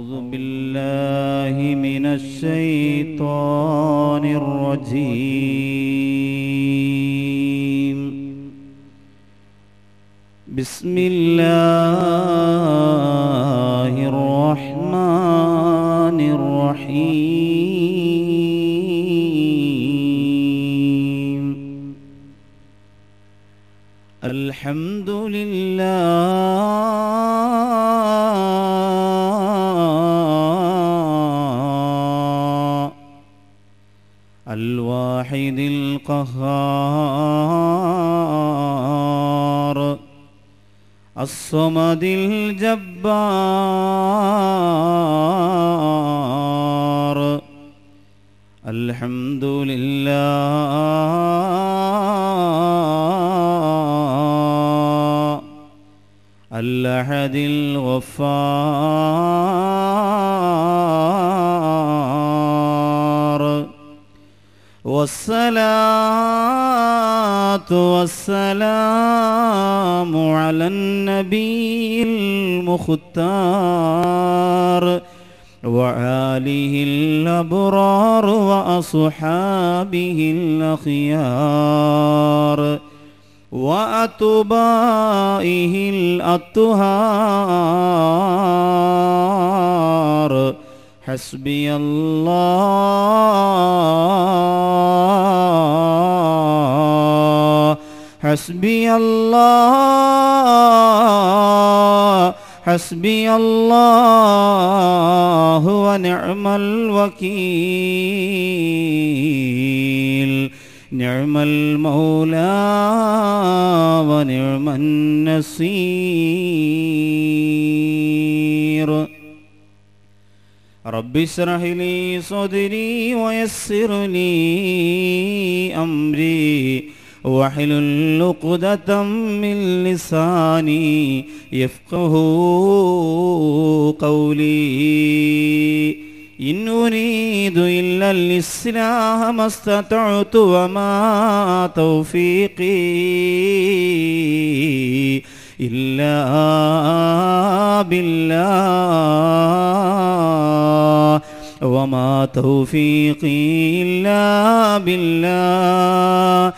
أعوذ بالله من الشيطان الرجيم بسم الله الرحمن الرحيم الحمد لله الواحد القهار الصمد الجبار الحمد لله الأحد الغفار والصلاة والسلام على النبي المختار وآله الأبرار وأصحابه الأخيار وأتبائه الأطهار حسبي الله حسبي الله حسبي الله ونعم الوكيل نعم المولى ونعم النصير رب اشرح لي صدري ويسر لي أمري واحلل عقدة من لساني يفقه قولي إن أريد إلا الإصلاح ما استطعت وما توفيقي إلا بالله وما توفيقي إلا بالله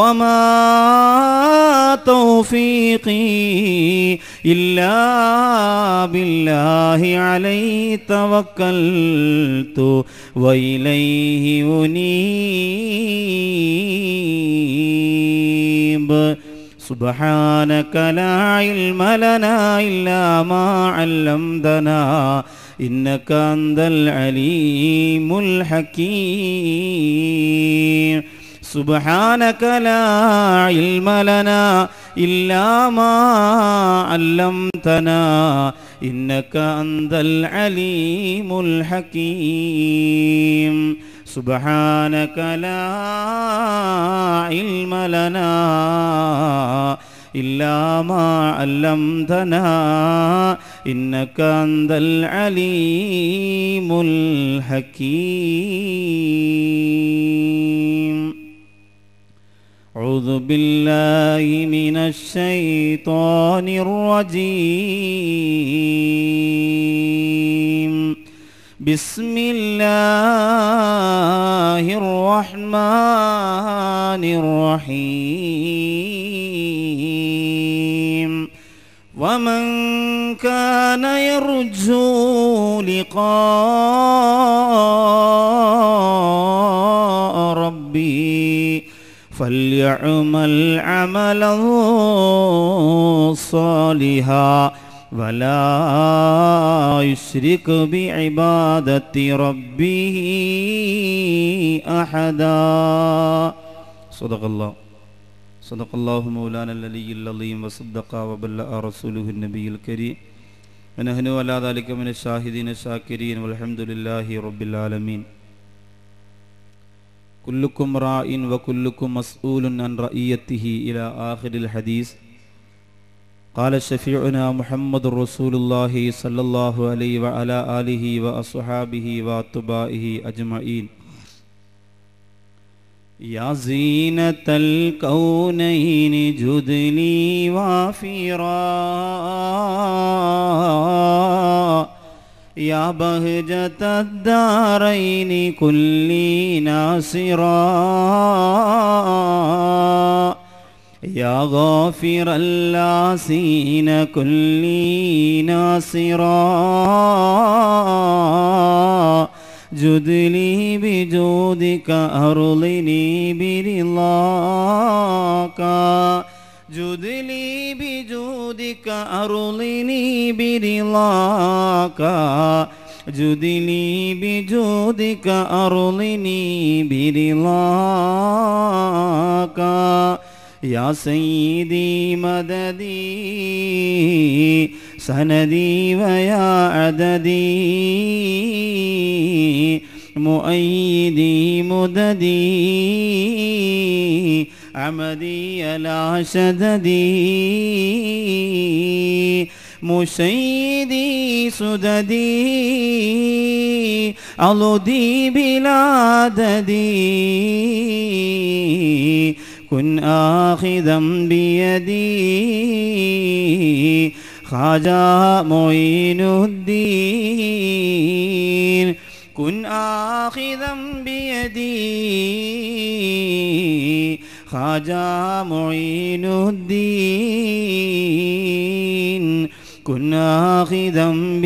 وما توفيقي إلا بالله عليه توكلت وإليه أنيب سبحانك لا علم لنا إلا ما علمتنا إنك أنت العليم الحكيم سبحانك لا علم لنا إلا ما علمتنا إنك أنت العليم الحكيم سبحانك لا علم لنا إلا ما علمتنا إنك أنت العليم الحكيم أعوذ بالله من الشيطان الرجيم بسم الله الرحمن الرحيم ومن كان يرجو لقاء ربي فليعمل عملا صالحا ولا يشرك بعبادة ربه أحدا صدق الله صدق الله مولانا العلي العظيم وصدق وبلغ رسوله النبي الكريم ونحن على ذلك من الشاهدين الشاكرين والحمد لله رب العالمين كلكم راء وكلكم مسؤول عن رئيته إلى آخر الحديث قال شفيعنا محمد رسول الله صلى الله عليه وعلى آله وأصحابه وأتباعه أجمعين يا زينة الكونين جدلي وافرا يا بهجة الدارين كلي ناصرا يا غافر اللاسين كلي ناصرا جد لي بجودك أرضني برضاك جد لي بجودك أرضني برضاك جد لي بجودك أرضني برضاك يا سيدي مددي سندي ويا عددي مؤيدي مددي عمدي لا شددي مشيدي سددي علودي بلا ددي كن آخذا بيدي خواجة معين الدين كن آخذا بيدي خواجة معين الدين كن آخذا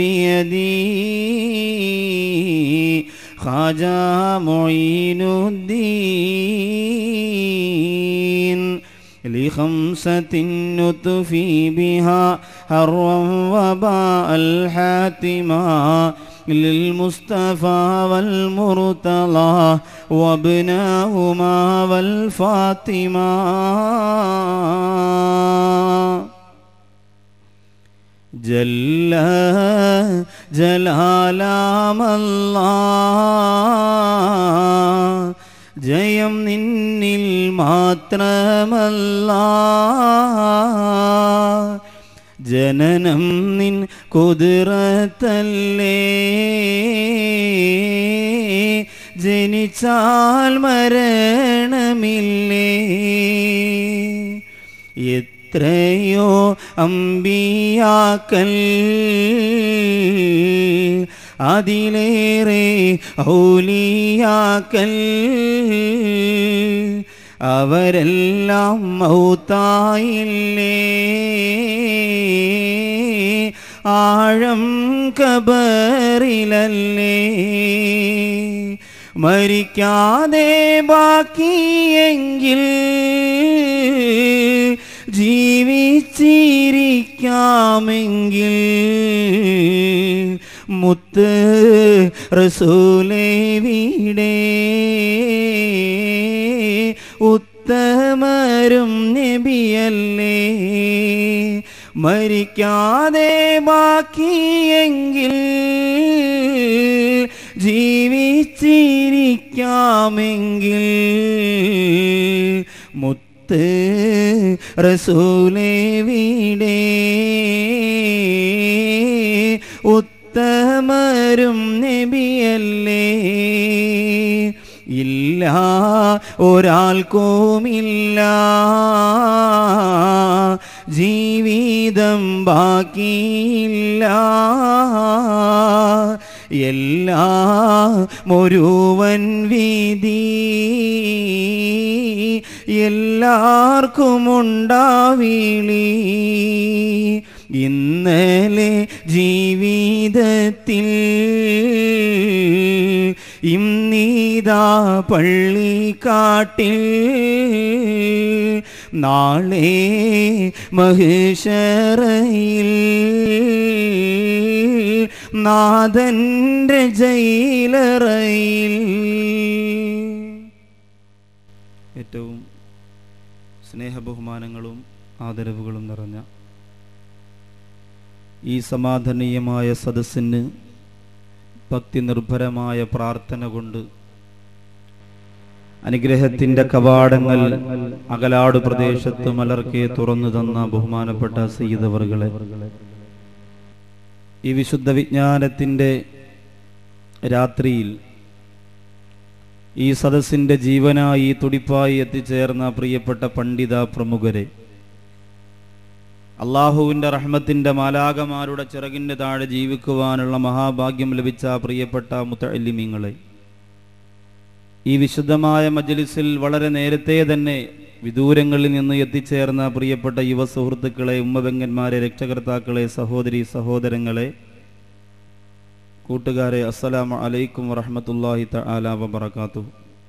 بيدي خواجة معين الدين لخمسة نطفي بها هروا وباء الحاتمة للمصطفى والمرتضى وابناهما والفاطمة جل ജലാലാമല്ല ജയം നിന്നിൽ മാത്രമല്ല ജനനം നിൻ കുതിരത്തല്ലേ ജനിച്ചാൽ മരണമില്ലേ എത്രയോ അമ്പിയാക്കൽ അതിലേറെ ഔലിയാക്കൽ അവരെല്ലാം മൗത്തായില്ലേ ആഴം കബറിലല്ലേ മരിക്കാതെ ബാക്കിയെങ്കിൽ ജീവിച്ചിരിക്കാമെങ്കിൽ മുത്ത് റസൂലേ വീടേ ഉത്തമരും നബിയല്ലേ മരിക്കാതെ ബാക്കിയെങ്കിൽ ജീവിച്ചിരിക്കാമെങ്കിൽ മുത്ത് റസൂലേ വീടേ ഉത്തമരും നബിയല്ലേ ഇല്ല ഒരാൾക്കുമില്ല ജീവിതം ബാക്കിയില്ല എല്ലാ മുഴുവൻ വിധി എല്ലാവർക്കുമുണ്ടാവിളി ഇന്നലെ ജീവിതത്തിൽ ഇന്നീതാ പള്ളിക്കാട്ടിൽ നാളെ മഹിഷറയിൽ നാഥൻ്റെ ജയിലറയിൽ ഏറ്റവും സ്നേഹബഹുമാനങ്ങളും ആദരവുകളും നിറഞ്ഞ ഈ സമാധാനീയമായ സദസ്സിന് ഭക്തി നിർഭരമായ പ്രാർത്ഥന കൊണ്ട് അനുഗ്രഹത്തിന്റെ കവാടങ്ങൾ അകലാട് പ്രദേശത്ത് മലർക്കെ തുറന്നു തന്ന ബഹുമാനപ്പെട്ട സയ്യിദവറുകളെ ഈ വിശുദ്ധ വിജ്ഞാനത്തിന്റെ രാത്രിയിൽ ഈ സദസ്സിന്റെ ജീവനായി തുടിപ്പായി എത്തിച്ചേർന്ന പ്രിയപ്പെട്ട പണ്ഡിത പ്രമുഖരെ അള്ളാഹുവിൻ്റെ റഹ്മത്തിൻ്റെ മാലാകമാരുടെ ചിറകിൻ്റെ താഴെ ജീവിക്കുവാനുള്ള മഹാഭാഗ്യം ലഭിച്ച പ്രിയപ്പെട്ട മുത്തല്ലിമീങ്ങളെ ഈ വിശുദ്ധമായ മജ്ലിസിൽ വളരെ നേരത്തെ തന്നെ വിദൂരങ്ങളിൽ നിന്ന് എത്തിച്ചേർന്ന പ്രിയപ്പെട്ട യുവ സുഹൃത്തുക്കളെ ഉമ്മബെങ്കന്മാരെ രക്ഷകർത്താക്കളെ സഹോദരി സഹോദരങ്ങളെ കൂട്ടുകാരെ അസ്സലാമു അലൈക്കും വറഹമത്തല്ലാഹി തആല വബറകാതുഹു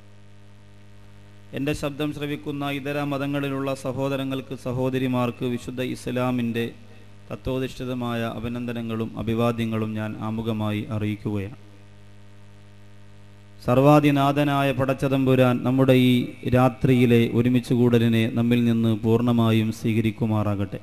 എൻ്റെ ശബ്ദം ശ്രവിക്കുന്ന ഇതര മതങ്ങളിലുള്ള സഹോദരങ്ങൾക്ക് സഹോദരിമാർക്ക് വിശുദ്ധ ഇസ്ലാമിൻ്റെ തത്വോധിഷ്ഠിതമായ അഭിനന്ദനങ്ങളും അഭിവാദ്യങ്ങളും ഞാൻ ആമുഖമായി അറിയിക്കുകയാണ് സർവാധിനാഥനായ പടച്ചതമ്പുരാൻ നമ്മുടെ ഈ രാത്രിയിലെ ഒരുമിച്ച് കൂടലിനെ നമ്മിൽ നിന്ന് പൂർണ്ണമായും സ്വീകരിക്കുമാറാകട്ടെ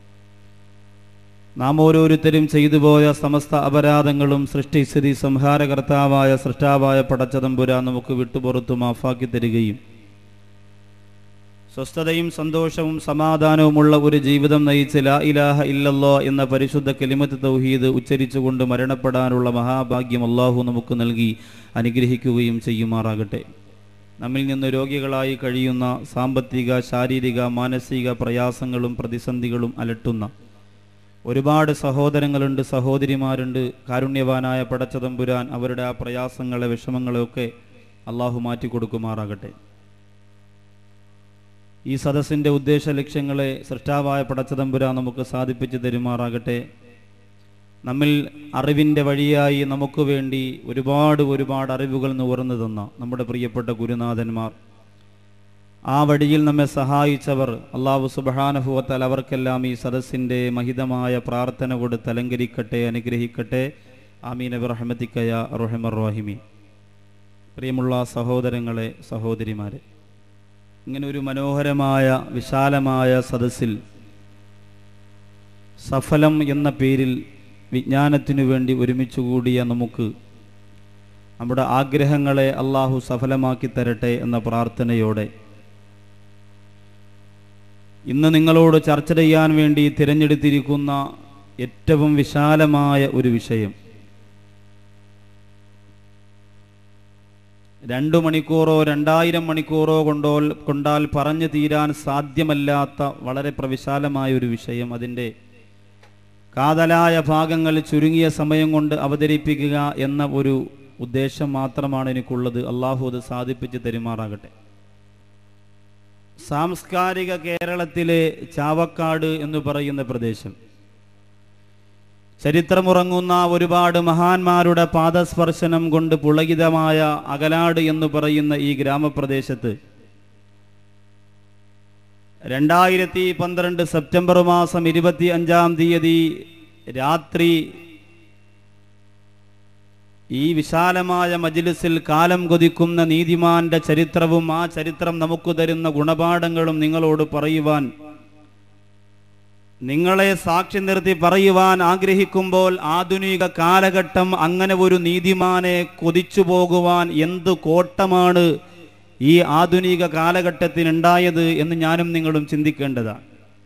നാം ഓരോരുത്തരും ചെയ്തു പോയ സമസ്ത അപരാധങ്ങളും സൃഷ്ടിസ്ഥിതി സംഹാരകർത്താവായ സൃഷ്ടാവായ പടച്ചതമ്പുരാൻ നമുക്ക് വിട്ടുപുറത്തു മാഫാക്കി തരികയും സ്വസ്ഥതയും സന്തോഷവും സമാധാനവുമുള്ള ഒരു ജീവിതം നയിച്ച് ലാ ഇലാഹ ഇല്ലല്ലോ എന്ന പരിശുദ്ധ കെലിമത്ത് തൗഹീദ് ഉച്ചരിച്ചുകൊണ്ട് മരണപ്പെടാനുള്ള മഹാഭാഗ്യം അള്ളാഹു നമുക്ക് നൽകി അനുഗ്രഹിക്കുകയും ചെയ്യുമാറാകട്ടെ നമ്മിൽ നിന്ന് രോഗികളായി കഴിയുന്ന സാമ്പത്തിക ശാരീരിക മാനസിക പ്രയാസങ്ങളും പ്രതിസന്ധികളും അലട്ടുന്ന ഒരുപാട് സഹോദരങ്ങളുണ്ട് സഹോദരിമാരുണ്ട് കാരുണ്യവാനായ പടച്ചതമ്പുരാൻ അവരുടെ ആ പ്രയാസങ്ങളെ വിഷമങ്ങളെയൊക്കെ അള്ളാഹു മാറ്റിക്കൊടുക്കുമാറാകട്ടെ ഈ സദസ്സിൻ്റെ ഉദ്ദേശ ലക്ഷ്യങ്ങളെ സൃഷ്ടാവായ പടച്ചതമ്പുരാൻ നമുക്ക് സാധിപ്പിച്ചു തരുമാറാകട്ടെ നമ്മിൽ അറിവിൻ്റെ വഴിയായി നമുക്ക് വേണ്ടി ഒരുപാട് ഒരുപാട് അറിവുകൾ നുകർന്നു തന്ന നമ്മുടെ പ്രിയപ്പെട്ട ഗുരുനാഥന്മാർ ആ വഴിയിൽ നമ്മെ സഹായിച്ചവർ അള്ളാഹു സുബഹാനഹുവത്താൽ അവർക്കെല്ലാം ഈ സദസ്സിൻ്റെ മഹിതമായ പ്രാർത്ഥന കൊടുത്ത് അലങ്കരിക്കട്ടെ അനുഗ്രഹിക്കട്ടെ ആമീൻ റഹമത്തിക്കയ റൊഹമർ റോഹിമി പ്രിയമുള്ള സഹോദരങ്ങളെ സഹോദരിമാരെ ഇങ്ങനെ ഒരു മനോഹരമായ വിശാലമായ സദസ്സിൽ സഫലം എന്ന പേരിൽ വിജ്ഞാനത്തിനു വേണ്ടി ഒരുമിച്ച് കൂടിയ നമുക്ക് നമ്മുടെ ആഗ്രഹങ്ങളെ അള്ളാഹു സഫലമാക്കി തരട്ടെ എന്ന പ്രാർത്ഥനയോടെ ഇന്ന് നിങ്ങളോട് ചർച്ച ചെയ്യാൻ വേണ്ടി തിരഞ്ഞെടുത്തിരിക്കുന്ന ഏറ്റവും വിശാലമായ ഒരു വിഷയം രണ്ടു മണിക്കൂറോ രണ്ടായിരം മണിക്കൂറോ കൊണ്ടോ കൊണ്ടാൽ പറഞ്ഞു തീരാൻ സാധ്യമല്ലാത്ത വളരെ പ്രവിശാലമായ ഒരു വിഷയം അതിൻ്റെ കാതലായ ഭാഗങ്ങൾ ചുരുങ്ങിയ സമയം കൊണ്ട് അവതരിപ്പിക്കുക എന്ന ഒരു ഉദ്ദേശം മാത്രമാണ് എനിക്കുള്ളത് അള്ളാഹു അത് സാധിപ്പിച്ച് തരുമാറാകട്ടെ സാംസ്കാരിക കേരളത്തിലെ ചാവക്കാട് എന്ന് പറയുന്ന പ്രദേശം ചരിത്രമുറങ്ങുന്ന ഒരുപാട് മഹാന്മാരുടെ പാദസ്പർശനം കൊണ്ട് പുളകിതമായ അകലാട് എന്ന് പറയുന്ന ഈ ഗ്രാമപ്രദേശത്ത് രണ്ടായിരത്തി പന്ത്രണ്ട് സെപ്റ്റംബർ മാസം ഇരുപത്തി അഞ്ചാം തീയതി രാത്രി ഈ വിശാലമായ മജിലിസിൽ കാലം കൊതിക്കുന്ന നീതിമാന്റെ ചരിത്രവും ആ ചരിത്രം നമുക്ക് തരുന്ന ഗുണപാഠങ്ങളും നിങ്ങളോട് പറയുവാൻ നിങ്ങളെ സാക്ഷി നിർത്തി പറയുവാൻ ആഗ്രഹിക്കുമ്പോൾ ആധുനിക കാലഘട്ടം അങ്ങനെ ഒരു നീതിമാനെ കൊതിച്ചു പോകുവാൻ എന്ത് കോട്ടമാണ് ഈ ആധുനിക കാലഘട്ടത്തിനുണ്ടായത് എന്ന് ഞാനും നിങ്ങളും ചിന്തിക്കേണ്ടതാണ്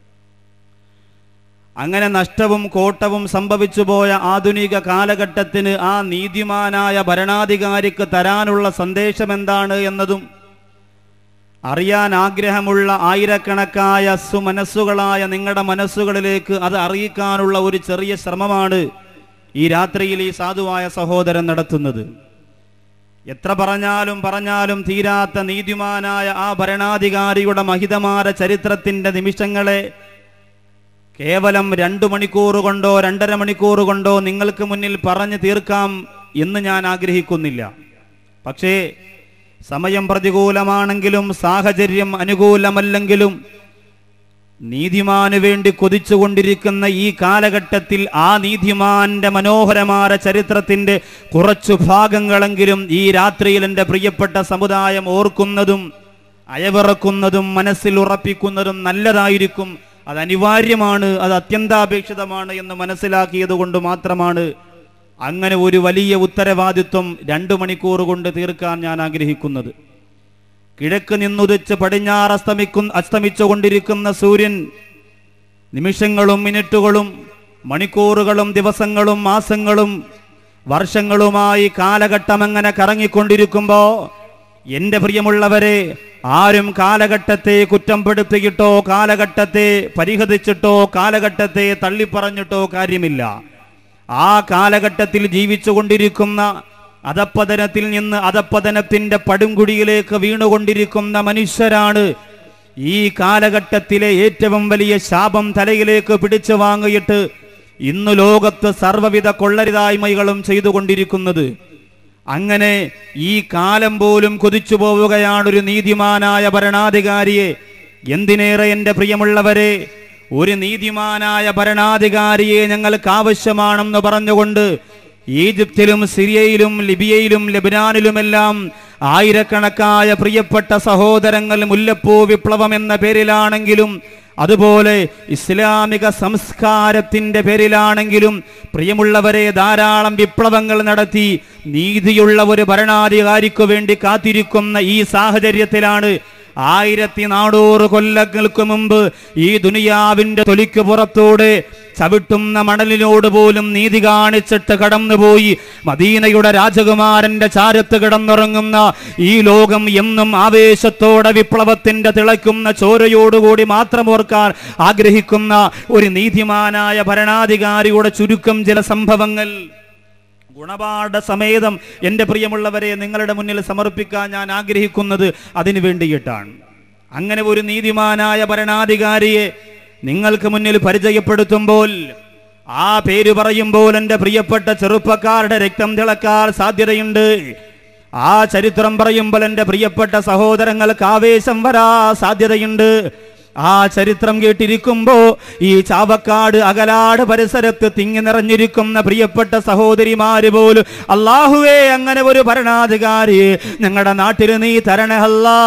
അങ്ങനെ നഷ്ടവും കോട്ടവും സംഭവിച്ചു പോയ ആധുനിക കാലഘട്ടത്തിന് ആ നീതിമാനായ ഭരണാധികാരിക്ക് തരാനുള്ള സന്ദേശം എന്താണ് എന്നതും അറിയാൻ ആഗ്രഹമുള്ള ആയിരക്കണക്കായ സുമനസ്സുകളായ നിങ്ങളുടെ മനസ്സുകളിലേക്ക് അത് അറിയിക്കാനുള്ള ഒരു ചെറിയ ശ്രമമാണ് ഈ രാത്രിയിൽ ഈ സാധുവായ സഹോദരൻ നടത്തുന്നത് എത്ര പറഞ്ഞാലും പറഞ്ഞാലും തീരാത്ത നീതിമാനായ ആ ഭരണാധികാരിയുടെ മഹിതമാര ചരിത്രത്തിന്റെ നിമിഷങ്ങളെ കേവലം രണ്ടു മണിക്കൂർ കൊണ്ടോ രണ്ടര മണിക്കൂർ കൊണ്ടോ നിങ്ങൾക്ക് മുന്നിൽ പറഞ്ഞു തീർക്കാം എന്ന് ഞാൻ ആഗ്രഹിക്കുന്നില്ല പക്ഷേ സമയം പ്രതികൂലമാണെങ്കിലും സാഹചര്യം അനുകൂലമല്ലെങ്കിലും നീതിമാന് വേണ്ടി കൊതിച്ചുകൊണ്ടിരിക്കുന്ന ഈ കാലഘട്ടത്തിൽ ആ നീതിമാന്റെ മനോഹരമായ ചരിത്രത്തിന്റെ കുറച്ചു ഭാഗങ്ങളെങ്കിലും ഈ രാത്രിയിൽ എൻ്റെ പ്രിയപ്പെട്ട സമുദായം ഓർക്കുന്നതും അയവിറക്കുന്നതും മനസ്സിൽ ഉറപ്പിക്കുന്നതും നല്ലതായിരിക്കും അത് അനിവാര്യമാണ് അത് അത്യന്താപേക്ഷിതമാണ് എന്ന് മനസ്സിലാക്കിയത് കൊണ്ട് മാത്രമാണ് അങ്ങനെ ഒരു വലിയ ഉത്തരവാദിത്വം രണ്ടു മണിക്കൂർ കൊണ്ട് തീർക്കാൻ ഞാൻ ആഗ്രഹിക്കുന്നത് കിഴക്ക് നിന്നുദിച്ച് പടിഞ്ഞാറ് അസ്തമിക്കുന്ന അസ്തമിച്ചുകൊണ്ടിരിക്കുന്ന സൂര്യൻ നിമിഷങ്ങളും മിനിറ്റുകളും മണിക്കൂറുകളും ദിവസങ്ങളും മാസങ്ങളും വർഷങ്ങളുമായി കാലഘട്ടം അങ്ങനെ കറങ്ങിക്കൊണ്ടിരിക്കുമ്പോൾ എന്റെ പ്രിയമുള്ളവരെ ആരും കാലഘട്ടത്തെ കുറ്റംപെടുത്തിയിട്ടോ കാലഘട്ടത്തെ പരിഹസിച്ചിട്ടോ കാലഘട്ടത്തെ തള്ളിപ്പറഞ്ഞിട്ടോ കാര്യമില്ല ആ കാലഘട്ടത്തിൽ ജീവിച്ചുകൊണ്ടിരിക്കുന്ന അധപ്പതനത്തിൽ നിന്ന് അധപ്പതനത്തിന്റെ പടുംകുടിയിലേക്ക് വീണുകൊണ്ടിരിക്കുന്ന മനുഷ്യരാണ് ഈ കാലഘട്ടത്തിലെ ഏറ്റവും വലിയ ശാപം തലയിലേക്ക് പിടിച്ചു വാങ്ങിയിട്ട് ഇന്ന് ലോകത്ത് സർവ്വവിധ കൊള്ളരുതായ്മകളും ചെയ്തുകൊണ്ടിരിക്കുന്നത് അങ്ങനെ ഈ കാലം പോലും കൊതിച്ചു പോവുകയാണ് ഒരു നീതിമാനായ ഭരണാധികാരിയെ എന്തിനേറെ എൻ്റെ പ്രിയമുള്ളവരെ ഒരു നീതിമാനായ ഭരണാധികാരിയെ ഞങ്ങൾക്ക് ആവശ്യമാണെന്ന് പറഞ്ഞുകൊണ്ട് ഈജിപ്തിലും സിറിയയിലും ലിബിയയിലും ലബനാനിലുമെല്ലാം ആയിരക്കണക്കായ പ്രിയപ്പെട്ട സഹോദരങ്ങൾ മുല്ലപ്പൂ വിപ്ലവം എന്ന പേരിലാണെങ്കിലും അതുപോലെ ഇസ്ലാമിക സംസ്കാരത്തിന്റെ പേരിലാണെങ്കിലും പ്രിയമുള്ളവരെ ധാരാളം വിപ്ലവങ്ങൾ നടത്തി നീതിയുള്ള ഒരു ഭരണാധികാരിക്കു വേണ്ടി കാത്തിരിക്കുന്ന ഈ സാഹചര്യത്തിലാണ് ആയിരത്തി നാനൂറ് കൊല്ലങ്ങൾക്ക് മുമ്പ് ഈ ദുനിയാവിന്റെ തൊലിക്ക് പുറത്തൂടെ ചവിട്ടുന്ന മണലിനോട് പോലും നീതി കാണിച്ചിട്ട് കടന്നുപോയി മദീനയുടെ രാജകുമാരന്റെ ചാരത്ത് കിടന്നുറങ്ങുന്ന ഈ ലോകം എന്നും ആവേശത്തോടെ വിപ്ലവത്തിന്റെ തിളയ്ക്കുന്ന ചോരയോടുകൂടി മാത്രം ഓർക്കാൻ ആഗ്രഹിക്കുന്ന ഒരു നീതിമാനായ ഭരണാധികാരിയുടെ ചുരുക്കം ചില സംഭവങ്ങൾ ഗുണപാഠ സമേതം എൻ്റെ പ്രിയമുള്ളവരെ നിങ്ങളുടെ മുന്നിൽ സമർപ്പിക്കാൻ ഞാൻ ആഗ്രഹിക്കുന്നത് അതിനു വേണ്ടിയിട്ടാണ് അങ്ങനെ ഒരു നീതിമാനായ ഭരണാധികാരിയെ നിങ്ങൾക്ക് മുന്നിൽ പരിചയപ്പെടുത്തുമ്പോൾ ആ പേര് പറയുമ്പോൾ എൻ്റെ പ്രിയപ്പെട്ട ചെറുപ്പക്കാരുടെ രക്തം തിളക്കാൻ സാധ്യതയുണ്ട് ആ ചരിത്രം പറയുമ്പോൾ എൻ്റെ പ്രിയപ്പെട്ട സഹോദരങ്ങൾക്ക് ആവേശം വരാ സാധ്യതയുണ്ട് ആ ചരിത്രം കേട്ടിരിക്കുമ്പോ ഈ ചാവക്കാട് അകലാട് പരിസരത്ത് തിങ്ങി നിറഞ്ഞിരിക്കുന്ന പ്രിയപ്പെട്ട സഹോദരിമാര് പോലും അള്ളാഹുവേ അങ്ങനെ ഒരു ഭരണാധികാരിയെ ഞങ്ങളുടെ നാട്ടിൽ നീ തരണഹല്ലാ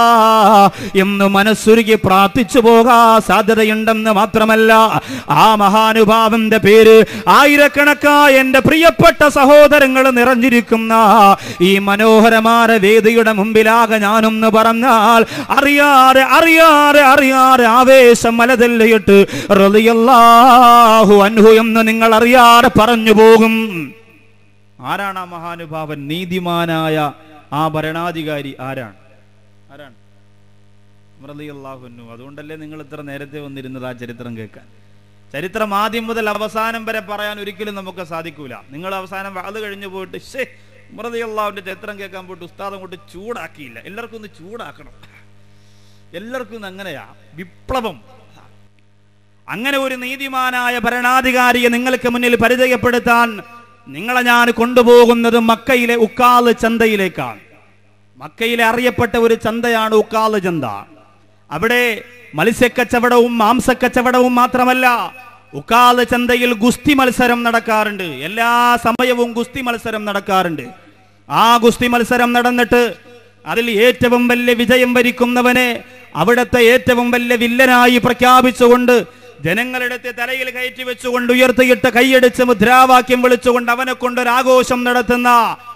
എന്ന് മനസ്സുരുകി പ്രാർത്ഥിച്ചു പോകാ സാധ്യതയുണ്ടെന്ന് മാത്രമല്ല ആ മഹാനുഭാവന്റെ പേര് ആയിരക്കണക്കായ എന്റെ പ്രിയപ്പെട്ട സഹോദരങ്ങൾ നിറഞ്ഞിരിക്കുന്ന ഈ മനോഹരമായ വേദിയുടെ മുമ്പിലാകെ ഞാനൊന്ന് പറഞ്ഞാൽ അറിയാതെ അറിയാതെ അറിയാതെ ആവേശം മലതല്ലയിട്ട് റളിയല്ലാഹു അൻഹു എന്ന് നിങ്ങൾ അറിയാതെ പറഞ്ഞു പോകും ആരാണ് ആ മഹാനുഭാവൻ നീതിമാനായ ആ ഭരണാധികാരി ആരാണ് ആരാണ് റളിയല്ലാഹു അതുകൊണ്ടല്ലേ നിങ്ങൾ ഇത്ര നേരത്തെ വന്നിരുന്നത് ആ ചരിത്രം കേൾക്കാൻ ചരിത്രം ആദ്യം മുതൽ അവസാനം വരെ പറയാൻ ഒരിക്കലും നമുക്ക് സാധിക്കൂല നിങ്ങൾ അവസാനം അത് കഴിഞ്ഞു പോയിട്ട് ഷേ മൃതിയല്ലാവിന്റെ ചരിത്രം കേൾക്കാൻ പോയിട്ട് ഉസ്താദ് അങ്ങോട്ട് ചൂടാക്കിയില്ല എല്ലാവർക്കും ഒന്ന് ചൂടാക്കണം എല്ലാവർക്കും ഇന്ന് അങ്ങനെയാ വിപ്ലവം അങ്ങനെ ഒരു നീതിമാനായ ഭരണാധികാരിയെ നിങ്ങൾക്ക് മുന്നിൽ പരിചയപ്പെടുത്താൻ നിങ്ങളെ ഞാൻ കൊണ്ടുപോകുന്നത് മക്കയിലെ ഉക്കാല് ചന്തയിലേക്കാണ് മക്കയിലെ അറിയപ്പെട്ട ഒരു ചന്തയാണ് ഉക്കാല് ചന്ത അവിടെ മത്സ്യക്കച്ചവടവും മാംസക്കച്ചവടവും മാത്രമല്ല ഉക്കാല് ചന്തയിൽ ഗുസ്തി മത്സരം നടക്കാറുണ്ട് എല്ലാ സമയവും ഗുസ്തി മത്സരം നടക്കാറുണ്ട് ആ ഗുസ്തി മത്സരം നടന്നിട്ട് അതിൽ ഏറ്റവും വലിയ വിജയം വരിക്കുന്നവനെ അവിടുത്തെ ഏറ്റവും വലിയ വില്ലനായി പ്രഖ്യാപിച്ചുകൊണ്ട് ജനങ്ങളുടെ തലയിൽ കയറ്റി വെച്ചുകൊണ്ട് ഉയർത്തിയിട്ട് കൈയടിച്ച് മുദ്രാവാക്യം വിളിച്ചുകൊണ്ട് അവനെ കൊണ്ടൊരു ആഘോഷം നടത്തുന്ന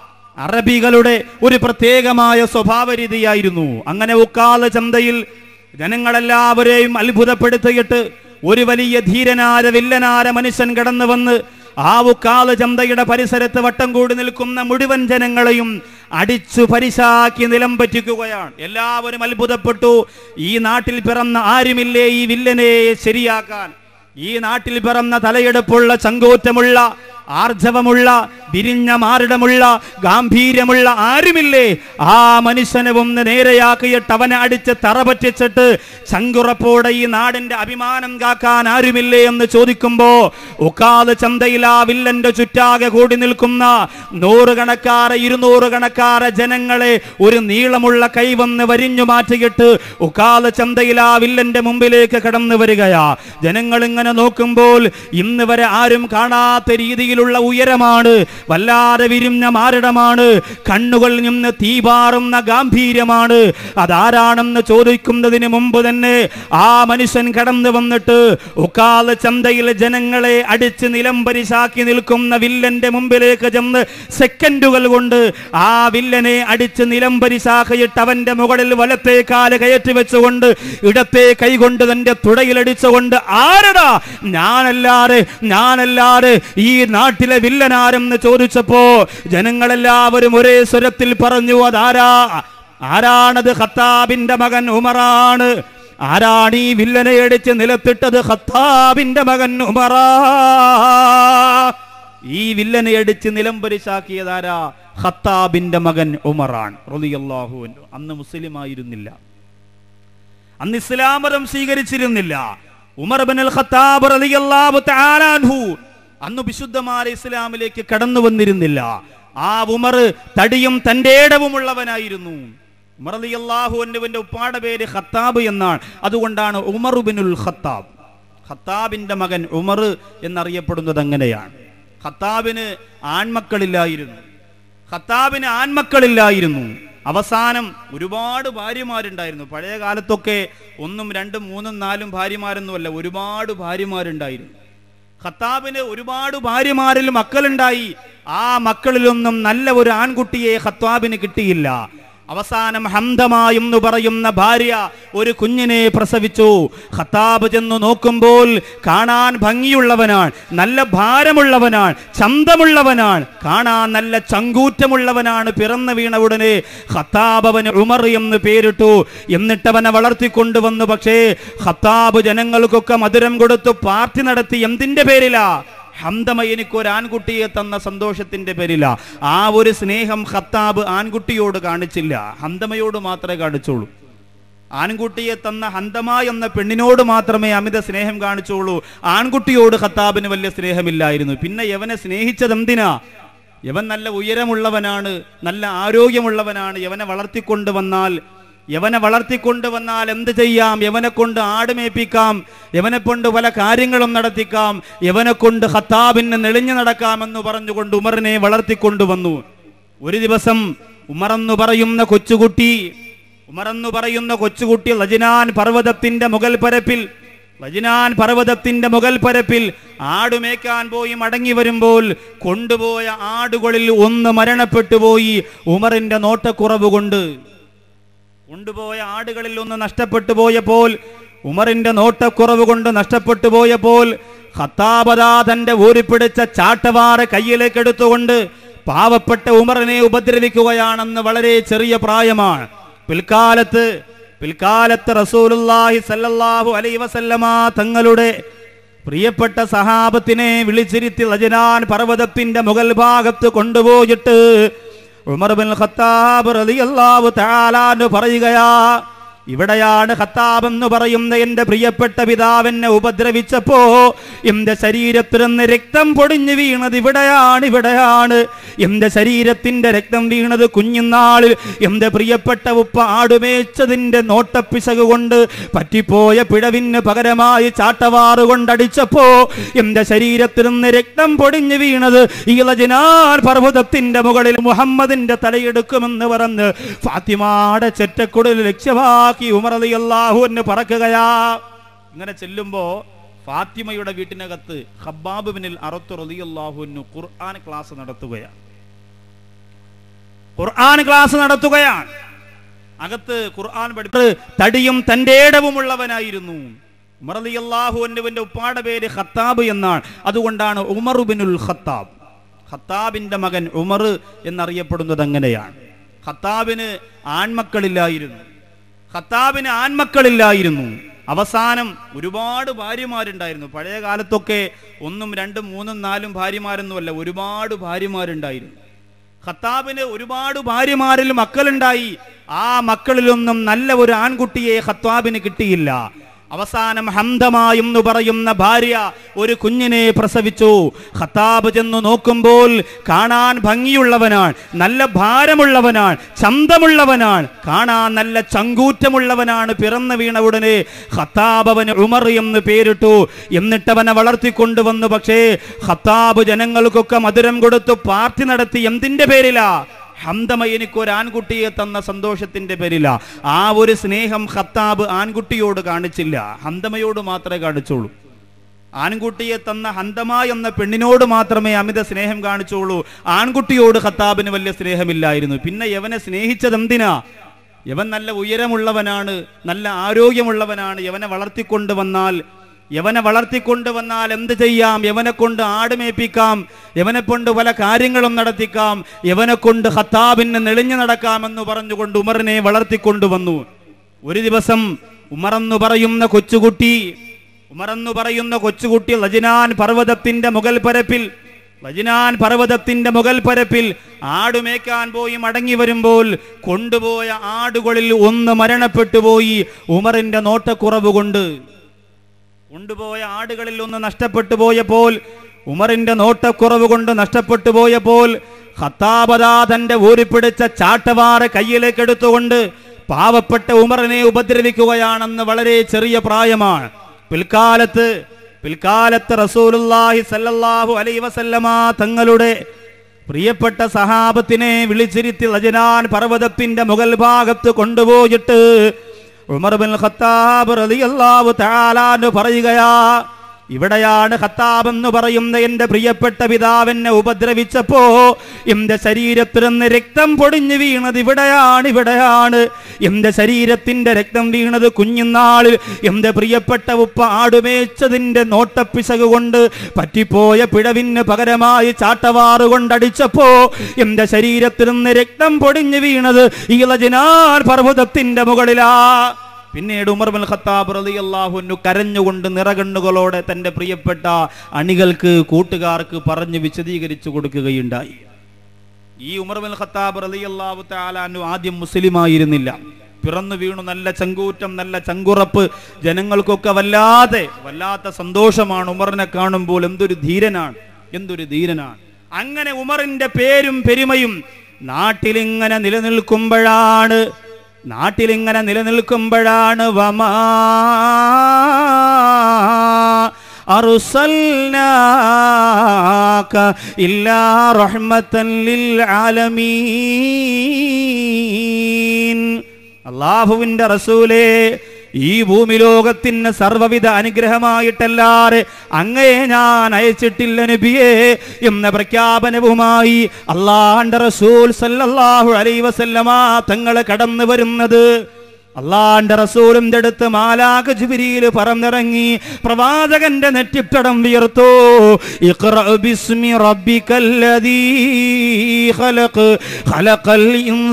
അറബികളുടെ ഒരു പ്രത്യേകമായ സ്വഭാവ രീതിയായിരുന്നു അങ്ങനെ ഉക്കാല ചന്തയിൽ ജനങ്ങളെല്ലാവരെയും അത്ഭുതപ്പെടുത്തിയിട്ട് ഒരു വലിയ ധീരനാര വില്ലനാര മനുഷ്യൻ കടന്നു വന്ന് ആ ഉക്കാല ചന്തയുടെ പരിസരത്ത് വട്ടം കൂടി നിൽക്കുന്ന മുഴുവൻ ജനങ്ങളെയും അടിച്ചു പരിശാക്കി നിലം പറ്റിക്കുകയാണ് എല്ലാവരും അത്ഭുതപ്പെട്ടു ഈ നാട്ടിൽ പിറന്ന ആരുമില്ലേ ഈ വില്ലനെ ശരിയാക്കാൻ ഈ നാട്ടിൽ പിറന്ന തലയെടുപ്പുള്ള ചങ്കോറ്റമുള്ള ആർജവമുള്ള വിരിഞ്ഞ മാറിടമുള്ള ഗാംഭീര്യമുള്ള ആരുമില്ലേ ആ മനുഷ്യനെ ഒന്ന് നേരെയാക്കിയിട്ട് അവനെ അടിച്ച് തറ പറ്റിച്ചിട്ട് ചങ്കുറപ്പോടെ ഈ നാടിന്റെ അഭിമാനം കാക്കാൻ ആരുമില്ലേ എന്ന് ചോദിക്കുമ്പോ ഒക്കാല് ചന്തയിൽ ആ വില്ലന്റെ ചുറ്റാകെ കൂടി നിൽക്കുന്ന നൂറുകണക്കാറ് ഇരുന്നൂറ് കണക്കാറ് ജനങ്ങളെ ഒരു നീളമുള്ള കൈവന്ന് വരിഞ്ഞു മാറ്റിയിട്ട് ഉക്കാല ചന്തയിൽ ആ വില്ലന്റെ മുമ്പിലേക്ക് കടന്നു വരികയാ ജനങ്ങൾ ഇങ്ങനെ നോക്കുമ്പോൾ ഇന്ന് വരെ ആരും കാണാത്ത രീതിയിലുള്ള ഉയരമാണ് വല്ലാതെ വിരിഞ്ഞ മാരടമാണ് കണ്ണുകൾ നിന്ന് തീപാറുന്ന ഗാംഭീര്യമാണ് അതാരാണെന്ന് ചോദിക്കുന്നതിന് മുമ്പ് തന്നെ ആ മനുഷ്യൻ കടന്നു വന്നിട്ട് ഉക്കാല ചന്തയിൽ ജനങ്ങളെ അടിച്ച് നിലംപരിശാക്കി നിൽക്കുന്ന വില്ലന്റെ മുമ്പിലേക്ക് ചെന്ന് സെക്കൻഡുകൾ കൊണ്ട് ആ വില്ലനെ അടിച്ച് നിലംപരിശാഖയിട്ട് അവന്റെ മുകളിൽ വലത്തെ കാല് കയറ്റി വെച്ചുകൊണ്ട് ഇടത്തെ കൈകൊണ്ട് തന്റെ തുടയിലടിച്ചുകൊണ്ട് ആരടാ ഞാനല്ലാതെ ഞാനല്ലാതെ ഈ നാട്ടിലെ വില്ലനാരെന്ന് ചോദിച്ചപ്പോ ജനങ്ങളെല്ലാവരും ഒരേ സ്വരത്തിൽ പറഞ്ഞു അതാരാ ആരാണത് ഖത്താബിന്റെ മകൻ ഉമറാണ് ആരാണ് ഈ വില്ലനെ അടിച്ച് നിലത്തിട്ടത് ഖത്താബിന്റെ മകൻ ഉമറാ ഈ വില്ലനെ അടിച്ച് നിലംപരിശാക്കിയതാരാ ഖത്താബിന്റെ മകൻ ഉമറാൻ റളിയല്ലാഹു അൻഹു അന്ന് മുസ്ലിം ആയിരുന്നില്ല അന്ന് ഇസ്ലാം മതം സ്വീകരിച്ചിരുന്നില്ല ഉമർ ബിൻ അൽ ഖത്താബ് റളിയല്ലാഹു തആല അൻഹു അന്ന് വിശുദ്ധമായ ഇസ്ലാമിലേക്ക് കടന്നു വന്നിരുന്നില്ല ആ ഉമർ തടിയും തന്റെ ഇടവുമുള്ളവനായിരുന്നു ഉമർ റളിയല്ലാഹു അൻഹുവിന്റെ ഉപ്പാടെ പേര് ഖത്താബ് എന്നാണ് അതുകൊണ്ടാണ് ഉമർ ബിനുൽ ഖത്താബ് ഖത്താബിന്റെ മകൻ ഉമർ എന്നറിയപ്പെടുന്നത് അങ്ങനെയാണ് ഖത്താബിന് ആൺമക്കളില്ലായിരുന്നു ഖത്താബിന് ആൺമക്കളില്ലായിരുന്നു അവസാനം ഒരുപാട് ഭാര്യമാരുണ്ടായിരുന്നു പഴയ കാലത്തൊക്കെ ഒന്നും രണ്ടും മൂന്നും നാലും ഭാര്യമാരൊന്നുമല്ല ഒരുപാട് ഭാര്യമാരുണ്ടായിരുന്നു ഖത്താബിന് ഒരുപാട് ഭാര്യമാരിൽ മക്കളുണ്ടായി ആ മക്കളിലൊന്നും നല്ല ഒരു ആൺകുട്ടിയെ ഖത്താബിന് കിട്ടിയില്ല അവസാനം ഹംദമ എന്ന് പറയുന്ന ഭാര്യ ഒരു കുഞ്ഞിനെ പ്രസവിച്ചു ഖത്താബ് ചെന്നു നോക്കുമ്പോൾ കാണാൻ ഭംഗിയുള്ളവനാണ് നല്ല ഭാരമുള്ളവനാണ് ചന്തമുള്ളവനാണ് കാണാൻ നല്ല ചങ്കൂറ്റമുള്ളവനാണ് പിറന്നു വീണ ഉടനെ ഖത്താബ് അവന് ഉമർ എന്ന് പേരിട്ടു എന്നിട്ടവനെ വളർത്തിക്കൊണ്ടുവന്നു പക്ഷേ ഖത്താബ് ജനങ്ങൾക്കൊക്കെ മധുരം കൊടുത്തു പാർട്ടി നടത്തി എന്തിന്റെ പേരിലാ ഹംദമ എനിക്ക് ഒരു ആൺകുട്ടിയെ തന്ന സന്തോഷത്തിന്റെ പേരില ആ ഒരു സ്നേഹം ഖത്താബ് ആൺകുട്ടിയോട് കാണിച്ചില്ല ഹന്തമയോട് മാത്രമേ കാണിച്ചുള്ളൂ ആൺകുട്ടിയെ തന്ന ഹന്തമ എന്ന പെണ്ണിനോട് മാത്രമേ അമിത സ്നേഹം കാണിച്ചുള്ളൂ ആൺകുട്ടിയോട് ഖത്താബിന് വലിയ സ്നേഹമില്ലായിരുന്നു പിന്നെ യവനെ സ്നേഹിച്ചത് എന്തിനാ യവൻ നല്ല ഉയരമുള്ളവനാണ് നല്ല ആരോഗ്യമുള്ളവനാണ് യവനെ വളർത്തിക്കൊണ്ടുവന്നാൽ യവനെ വളർത്തിക്കൊണ്ടുവന്നാൽ എന്ത് ചെയ്യാം യവനെ കൊണ്ട് ആടുമേപ്പിക്കാം യവനെ കൊണ്ട് പല കാര്യങ്ങളും നടത്തിക്കാം യവനെ കൊണ്ട് ഖത്താബിന് നെളിഞ്ഞു നടക്കാമെന്ന് പറഞ്ഞുകൊണ്ട് ഉമറിനെ വളർത്തിക്കൊണ്ടുവന്നു ഒരു ദിവസം ഉമറെന്ന് പറയുന്ന കൊച്ചുകുട്ടി ഉമറെന്ന് പറയുന്ന കൊച്ചുകുട്ടി ലജിനാൻ പർവ്വതത്തിന്റെ മുകൾ പരപ്പിൽ ലജിനാൻ പർവ്വതത്തിന്റെ മുകൾ പരപ്പിൽ ആടുമേക്കാൻ പോയി മടങ്ങി വരുമ്പോൾ കൊണ്ടുപോയ ആടുകളിൽ ഒന്ന് മരണപ്പെട്ടു പോയി ഉമറിന്റെ നോട്ടക്കുറവ് കൊണ്ട് കൊണ്ടുപോയ ആടുകളിൽ ഒന്ന് നഷ്ടപ്പെട്ടു പോയപ്പോൾ ഉമറിന്റെ നോട്ടക്കുറവ് കൊണ്ട് നഷ്ടപ്പെട്ടു പോയപ്പോൾ ഖത്താബദാ തന്റെ ഊരിപ്പിടിച്ച ചാട്ടവാറ കയ്യിലേക്ക് എടുത്തുകൊണ്ട് പാവപ്പെട്ട ഉമറിനെ ഉപദ്രവിക്കുകയാണെന്ന് വളരെ ചെറിയ പ്രായമാണ് പിൽക്കാലത്ത് പിൽക്കാലത്ത് റസൂലുള്ളാഹി സല്ലല്ലാഹു അലൈഹി വസല്ലമ തങ്ങളുടെ പ്രിയപ്പെട്ട സഹാബത്തിനെ വിളിച്ചിരുത്തി ലജനാൻ പർവ്വതത്തിന്റെ മുകൾ ഭാഗത്ത് കൊണ്ടുപോയിട്ട് ഉമർ ബിൻ ഖത്താബ് റളിയല്ലാഹു തആല എന്ന് പറയുകയാ ഇവിടെയാണ് ഖത്താബ് എന്ന് പറയുന്ന എന്റെ പ്രിയപ്പെട്ട പിതാവിനെ ഉപദ്രവിച്ചപ്പോ എന്റെ ശരീരത്തിൽ നിന്ന് രക്തം പൊടിഞ്ഞു വീണത് ഇവിടെയാണ് ഇവിടെയാണ് എന്റെ ശരീരത്തിന്റെ രക്തം വീണത് കുഞ്ഞുനാളിൽ എന്റെ പ്രിയപ്പെട്ട ഉപ്പ ആടുമേച്ചതിന്റെ നോട്ടപ്പിശക് കൊണ്ട് പറ്റിപ്പോയ പിഴവിന് പകരമായി ചാട്ടവാറ് കൊണ്ടടിച്ചപ്പോ എന്റെ ശരീരത്തിൽ നിന്ന് രക്തം പൊടിഞ്ഞു വീണത് ഈ ലജനാൻ പർവ്വതത്തിന്റെ മുകളിൽ മുഹമ്മദിന്റെ തലയെടുക്കുമെന്ന് പറഞ്ഞ് ഫാത്തിമാടെ ചെറ്റക്കുടൽ ലക്ഷ്യമാക്കി ഉമർ അലി അള്ളാഹു എന്ന് പറക്കുകയാ ഇങ്ങനെ ചെല്ലുമ്പോ ഫാത്തിമയുടെ വീട്ടിനകത്ത് ഹബ്ബാബ് ബിനിൽ അറത്തു റളിയല്ലാഹുവിന് ഖുർആൻ ക്ലാസ് നടത്തുകയാണ് ഖുർആൻ ക്ലാസ് നടത്തുകയാണ് അകത്ത് ഖുർആൻ പഠിപ്പ് തടിയും തന്റെ ഇടവുമുള്ളവനായിരുന്നു ഉമർ റളിയല്ലാഹു അൻഹുവിന്റെ ഉപ്പാടെ പേര് ഖത്താബ് എന്നാണ് അതുകൊണ്ടാണ് ഉമർ ബിനുൽ ഖത്താബ് ഖത്താബിന്റെ മകൻ ഉമർ എന്നറിയപ്പെടുന്നത് അങ്ങനെയാണ് ഖത്താബിന് ആൺമക്കളില്ലായിരുന്നു ഖത്താബിന് ആൺമക്കളില്ലായിരുന്നു അവസാനം ഒരുപാട് ഭാര്യമാരുണ്ടായിരുന്നു പഴയ കാലത്തൊക്കെ ഒന്നും രണ്ടും മൂന്നും നാലും ഭാര്യമാരൊന്നുമല്ല ഒരുപാട് ഭാര്യമാരുണ്ടായിരുന്നു ഖത്താബിന് ഒരുപാട് ഭാര്യമാരിൽ മക്കളുണ്ടായി ആ മക്കളിലൊന്നും നല്ല ഒരു ആൺകുട്ടിയെ ഖത്താബിന് കിട്ടിയില്ല അവസാനം ഹംദമ എന്ന് പറയുന്ന ഭാര്യ ഒരു കുഞ്ഞിനെ പ്രസവിച്ചു ഖത്താബ് ചെന്നു നോക്കുമ്പോൾ കാണാൻ ഭംഗിയുള്ളവനാണ് നല്ല ഭാരമുള്ളവനാണ് ചന്തമുള്ളവനാണ് കാണാൻ നല്ല ചങ്കൂറ്റമുള്ളവനാണ് പിറന്നു വീണ ഉടനെ ഖത്താബ് അവന് ഉമർ എന്ന് പേരിട്ടു എന്നിട്ടവനെ വളർത്തിക്കൊണ്ടുവന്നു പക്ഷേ ഖത്താബ് ജനങ്ങൾക്കൊക്കെ മധുരം കൊടുത്തു പാർട്ടി നടത്തി എന്തിന്റെ പേരിലാ ഹംദമ എനിക്ക് ഒരു ആൺകുട്ടിയെ തന്ന സന്തോഷത്തിന്റെ പേരില ആ ഒരു സ്നേഹം ഖത്താബ് ആൺകുട്ടിയോട് കാണിച്ചില്ല ഹന്തമയോട് മാത്രമേ കാണിച്ചുള്ളൂ ആൺകുട്ടിയെ തന്ന ഹന്തമ എന്ന പെണ്ണിനോട് മാത്രമേ അമിത സ്നേഹം കാണിച്ചുള്ളൂ ആൺകുട്ടിയോട് ഖത്താബിന് വലിയ സ്നേഹമില്ലായിരുന്നു പിന്നെ യവനെ സ്നേഹിച്ചത് എന്തിനാ യവൻ നല്ല ഉയരമുള്ളവനാണ് നല്ല ആരോഗ്യമുള്ളവനാണ് യവനെ വളർത്തിക്കൊണ്ടുവന്നാൽ യവനെ വളർത്തിക്കൊണ്ടുവന്നാൽ എന്ത് ചെയ്യാം യവനെ കൊണ്ട് ആടുമേപ്പിക്കാം യവനെ കൊണ്ട് പല കാര്യങ്ങളും നടത്തിക്കാം യവനെ കൊണ്ട് ഖത്താബിന് നെളിഞ്ഞു നടക്കാമെന്ന് പറഞ്ഞുകൊണ്ട് ഉമറിനെ വളർത്തിക്കൊണ്ടുവന്നു ഒരു ദിവസം ഉമറെന്ന് പറയുന്ന കൊച്ചുകുട്ടി ഉമറെന്ന് പറയുന്ന കൊച്ചുകുട്ടി ലജിനാൻ പർവ്വതത്തിന്റെ മുകൾ പരപ്പിൽ ലജിനാൻ പർവ്വതത്തിന്റെ മുകൾ പരപ്പിൽ ആടുമേക്കാൻ പോയി മടങ്ങി വരുമ്പോൾ കൊണ്ടുപോയ ആടുകളിൽ ഒന്ന് മരണപ്പെട്ടു പോയി ഉമറിന്റെ നോട്ടക്കുറവ് കൊണ്ട് കൊണ്ടുപോയ ആടുകളിൽ ഒന്ന് നഷ്ടപ്പെട്ടു പോയപ്പോൾ ഉമറിന്റെ നോട്ടക്കുറവ് കൊണ്ട് നഷ്ടപ്പെട്ടു പോയപ്പോൾ ഖത്താബദാ തന്റെ ഊരിപ്പിടിച്ച ചാട്ടവാറ് കയ്യിലേക്ക് എടുത്തുകൊണ്ട് പാവപ്പെട്ട ഉമറിനെ ഉപദ്രവിക്കുകയാണെന്ന് വളരെ ചെറിയ പ്രായമാണ് പിൽക്കാലത്ത് പിൽക്കാലത്ത് റസൂലുള്ളാഹി സല്ലല്ലാഹു അലൈഹി വസല്ലമ തങ്ങളുടെ പ്രിയപ്പെട്ട സഹാബത്തിനെ വിളിച്ചിരുത്തി ലജനാൻ പർവ്വതത്തിന്റെ മുകൾ ഭാഗത്ത് കൊണ്ടുപോയിട്ട് ഉമർ ബിൻ ഖത്താബ് റളിയല്ലാഹു തആല എന്ന് പറയുകയാ ഇവിടെയാണ് ഖത്താബ് എന്ന് പറയുന്ന എന്റെ പ്രിയപ്പെട്ട പിതാവിനെ ഉപദ്രവിച്ചപ്പോ എന്റെ ശരീരത്തിൽ നിന്ന് രക്തം പൊടിഞ്ഞു വീണത് ഇവിടെയാണ് ഇവിടെയാണ് എന്റെ ശരീരത്തിന്റെ രക്തം വീണത് കുഞ്ഞുനാളിൽ എന്റെ പ്രിയപ്പെട്ട ഉപ്പ ആടുമേച്ചതിന്റെ നോട്ടപ്പിശക് കൊണ്ട് പറ്റിപ്പോയ പിഴവിന് പകരമായി ചാട്ടവാറ് കൊണ്ടടിച്ചപ്പോ എന്റെ ശരീരത്തിൽ നിന്ന് രക്തം പൊടിഞ്ഞു വീണത് ഈ ലജനാൻ പർവ്വതത്തിന്റെ മുകളിലാ പിന്നീട് ഉമർ ബിൻ ഖത്താബ് റളിയല്ലാഹുവിനു കരഞ്ഞുകൊണ്ട് നിറകണ്ണുകളോടെ തന്റെ പ്രിയപ്പെട്ട അണികൾക്ക് കൂട്ടുകാർക്ക് പറഞ്ഞു വിശദീകരിച്ചു കൊടുക്കുകയുണ്ടായി ഈ ഉമർ ബിൻ ഖത്താബ് റളിയല്ലാഹു തആലാനു ആദ്യം മുസ്ലിമായിരുന്നില്ല പിറന്നു വീണു നല്ല ചങ്കൂറ്റം നല്ല ചങ്കുറപ്പ് ജനങ്ങൾക്കൊക്കെ വല്ലാതെ വല്ലാത്ത സന്തോഷമാണ് ഉമറിനെ കാണുമ്പോൾ എന്തൊരു ധീരനാണ് എന്തൊരു ധീരനാണ് അങ്ങനെ ഉമറിന്റെ പേരും പെരുമയും നാട്ടിലിങ്ങനെ നിലനിൽക്കുമ്പോഴാണ് നാട്ടിലിങ്ങനെ നിലനിൽക്കുമ്പോഴാണ് വമാ അറുസൽനാക ഇല്ലാ റഹ്മത്തൻ ലിൽ ആലമീൻ അള്ളാഹുവിന്റെ റസൂലേ ഈ ഭൂമി ലോകത്തിന് സർവവിധ അനുഗ്രഹമായിട്ടല്ലാതെ അങ്ങയെ ഞാൻ അയച്ചിട്ടില്ല നബിയേ എന്ന പ്രഖ്യാപനവുമായി അള്ളാഹന്റെ റസൂൽ സല്ലല്ലാഹു അലൈഹി വസല്ലമ തങ്ങളെ കടന്നു വരുന്നത് അള്ളാന്റെ റസൂലിന്റെ അടുത്ത് മാലാക ജിബിരിയിൽ പറന്നിറങ്ങി പ്രവാചകന്റെ നെറ്റിത്തടം വിയർത്തു ഇഖ്റ ബിസ്മി റബ്ബിക്കല്ലദീ ഖലഖ് ഖലഖൽ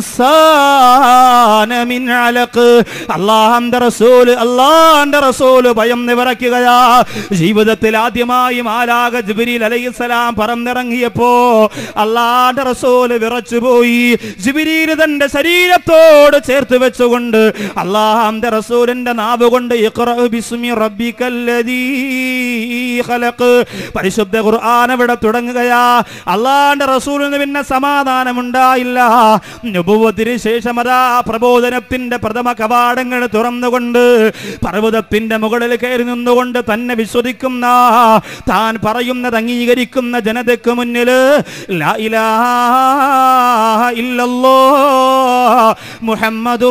ഇൻസാന മിൻ അലഖ് അള്ളാഹന്റെ റസൂൽ അള്ളാന്റെ റസൂൽ ഭയം നിവറയ്ക്കുകയാ ജീവിതത്തിൽ ആദ്യമായി മാലാക ജിബിരിൽ അലൈഹിസ്സലാം പറന്നിറങ്ങിയപ്പോ അള്ളാന്റെ റസൂൽ വിറച്ചുപോയി ജിബിരിൽ തന്റെ ശരീരത്തോട് ചേർത്ത് വെച്ചുകൊണ്ട് അള്ളാഹന്റെ റസൂലിന്റെ നാവ് കൊണ്ട് ഇഖ്റ ബിസ്മി റബ്ബിക്കല്ലദീ ഖലഖ് പരിശുദ്ധ ഖുർആൻ ഇവിടെ തുടങ്ങുകയാ അള്ളാഹന്റെ റസൂലിന് പിന്നെ സമാധാനമുണ്ടായില്ല നുബുവത്തിന് ശേഷം അതാ പ്രബോധനത്തിന്റെ പ്രഥമ കവാടങ്ങൾ തുറന്നുകൊണ്ട് പർവ്വതത്തിന്റെ മുകളിൽ കയറി നിന്നുകൊണ്ട് തന്നെ വിശ്വസിക്കുന്ന താൻ പറയുന്നത് അംഗീകരിക്കുന്ന ജനതയ്ക്ക് മുന്നിൽ ലാ ഇലാഹ ഇല്ലല്ലോ മുഹമ്മദുർ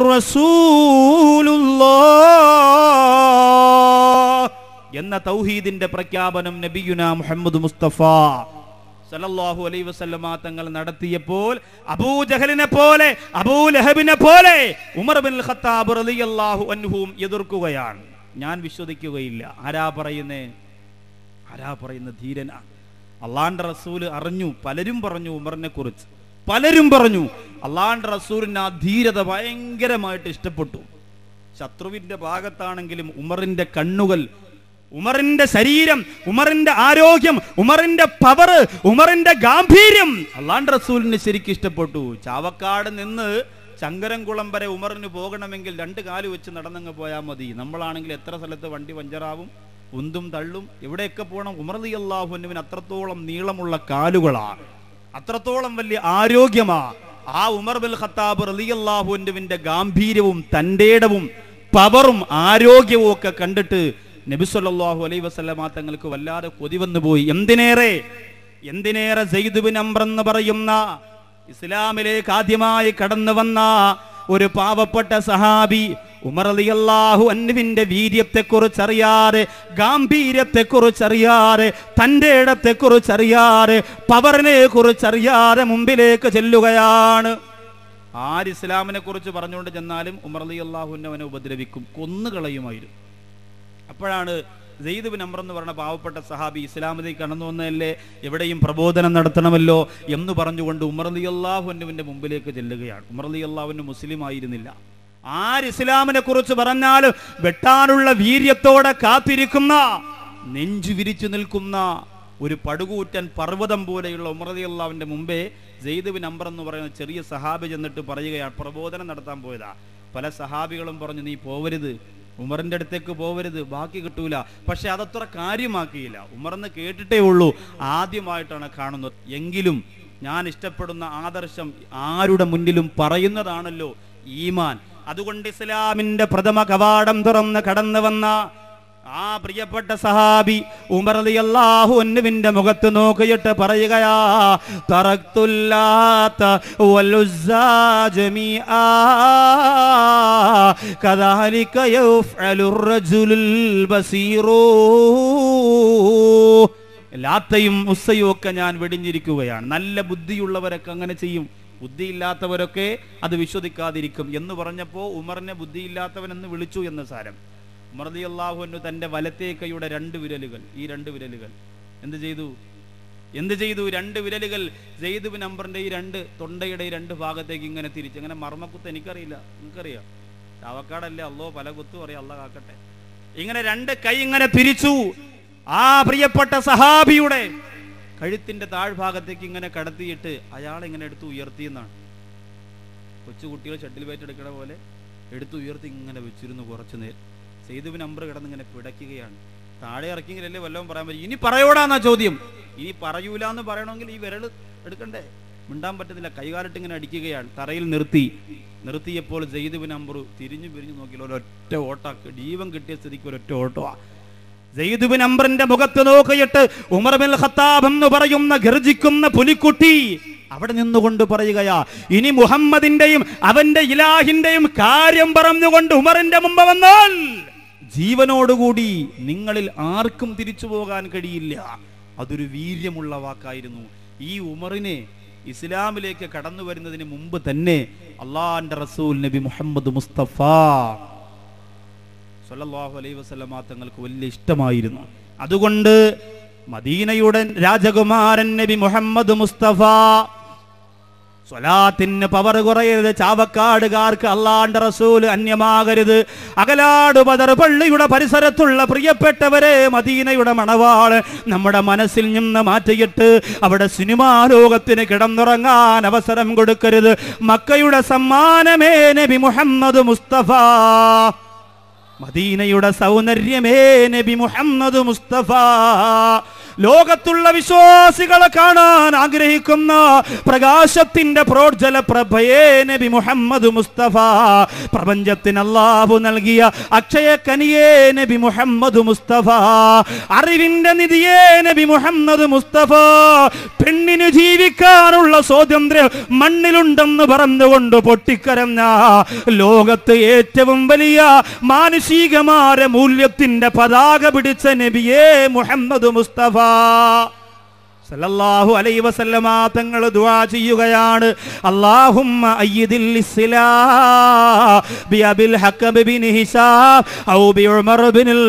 റസൂലുള്ളാഹ് എന്ന തൗഹീദിന്റെ പ്രഖ്യാപനം നബിയുന മുഹമ്മദ് മുസ്തഫ സല്ലല്ലാഹു അലൈഹി വസല്ലമ തങ്ങൾ നടത്തിയപ്പോൾ അബൂജഹലിനെ പോലെ അബൂലഹബിനെ പോലെ ഉമർ ബിൻ ഖത്താബ് റളിയല്ലാഹു അൻഹുവും എതിർക്കുകയാണ് ഞാൻ വിശ്വസിക്കുകയില്ല ആരാ പറയുന്നേ ആരാ പറയുന്ന ധീരനാണ് അള്ളാന്റെ റസൂല് അറിഞ്ഞു പലരും പറഞ്ഞു ഉമറിനെ കുറിച്ച് പലരും പറഞ്ഞു അള്ളാന്റെ റസൂലിന് ആ ധീരത ഭയങ്കരമായിട്ട് ഇഷ്ടപ്പെട്ടു ശത്രുവിന്റെ ഭാഗത്താണെങ്കിലും ഉമറിന്റെ കണ്ണുകൾ ഉമറിന്റെ ശരീരം ഉമറിന്റെ ആരോഗ്യം ഉമറിന്റെ പവർ ഉമറിന്റെ ഗാംഭീര്യം അള്ളാന്റെ റസൂലിന് ശരിക്കും ഇഷ്ടപ്പെട്ടു ചാവക്കാട് നിന്ന് ചങ്കരംകുളം വരെ ഉമറിന് പോകണമെങ്കിൽ രണ്ട് കാല് വെച്ച് നടന്നങ്ങ് പോയാൽ മതി നമ്മളാണെങ്കിൽ എത്ര സ്ഥലത്ത് വണ്ടി പഞ്ചറാവും ഉന്തും തള്ളും എവിടെയൊക്കെ പോകണം ഉമർദി അള്ളാഹുവിന് അത്രത്തോളം നീളമുള്ള കാലുകളാണ് അത്രത്തോളം വലിയ ആരോഗ്യമാ ആ ഉമർ ബിൽ ഖത്താബ് റലിയല്ലാഹുവിന്റെ ഗാംഭീര്യവും തന്റേടവും പവറും ആരോഗ്യവും ഒക്കെ കണ്ടിട്ട് നബിസ്വല്ലാഹു അലൈ വസല്ലമ തങ്ങൾക്ക് വല്ലാതെ കൊതി വന്നു പോയി എന്തിനേറെ എന്തിനേറെ സെയ്ദുബിൻ അംർ എന്ന് പറയുന്ന ഇസ്ലാമിലേക്ക് ആദ്യമായി കടന്നു വന്ന ഒരു പാവപ്പെട്ട സഹാബി ഉമർ അലിയല്ലാഹു അന്നുവിന്റെ വീര്യത്തെക്കുറിച്ചറിയാതെ ഗാംഭീര്യത്തെക്കുറിച്ചറിയാതെ തൻ്റെ ഇടത്തെക്കുറിച്ചറിയാതെ പവറിനെ കുറിച്ചറിയാതെ മുമ്പിലേക്ക് ചെല്ലുകയാണ് ആര് ഇസ്ലാമിനെ കുറിച്ച് പറഞ്ഞുകൊണ്ട് ചെന്നാലും ഉമർ അലി അള്ളാഹുവിനെ അവനെ ഉപദ്രവിക്കും കൊന്നുകളയുമായിരുന്നു അപ്പോഴാണ് സെയ്ദ് ബിൻ അമ്ര എന്ന് പറഞ്ഞ പാവപ്പെട്ട സഹാബി ഇസ്ലാമിലേക്ക് കടന്നു വന്നതല്ലേ എവിടെയും പ്രബോധനം നടത്തണമല്ലോ എന്ന് പറഞ്ഞുകൊണ്ട് ഉമർ അലി അള്ളാഹുവിൻ്റെ മുമ്പിലേക്ക് ചെല്ലുകയാണ് ഉമർ അലി അള്ളാഹുവിന് മുസ്ലിം ആയിരുന്നില്ല ആര് ഇസ്ലാമിനെ കുറിച്ച് പറഞ്ഞാലും വെട്ടാനുള്ള വീര്യത്തോടെ കാത്തിരിക്കുന്ന നെഞ്ചു വിരിച്ചു നിൽക്കുന്ന ഒരു പടുകൂറ്റൻ പർവ്വതം പോലെയുള്ള ഉമറതി അള്ളാവിന്റെ മുമ്പേ ജെയ്ദ് ബിൻ അംബർ എന്ന് പറയുന്ന ചെറിയ സഹാബി ചെന്നിട്ട് പറയുകയാണ് പ്രബോധനം നടത്താൻ പോയതാ പല സഹാബികളും പറഞ്ഞു നീ പോവരുത് ഉമറിന്റെ അടുത്തേക്ക് പോവരുത് ബാക്കി കിട്ടൂല പക്ഷെ അതത്ര കാര്യമാക്കിയില്ല ഉമറെന്ന് കേട്ടിട്ടേ ഉള്ളൂ ആദ്യമായിട്ടാണ് കാണുന്നത് എങ്കിലും ഞാൻ ഇഷ്ടപ്പെടുന്ന ആദർശം ആരുടെ മുന്നിലും പറയുന്നതാണല്ലോ ഈമാൻ അതുകൊണ്ട് ഇസ്ലാമിന്റെ പ്രഥമ കവാടം തുറന്ന് കടന്നു വന്ന ആ പ്രിയപ്പെട്ട സഹാബി ഉമർ അള്ളാഹു ഒന്നുവിന്റെ മുഖത്ത് നോക്കിയിട്ട് പറയുകയാ തറക്തുല്ലാത്ത വലുസ്സാ ജമീആ കദാലിക യഫ്അലു റജുലുൽ ബസീറൂ ലാത്തയും ഉസ്സയും ഒക്കെ ഞാൻ വെടിഞ്ഞിരിക്കുകയാണ് നല്ല ബുദ്ധിയുള്ളവരൊക്കെ അങ്ങനെ ചെയ്യും ബുദ്ധിയില്ലാത്തവരൊക്കെ അത് വിശ്വസിക്കാതിരിക്കും എന്ന് പറഞ്ഞപ്പോൾ ഉമറിനെ ബുദ്ധിയില്ലാത്തവനെന്ന് വിളിച്ചു എന്ന് സാരം ഉമർ അലി അള്ളാഹുവിന് തൻ്റെ വലത്തേ കൈയുടെ രണ്ട് വിരലുകൾ ഈ രണ്ട് വിരലുകൾ എന്ത് ചെയ്തു എന്ത് ചെയ്തു രണ്ട് വിരലുകൾ ജെയ്ദ് ബിൻ അംബറിന്റെ ഈ രണ്ട് തൊണ്ടയുടെ ഈ രണ്ട് ഭാഗത്തേക്ക് ഇങ്ങനെ തിരിച്ചു അങ്ങനെ മർമ്മക്കുത്ത് എനിക്കറിയില്ല നിങ്ങൾക്കറിയാം ചാവക്കാടല്ലേ അല്ലോ പല കുത്തും അറിയാം അല്ല കാക്കട്ടെ ഇങ്ങനെ രണ്ട് കൈ ഇങ്ങനെ തിരിച്ചു ആ പ്രിയപ്പെട്ട സഹാബിയുടെ കഴുത്തിന്റെ താഴ്ഭാഗത്തേക്ക് ഇങ്ങനെ കടത്തിയിട്ട് അയാൾ ഇങ്ങനെ എടുത്ത് ഉയർത്തിയെന്നാണ് കൊച്ചുകുട്ടികൾ ഷട്ടിൽ ബാറ്റ് എടുക്കണ പോലെ എടുത്ത് ഉയർത്തി ഇങ്ങനെ വെച്ചിരുന്നു കുറച്ചു നേരം സെയ്തുബിൻ നമ്പർ കിടന്ന് ഇങ്ങനെ പിടയ്ക്കുകയാണ് താഴെ ഇറക്കിയെങ്കിലല്ലേ വല്ലതും പറയാൻ പറ്റും ഇനി പറയോടാന്നാ ചോദ്യം ഇനി പറയൂല എന്ന് പറയണമെങ്കിൽ ഈ വിരൽ എടുക്കണ്ടേ മിണ്ടാൻ പറ്റുന്നില്ല കൈകാലിട്ട് ഇങ്ങനെ അടിക്കുകയാണ് തറയിൽ നിർത്തി നിർത്തിയപ്പോൾ ജയ്ദുബിൻ നമ്പർ തിരിഞ്ഞു പിരിഞ്ഞു നോക്കിയാൽ ഒരൊറ്റ ഓട്ടാക്ക് ജീവൻ കിട്ടിയ സ്ഥിതിക്ക് ഒരൊറ്റ ഓട്ടമാ സെയ്ദുബിൻ അംബറിന്റെ മുഖത്ത് നോക്കിയിട്ട് ഉമർ ബിൻ ഖത്താബ് എന്ന് പറയുന്ന ഗർജിക്കുന്ന പുലിക്കുട്ടി അവിടെ നിന്നുകൊണ്ട് പറയുകയാ ഇനി മുഹമ്മദിന്റെയും അവന്റെ ഇലാഹിന്റെയും കാര്യം പറഞ്ഞുകൊണ്ട് ഉമറിന്റെ മുമ്പ് വന്നാൽ ജീവനോടുകൂടി നിങ്ങളിൽ ആർക്കും തിരിച്ചു പോകാൻ കഴിയില്ല അതൊരു വീര്യമുള്ള വാക്കായിരുന്നു ഈ ഉമറിനെ ഇസ്ലാമിലേക്ക് കടന്നു വരുന്നതിന് മുമ്പ് തന്നെ അള്ളാന്റെ റസൂൽ നബി മുഹമ്മദ് മുസ്തഫ സല്ലല്ലാഹു അലൈഹി വസല്ലമ തങ്ങൾക്ക് വലിയ ഇഷ്ടമായിരുന്നു അതുകൊണ്ട് മദീനയുടെ രാജകുമാരൻ നബി മുഹമ്മദ് മുസ്തഫ സ്വലാത്തിന് പവർ കുറയരുത് ചാവക്കാടുകാർക്ക് അള്ളാന്റെ റസൂൽ അന്യമാകരുത് അകലാട് ബദർ പള്ളിയുടെ പരിസരത്തുള്ള പ്രിയപ്പെട്ടവരെ മദീനയുടെ മണവാള് നമ്മുടെ മനസ്സിൽ നിന്ന് മാറ്റിയിട്ട് അവിടെ സിനിമാ ലോകത്തിന് കിടന്നുറങ്ങാൻ അവസരം കൊടുക്കരുത് മക്കയുടെ സമ്മാനമേ നബി മുഹമ്മദ് മുസ്തഫ മദീനയുടെ സൗന്ദര്യമേ നബി മുഹമ്മദ് മുസ്തഫ ലോകത്തുള്ള വിശ്വാസികളെ കാണാൻ ആഗ്രഹിക്കുന്ന പ്രകാശത്തിന്റെ പ്രോജ്വല പ്രഭയേ നബി മുഹമ്മദ് മുസ്തഫ പ്രപഞ്ചത്തിന് അള്ളാഹു നൽകിയ അക്ഷയ കനിയേ നബി മുഹമ്മദ് മുസ്തഫ അറിവിന്റെ നിധിയേ നബി മുഹമ്മദ് മുസ്തഫ പെണ്ണിന് ജീവിക്കാനുള്ള സ്വാതന്ത്ര്യം മണ്ണിലുണ്ടെന്ന് പറഞ്ഞുകൊണ്ട് പൊട്ടിക്കരഞ്ഞ ലോകത്ത് ഏറ്റവും വലിയ മാനുഷികമായ മൂല്യത്തിന്റെ പതാക പിടിച്ച നബിയേ മുഹമ്മദ് മുസ്തഫ സല്ലല്ലാഹു അലൈഹി വസല്ലമ തങ്ങൾ ദുആ ചെയ്യുകയാണ് അല്ലാഹുമ്മ അയ്യിദിൽ ഇസ്ലാം ബി അബിൽ ഹക്കം ബിൻ ഹിസാം ഔ ബി ഉമർ ബിനുൽ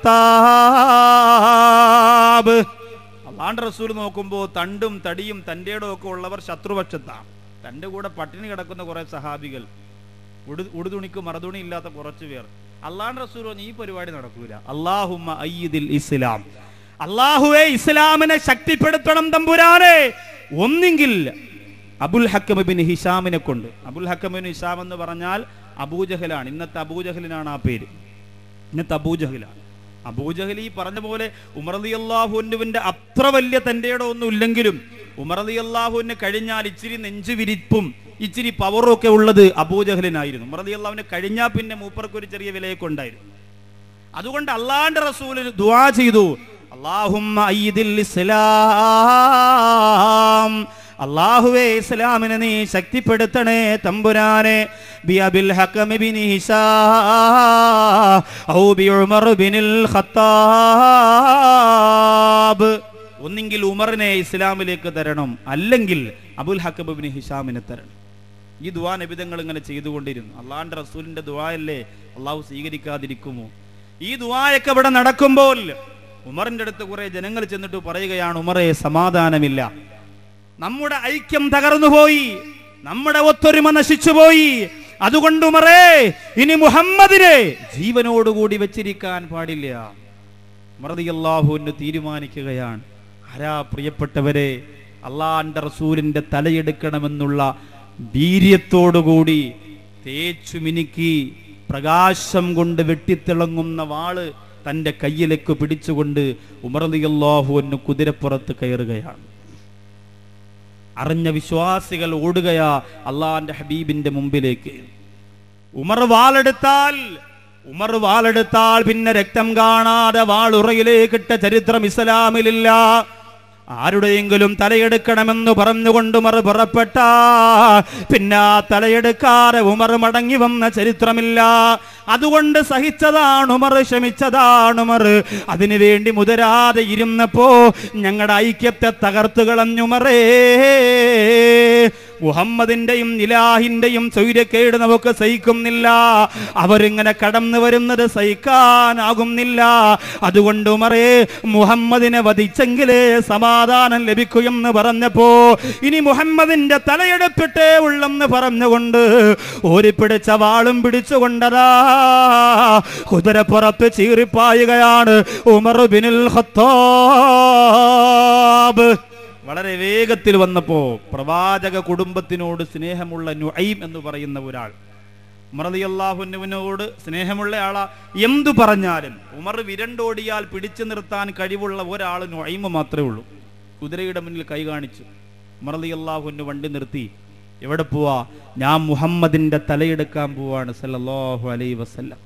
ഖത്താബ് അള്ളാന്റെ റസൂൽ നോക്കുമ്പോൾ തണ്ടും തടിയും തൻ്റെടോ ഒക്കെ ഉള്ളവർ ശത്രുപക്ഷത്താണ് തൻ്റെ കൂടെ പട്ടിണി കിടക്കുന്ന കുറെ സഹാബികൾ ഉടു ഉടുതുണിക്ക് മറുതുണി ഇല്ലാത്ത കുറച്ച് പേർ അള്ളാന്റെ റസൂൽ പറഞ്ഞു, ഈ പരിപാടി നടക്കൂല അള്ളാഹുമ്മ അയ്യിദിൽ ഇസ്ലാം അള്ളാഹുവെ ഇസ്ലാമിനെ ശക്തിപ്പെടുത്തണം തമ്പുരാനെ ഒന്നെങ്കിൽ അബുൽ ഹക്കം ബിൻ ഹിഷാമിനെ കൊണ്ട് അബുൽ ഹക്കം ബിൻ ഹിഷാം എന്ന് പറഞ്ഞാൽ അബൂജഹലാണ് ഇന്നത്തെ അബൂജഹലിനാണ് ആ പേര് ഇന്നത്തെ അബൂജഹലാണ് അബൂജഹൽ ഈ പറഞ്ഞ പോലെ ഉമർലി അള്ളാഹുവിൻ്റെ അത്ര വലിയ തൻ്റെ ഒന്നും ഇല്ലെങ്കിലും ഉമർലി അള്ളാഹുവിന് കഴിഞ്ഞാൽ ഇച്ചിരി നെഞ്ചു വിരിപ്പും ഇച്ചിരി പവറും ഒക്കെ ഉള്ളത് അബൂജഹലിനായിരുന്നു ഉമർലി അള്ളാഹുവിന് കഴിഞ്ഞാൽ പിന്നെ മൂപ്പർക്ക് ഒരു ചെറിയ വിലയൊക്കെ ഉണ്ടായിരുന്നു അതുകൊണ്ട് അള്ളാന്റെ റസൂലിന് ദുആ ചെയ്തു അള്ളാഹുമ്മ അയ്യിദിൽ ഇസ്ലാം അള്ളാഹുവേ ഇസ്ലാമിനെ നീ ശക്തിപ്പെടുത്തണേ തമ്പുരാനെ ബി അബിൽ ഹക്കം ബിൻ ഹിസാ ഔ ബി ഉമർ ബിനിൽ ഖത്താബ് ഒന്നെങ്കിൽ ഉമറിനെ ഇസ്ലാമിലേക്ക് തരണം അല്ലെങ്കിൽ അബുൽ ഹക്കബ് ബിൻ ഹിഷാമിനെ തരണം ഈ ദുആ നബിതങ്ങൾ ഇങ്ങനെ ചെയ്തുകൊണ്ടിരുന്നു അള്ളാഹിന്റെ റസൂലിന്റെ ദുആ അല്ലേ അള്ളാഹു സ്വീകരിക്കാതിരിക്കുമോ ഈ ദുആയൊക്കെ ഇവിടെ നടക്കുമ്പോൾ ഉമറിന്റെ അടുത്ത് കുറെ ജനങ്ങൾ ചെന്നിട്ട് പറയുകയാണ് ഉമറെ സമാധാനമില്ല നമ്മുടെ ഐക്യം തകർന്നുപോയി നമ്മുടെ ഒത്തൊരുമ നശിച്ചുപോയി അതുകൊണ്ട് ഉമറേ ഇനി മുഹമ്മദിനെ ജീവനോടുകൂടി വെച്ചിരിക്കാൻ പാടില്ല മറതിയല്ലാഹുവിന് തീരുമാനിക്കുകയാണ് ആരാ പ്രിയപ്പെട്ടവരെ അള്ളാന്റെ റസൂലിന്റെ തലയെടുക്കണമെന്നുള്ള വീര്യത്തോടുകൂടി തേച്ചു മിനുക്കി പ്രകാശം കൊണ്ട് വെട്ടിത്തിളങ്ങുന്ന വാള് തന്റെ കയ്യിലേക്ക് പിടിച്ചുകൊണ്ട് ഉമർദിയല്ലാഹുവിന് കുതിരപ്പുറത്ത് കയറുകയാണ് അറിഞ്ഞ വിശ്വാസികൾ ഓടുകയാ അള്ളാന്റെ ഹബീബിന്റെ മുമ്പിലേക്ക് ഉമർ വാളെടുത്താൽ ഉമർ വാളെടുത്താൽ പിന്നെ രക്തം കാണാതെ വാളുറയിലേക്കിട്ട ചരിത്രം ഇസ്ലാമിലില്ല ആരുടെയെങ്കിലും തലയെടുക്കണമെന്ന് പറഞ്ഞുകൊണ്ട് ഉമർ പുറപ്പെട്ട പിന്നെ ആ തലയെടുക്കാതെ ഉമർ മടങ്ങി വന്ന ചരിത്രമില്ല അതുകൊണ്ട് സഹിച്ചതാണ് ഉമർ ക്ഷമിച്ചതാണ് ഉമർ അതിനു വേണ്ടി മുതരാതെ ഇരുന്നപ്പോ ഞങ്ങളുടെ ഐക്യത്തെ തകർത്തു കളഞ്ഞുമറേ മുഹമ്മദിന്റെയും ഇലാഹിന്റെയും സൗര്യക്കേട് നമുക്ക് സഹിക്കുന്നില്ല അവരിങ്ങനെ കടന്നു വരുന്നത് സഹിക്കാനാകുന്നില്ല അതുകൊണ്ട് ഉമറേ മുഹമ്മദിനെ വധിച്ചെങ്കിലേ സമാധാനം ലഭിക്കുമെന്ന് പറഞ്ഞപ്പോ ഇനി മുഹമ്മദിന്റെ തലയെടുപ്പിട്ടേ ഉള്ളെന്ന് പറഞ്ഞുകൊണ്ട് ഓരിപ്പിടിച്ച വാളും പിടിച്ചുകൊണ്ടതാ കുതിരപ്പുറത്ത് ചീറിപ്പായുകയാണ് ഉമർ ബിനുൽ ഖത്താബ് വളരെ വേഗത്തിൽ വന്നപ്പോ പ്രവാചക കുടുംബത്തിനോട് സ്നേഹമുള്ള നുഐം എന്ന് പറയുന്ന ഒരാൾ ഉമർദിയല്ലാഹുനുവിനോട് സ്നേഹമുള്ള ആളാ എന്തു പറഞ്ഞാലും ഉമർ വിരണ്ടോടിയാൽ പിടിച്ചു നിർത്താൻ കഴിവുള്ള ഒരാൾ നുഐമ് മാത്രമേ ഉള്ളൂ കുതിരയുടെ മുന്നിൽ കൈ കാണിച്ചു ഉമർദിയല്ലാഹുന് വണ്ടി നിർത്തി എവിടെ പോവാ ഞാൻ മുഹമ്മദിന്റെ തലയെടുക്കാൻ പോവാണ് സല്ലല്ലാഹു അലൈ വസല്ലം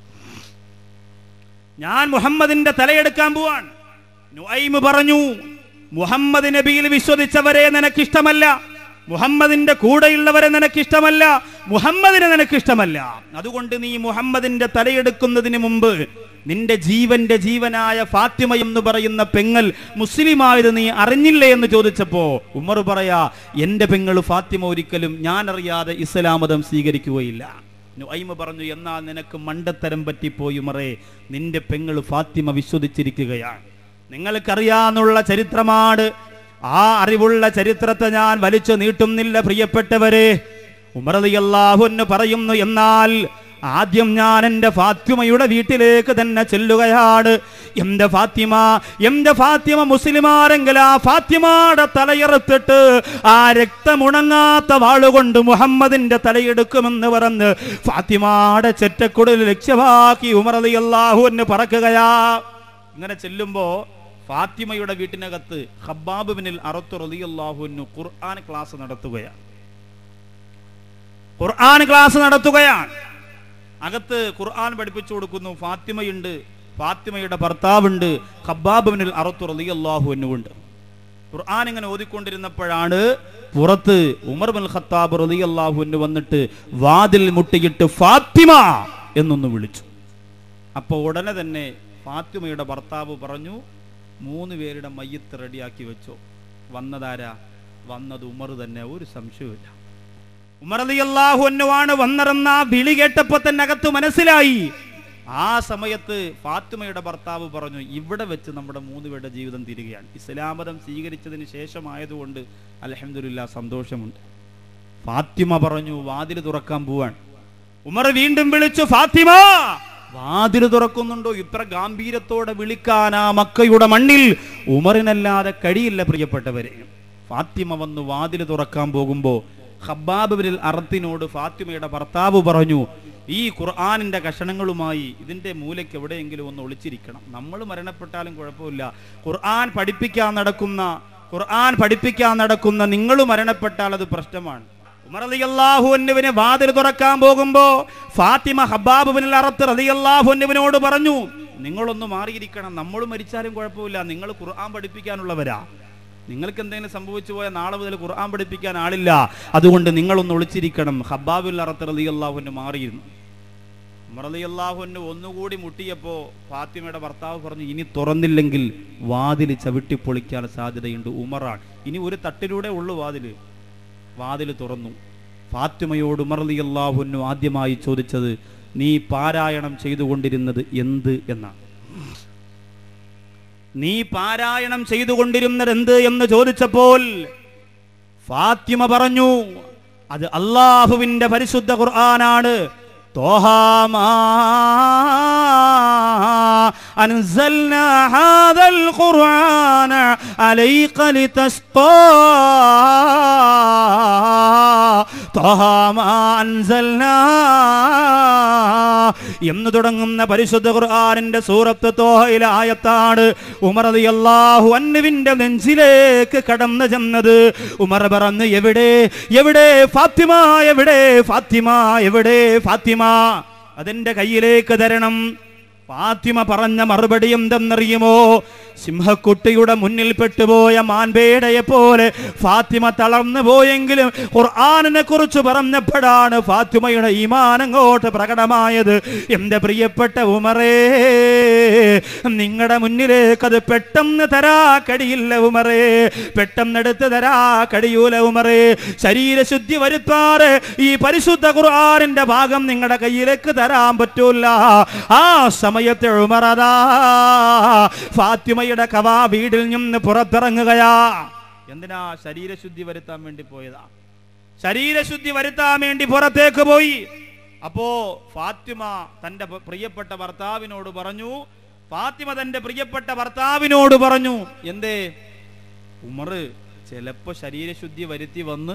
ഞാൻ മുഹമ്മദിന്റെ തലയെടുക്കാൻ പോവാണ് നുഐമ് പറഞ്ഞു മുഹമ്മദ് നബിയിൽ വിശ്വസിച്ചവരെ നിനക്കിഷ്ടമല്ല മുഹമ്മദിന്റെ കൂടെയുള്ളവരെ നിനക്കിഷ്ടമല്ല മുഹമ്മദിനെ നിനക്കിഷ്ടമല്ല അതുകൊണ്ട് നീ മുഹമ്മദിന്റെ തലയെടുക്കുന്നതിന് മുമ്പ് നിന്റെ ജീവന്റെ ജീവനായ ഫാത്തിമ എന്ന് പറയുന്ന പെങ്ങൽ മുസ്ലിമായത് നീ അറിഞ്ഞില്ലേ എന്ന് ചോദിച്ചപ്പോ ഉമർ പറയാ എന്റെ പെങ്ങൾ ഫാത്തിമ ഒരിക്കലും ഞാൻ അറിയാതെ ഇസ്ലാം മതം സ്വീകരിക്കുകയില്ല നുഐമ പറഞ്ഞു എന്നാൽ നിനക്ക് മണ്ടത്തരം പറ്റിപ്പോയി ഉമറേ നിന്റെ പെങ്ങൾ ഫാത്തിമ വിശ്വസിച്ചിരിക്കുകയാണ് നിങ്ങൾക്കറിയാന്നുള്ള ചരിത്രമാണ് ആ അറിവുള്ള ചരിത്രത്തെ ഞാൻ വലിച്ചു നീട്ടുന്നില്ല പ്രിയപ്പെട്ടവരെ ഉമറതിയല്ലാഹുന്ന് പറയുന്നു എന്നാൽ ആദ്യം ഞാൻ എൻ്റെ ഫാത്തിമയുടെ വീട്ടിലേക്ക് തന്നെ ചെല്ലുകയാണ് എന്റെ ഫാത്തിമ എന്റെ ഫാത്തിമ മുസ്ലിമാരെങ്കിൽ ആ ഫാത്തിമയുടെ തലയെറുത്തിട്ട് ആ രക്തമുണങ്ങാത്ത വാളുകൊണ്ട് മുഹമ്മദിന്റെ തലയെടുക്കുമെന്ന് പറഞ്ഞ് ഫാത്തിമയുടെ ചെറ്റക്കുടൽ ലക്ഷ്യമാക്കി ഉമറതിയല്ലാഹുവിന് പറക്കുകയാ ഇങ്ങനെ ചെല്ലുമ്പോ ഫാത്തിമയുടെ വീട്ടിനകത്ത് ഹബ്ബാബ് ബിനിൽ അറത്തു റളിയല്ലാഹുവിനു ഖുർആൻ ക്ലാസ് നടത്തുകയാണ് ഖുർആൻ ക്ലാസ് നടത്തുകയാണ് അകത്ത് ഖുർആൻ പഠിപ്പിച്ചു കൊടുക്കുന്നു ഫാത്തിമയുണ്ട് ഫാത്തിമയുടെ ഭർത്താവുണ്ട് ഹബ്ബാബ് ബിനിൽ അറത്തു റളിയല്ലാഹുവിനുണ്ട് ഖുർആൻ ഇങ്ങനെ ഓതിക്കൊണ്ടിരുന്നപ്പോഴാണ് പുറത്ത് ഉമർ ബിൻ ഖത്താബ് റളിയല്ലാഹുവിന് വന്നിട്ട് വാതിൽ മുട്ടിയിട്ട് ഫാത്തിമ എന്നൊന്ന് വിളിച്ചു അപ്പോൾ ഉടനെ തന്നെ ഫാത്തിമയുടെ ഭർത്താവ് പറഞ്ഞു മൂന്ന് പേരുടെ മയ്യത്ത് റെഡിയാക്കി വെച്ചോ വന്നതാരാ വന്നത് ഉമർ തന്നെ ഒരു സംശയവുമില്ല ഉമർ അലിയല്ലാഹു അന്നുവാണ് വന്നതെന്ന ആ വിളി കേട്ടപ്പോ തന്നെ അകത്ത് മനസ്സിലായി ആ സമയത്ത് ഫാത്തിമയുടെ ഭർത്താവ് പറഞ്ഞു ഇവിടെ വെച്ച് നമ്മുടെ മൂന്ന് പേരുടെ ജീവിതം തീരുകയാണ് ഇസ്ലാമതം സ്വീകരിച്ചതിന് ശേഷമായതുകൊണ്ട് അലഹമില്ല സന്തോഷമുണ്ട് ഫാത്തിമ പറഞ്ഞു വാതിൽ തുറക്കാൻ പോവാൻ ഉമർ വീണ്ടും വിളിച്ചു ഫാത്തിമ വാതിൽ തുറക്കുന്നുണ്ടോ ഇത്ര ഗാംഭീര്യത്തോടെ വിളിക്കാൻ ആ മക്കയുടെ മണ്ണിൽ ഉമറിനല്ലാതെ കഴിയില്ല പ്രിയപ്പെട്ടവരെ ഫാത്തിമ വന്ന് വാതിൽ തുറക്കാൻ പോകുമ്പോ ഹബ്ബാബിൽ അറത്തിനോട് ഫാത്തിമയുടെ ഭർത്താവ് പറഞ്ഞു ഈ ഖുർആാനിന്റെ കഷണങ്ങളുമായി ഇതിന്റെ മൂലയ്ക്ക് എവിടെയെങ്കിലും ഒന്ന് ഒളിച്ചിരിക്കണം നമ്മൾ മരണപ്പെട്ടാലും കുഴപ്പമില്ല ഖുർആൻ പഠിപ്പിക്കാൻ നടക്കുന്ന ഖുർആൻ പഠിപ്പിക്കാൻ നടക്കുന്ന നിങ്ങൾ മരണപ്പെട്ടാൽ അത് പ്രശ്നമാണ് ഉമർ റളിയല്ലാഹുവിനെ വാതിൽ തുറക്കാൻ പോകുമ്പോ ഫാത്തിമ ഹബ്ബാബുബിൻ അറത്ത് റളിയല്ലാഹുവിനോട് പറഞ്ഞു നിങ്ങളൊന്ന് മാറിയിരിക്കണം നമ്മൾ മരിച്ചാലും കുഴപ്പമില്ല നിങ്ങൾ ഖുർആൻ പഠിപ്പിക്കാനുള്ളവരാ നിങ്ങൾക്ക് എന്തെങ്കിലും സംഭവിച്ചു പോയാൽ നാളെ മുതൽ ഖുർആൻ പഠിപ്പിക്കാൻ ആളില്ല അതുകൊണ്ട് നിങ്ങളൊന്ന് ഒളിച്ചിരിക്കണം ഹബ്ബാബുൽ അറത്ത് റളിയല്ലാഹുവിന് മാറിയിരുന്നു ഉമർ റളിയല്ലാഹുവിന് ഒന്നുകൂടി മുട്ടിയപ്പോ ഫാത്തിമയുടെ ഭർത്താവ് പറഞ്ഞു ഇനി തുറന്നില്ലെങ്കിൽ വാതിൽ ചവിട്ടി പൊളിക്കാൻ സാധ്യതയുണ്ട് ഉമറാണ് ഇനി ഒരു തട്ടിലൂടെ ഉള്ളു വാതില് വാതിൽ തുറന്നു ഫാത്തിമയോട് ഉമർ റളിയല്ലാഹുവിനു ആദ്യമായി ചോദിച്ചത് നീ പാരായണം ചെയ്തുകൊണ്ടിരുന്നത് എന്ത് എന്നാണ് നീ പാരായണം ചെയ്തുകൊണ്ടിരുന്നത് എന്ത് എന്ന് ചോദിച്ചപ്പോൾ ഫാത്തിമ പറഞ്ഞു അത് അള്ളാഹുവിന്റെ പരിശുദ്ധ ഖുർആനാണ് തോഹാമാ أنزلنا هذا القرآن عليك لتشقى طه ما أنزلنا എന്ന് തുടങ്ങുന്ന പരിശുദ്ധ ഖുർആനിന്റെ സൂറത്ത് തോഹയിലെ ആയത്താണ് ഉമർ റളിയല്ലാഹു അൻഹുവിന്റെ നെഞ്ചിലേക്ക് കടന്നു ചെന്നത് ഉമർ പറഞ്ഞു എവിടെ എവിടെ ഫാത്തിമ എവിടെ ഫാത്തിമ എവിടെ ഫാത്തിമ അതെന്റെ കയ്യിലേക്ക് തരണം ഫാത്തിമ പറഞ്ഞ മറുപടി എന്തെന്നറിയുമോ സിംഹക്കുട്ടിയുടെ മുന്നിൽ പെട്ടുപോയ മാൻപേടയെ പോലെ ഫാത്തിമ തളർന്നു പോയെങ്കിലും ഖുർആാനിനെ കുറിച്ച് പറഞ്ഞപ്പോഴാണ് ഫാത്തിമയുടെ ഈമാൻ അങ്ങോട്ട് പ്രകടമായത് എന്റെ പ്രിയപ്പെട്ട ഉമറേ നിങ്ങളുടെ മുന്നിലേക്ക് അത് പെട്ടെന്ന് തരാ കഴിയില്ല ഉമറേ പെട്ടെന്ന് എടുത്ത് തരാ കഴിയൂല ഉമറേ ശരീരശുദ്ധി വരുത്താറ് ഈ പരിശുദ്ധ ഖുർആാനിന്റെ ഭാഗം നിങ്ങളുടെ കയ്യിലേക്ക് തരാൻ പറ്റൂല ആ സമയത്ത് ഉമറതാ ഫാത്തിമയുടെ കവാ വീടിൽ നിന്ന് പുറത്തിറങ്ങുകയാ എന്തിനാ ശരീരശുദ്ധി വരുത്താൻ വേണ്ടി പോയതാ ശരീരശുദ്ധി വരുത്താൻ വേണ്ടി പുറത്തേക്ക് പോയി അപ്പോ ഫാത്തിമ തന്റെ പ- പ്രിയപ്പെട്ട ഭർത്താവിനോട് പറഞ്ഞു ഫാത്തിമ തന്റെ പ്രിയപ്പെട്ട ഭർത്താവിനോട് പറഞ്ഞു എന്തേ ഉമർ ചിലപ്പോ ശരീരശുദ്ധി വരുത്തി വന്ന്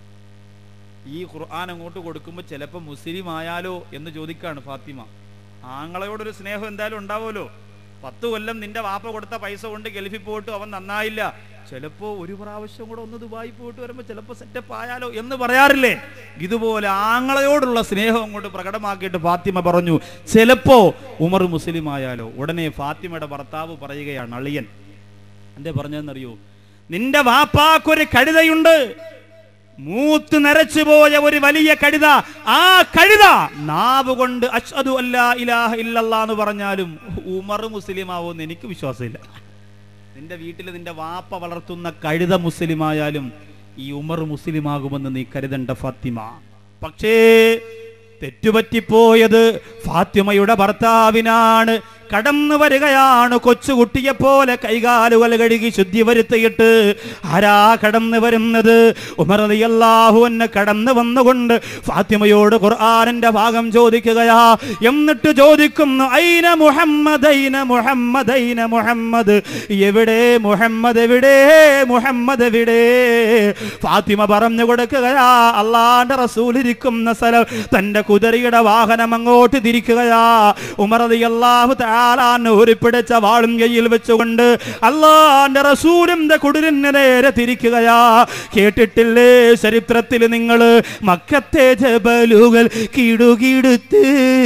ഈ ഖുർആൻ അങ്ങോട്ട് കൊടുക്കുമ്പോൾ ചിലപ്പോൾ മുസ്ലിം ആയാലോ എന്ന് ചോദിക്കാണ് ഫാത്തിമ ആങ്ങളയോടൊരു സ്നേഹം എന്തായാലും ഉണ്ടാവുമല്ലോ പത്ത് കൊല്ലം നിന്റെ വാപ്പ കൊടുത്ത പൈസ കൊണ്ട് ഗൾഫിൽ പോയിട്ട് അവൻ നന്നായില്ല ചിലപ്പോ ഒരു പ്രാവശ്യം കൂടെ ഒന്ന് ദുബായി പോയിട്ട് വരുമ്പോൾ ചിലപ്പോൾ സെറ്റപ്പ് ആയാലോ എന്ന് പറയാറില്ലേ ഇതുപോലെ ആങ്ങളയോടുള്ള സ്നേഹം അങ്ങോട്ട് പ്രകടമാക്കിയിട്ട് ഫാത്തിമ പറഞ്ഞു ചിലപ്പോ ഉമർ മുസ്ലിം ആയാലോ ഉടനെ ഫാത്തിമയുടെ ഭർത്താവ് പറയുകയാണ് അളിയൻ എന്തേ പറഞ്ഞതെന്നറിയോ നിന്റെ വാപ്പാക്കൊരു കഴുതയുണ്ട് മൂത്ത് നരച്ചു പോയ ഒരു വലിയ കഴുത ആ കഴുത നാവ് കൊണ്ട് അഷ്ഹദു അല്ലാ ഇലാഹ ഇല്ലല്ലാ എന്ന് പറഞ്ഞാലും ഉമർ മുസ്ലിം ആവുമെന്ന് എനിക്ക് വിശ്വാസമില്ല നിന്റെ വീട്ടിൽ നിന്റെ വാപ്പ വളർത്തുന്ന കഴുത മുസ്ലിമായാലും ഈ ഉമർ മുസ്ലിമാകുമെന്ന് നീ കരുതണ്ട ഫാത്തിമ പക്ഷേ തെറ്റുപറ്റിപ്പോയത് ഫാത്തിമയുടെ ഭർത്താവിനാണ് കടന്നു വരികയാണ് കൊച്ചുകുട്ടിയെ പോലെ കൈകാലുകൾ കഴുകി ശുദ്ധി വരുത്തിയിട്ട് ആരാ കടന്നു വരുന്നത് ഉമർ റളിയല്ലാഹു അൻഹു കടന്നു വന്നുകൊണ്ട് ഫാത്തിമയോട് ഖുർആനിന്റെ ഭാഗം ചോദിക്കുകയാ എന്നിട്ട് ചോദിക്കുന്നു ഐന മുഹമ്മദ് ഐന മുഹമ്മദ് ഐന മുഹമ്മദ് എവിടെ മുഹമ്മദ് എവിടെ മുഹമ്മദ് എവിടെ ഫാത്തിമ പറഞ്ഞു കൊടുക്കുകയാ അള്ളാന്റെ റസൂൽ ഇരിക്കുന്ന സ്ഥലം തന്റെ കുതിരയുടെ വാഹനം അങ്ങോട്ട് തിരിക്കുകയാ ഉമർ റളിയല്ലാഹു തആലാൻ ഊരിപ്പിടിച്ച വാളും കയ്യിൽ വെച്ചുകൊണ്ട് അള്ളാന്റെ റസൂലിന്റെ കുടിലിന് നേരെ തിരിക്കുകയാ കേട്ടിട്ടില്ലേ ചരിത്രത്തിൽ നിങ്ങൾ മക്കത്തെ ജബലുകൾ കിടുകിടുത്ത്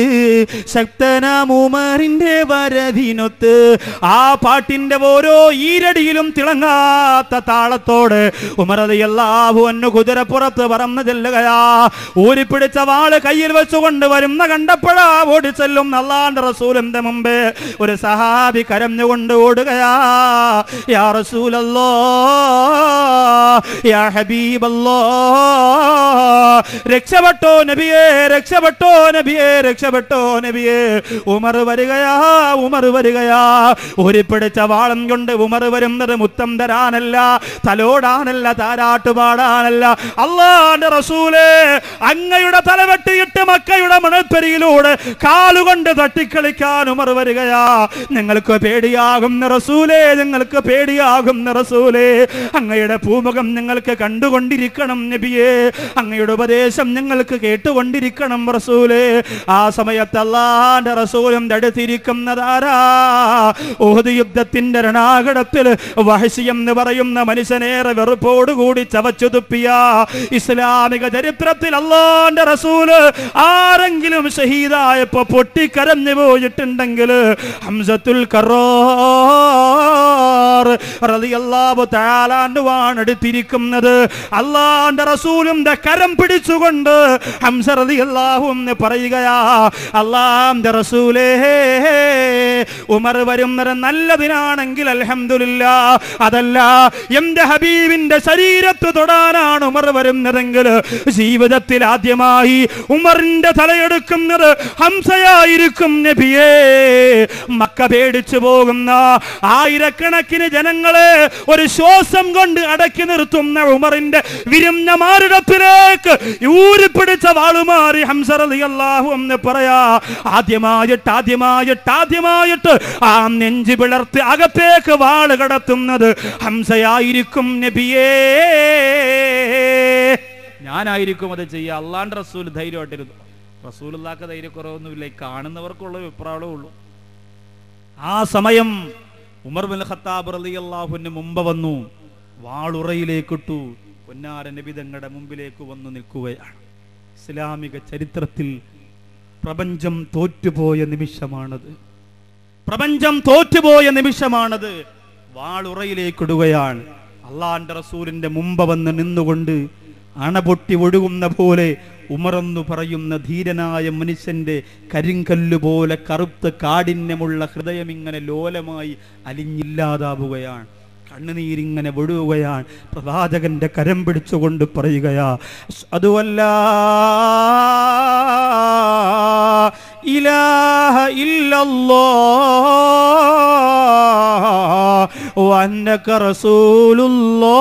ശക്തനാമുമറിന്റെ വരവിനൊത്ത് ആ പാട്ടിന്റെ ഓരോ ഈരടിയിലും തിളങ്ങാത്ത താളത്തോട് ഉമറത് എല്ലാവു അന്നു കുതിരപ്പുറത്ത് പറന്നു ചെല്ലുകയാ ഊരിപ്പിടിച്ച വാള് കയ്യിൽ വെച്ചുകൊണ്ട് വരുന്ന കണ്ടപ്പോഴാ ഓടി ചെല്ലും അള്ളാന്റെ റസൂലിന്റെ മുമ്പേ ഒരു സഹാബി കരഞ്ഞുകൊണ്ട് ഓടുകയാ യാ റസൂലല്ലോ യാ ഹബീബല്ലോ രക്ഷപ്പെട്ടോ നബിയേ രക്ഷപ്പെട്ടോ നബിയേ രക്ഷപ്പെട്ടോ നബിയേ ഉമർ വരികയാ ഉമർ വരികയാ ഊരിപ്പിടിച്ച വാളം കൊണ്ട് ഉമർ വരുന്നത് മുത്തം തരാനല്ല തലോടാനല്ല താരാട്ട് പാടാനല്ല അള്ളാന്റെ റസൂലേ അങ്ങയുടെ തലവെട്ടിയിട്ട് മക്കയുടെ മണൽപ്പരിയിലൂടെ കാലുകൊണ്ട് തട്ടിക്കളിക്കാൻ ഉമർ വരികയാ നിങ്ങൾക്ക് പേടിയാകുന്ന റസൂലേ നിങ്ങൾക്ക് പേടിയാകുന്ന റസൂലേ അങ്ങയുടെ പൂമുഖം നിങ്ങൾക്ക് കണ്ടുകൊണ്ടിരിക്കണം നബിയേ അങ്ങയുടെ ഉപദേശം നിങ്ങൾക്ക് കേട്ടുകൊണ്ടിരിക്കണം റസൂലേ ആ സമയത്ത് അള്ളാന്റെ റസൂലും തടുത്തിരിക്കുന്നതാരാ ഓഹദ് യുദ്ധത്തിന്റെ രണാകടത്തിൽ വഹശി എന്ന് പറയുന്ന മനുഷ്യനേറെ വെറുപ്പോടുകൂടി ചവച്ചു തുപ്പിയ ഇസ്ലാമിക ചരിത്രത്തിൽ അള്ളാന്റെ റസൂല് ആരെങ്കിലും ഷഹീദായപ്പോ പൊട്ടിക്കരഞ്ഞു പോയിട്ടുണ്ടെങ്കിൽ ഹംസത്തുൽ കറാർ റളിയല്ലാഹു തആല അൻഹുവാണ് എടുത്തിരിക്കുന്നത് അള്ളാന്റെ റസൂലിന്റെ കരം പിടിച്ചുകൊണ്ട് ഹംസ റളിയല്ലാഹു എന്ന് പറയുകയാ അള്ളാന്റെ റസൂലേ ഉമർ വരുന്നത് നല്ലതിനാണെങ്കിൽ അൽഹംദുലില്ല അതല്ല എന്റെ ഹബീബിന്റെ ശരീരത്ത് തൊടാനാണ് ഉമർ വരുന്നതെങ്കിൽ ജീവിതത്തിൽ ആദ്യമായി ഉമറിന്റെ തലയെടുക്കുന്നത് ഹംസയായിരിക്കും നബിയേ മക്ക പേടിച്ചു പോകുന്ന ആയിരക്കണക്കിന് ജനങ്ങളെ ഒരു ശ്വാസം കൊണ്ട് അടക്കി നിർത്തുന്ന ഉമറിന്റെ വിരുന്ന മാറിടത്തിലേക്ക് ഊരിപ്പിടിച്ച വാളുമാറി ഹംസ റളിയല്ലാഹു എന്ന് പറയാ ആദ്യമായിട്ട് ആദ്യമായിട്ട് ആദ്യമായിട്ട് ആ നെഞ്ച് പിളർത്ത് അകത്തേക്ക് വാള് കടത്തുന്നത് ഹംസയായിരിക്കും നബിയേ ഞാനായിരിക്കും അത് ചെയ്യുക അള്ളാന്റെ റസൂൽ ധൈര്യമായിട്ടിരുന്നു റസൂലുള്ളാക്ക് ധൈര്യക്കുറവൊന്നുമില്ല ഈ കാണുന്നവർക്കുള്ള വിപ്രാളമേ ഉള്ളൂ ആ സമയം ഉമർ ബിൻ ഖത്താബ് റളിയല്ലാഹുവിന് മുമ്പ് വന്നു വാളുറയിലേക്കിട്ടു പൊന്നാര നബി തങ്ങളുടെ മുമ്പിലേക്ക് വന്നു നിൽക്കുകയാണ് ഇസ്ലാമിക ചരിത്രത്തിൽ പ്രപഞ്ചം തോറ്റുപോയ നിമിഷമാണത് പ്രപഞ്ചം തോറ്റുപോയ നിമിഷമാണത് വാളുറയിലേക്കിടുകയാണ് അള്ളാന്റെ റസൂലിന്റെ മുമ്പ് വന്ന് നിന്നുകൊണ്ട് അണപൊട്ടി ഒഴുകുന്ന പോലെ ഉമറെന്നു പറയുന്ന ധീരനായ മനുഷ്യന്റെ കരിങ്കല്ല് പോലെ കറുത്ത കാഠിന്യമുള്ള ഹൃദയം ഇങ്ങനെ ലോലമായി അലിഞ്ഞില്ലാതാവുകയാണ് കണ്ണുനീരിങ്ങനെ ഒഴുകുകയാണ് പ്രവാചകന്റെ കരം പിടിച്ചുകൊണ്ട് പറയുകയാ അതുവല്ല ഇലാഹ ഇല്ലല്ലോ വന്നക റസൂലുള്ളോ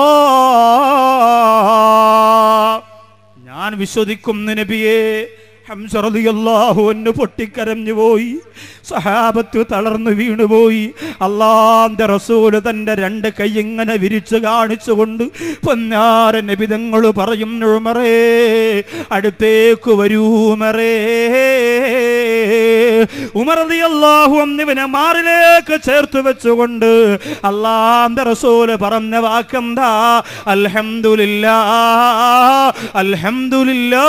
ഞാൻ വിശ്വസിക്കുന്ന നബിയെ ഹംസറതിയല്ലാഹു എന്ന് പൊട്ടിക്കരഞ്ഞു പോയി സഹാബത്ത് തളർന്നു വീണുപോയി അള്ളാന്റെ റസൂല് തന്റെ രണ്ട് കൈ ഇങ്ങനെ വിരിച്ചു കാണിച്ചുകൊണ്ട് പൊന്നാര നബിതങ്ങൾ പറയും ഉമറേ അടുത്തേക്ക് വരൂമറേ ഉമറതിയല്ലാഹു എന്നിവനെ മാറിലേക്ക് ചേർത്ത് വെച്ചുകൊണ്ട് അള്ളാന്റെ റസൂല് പറഞ്ഞ വാക്കെന്താ അൽഹംദുലില്ലാ അൽഹംദുലില്ലാ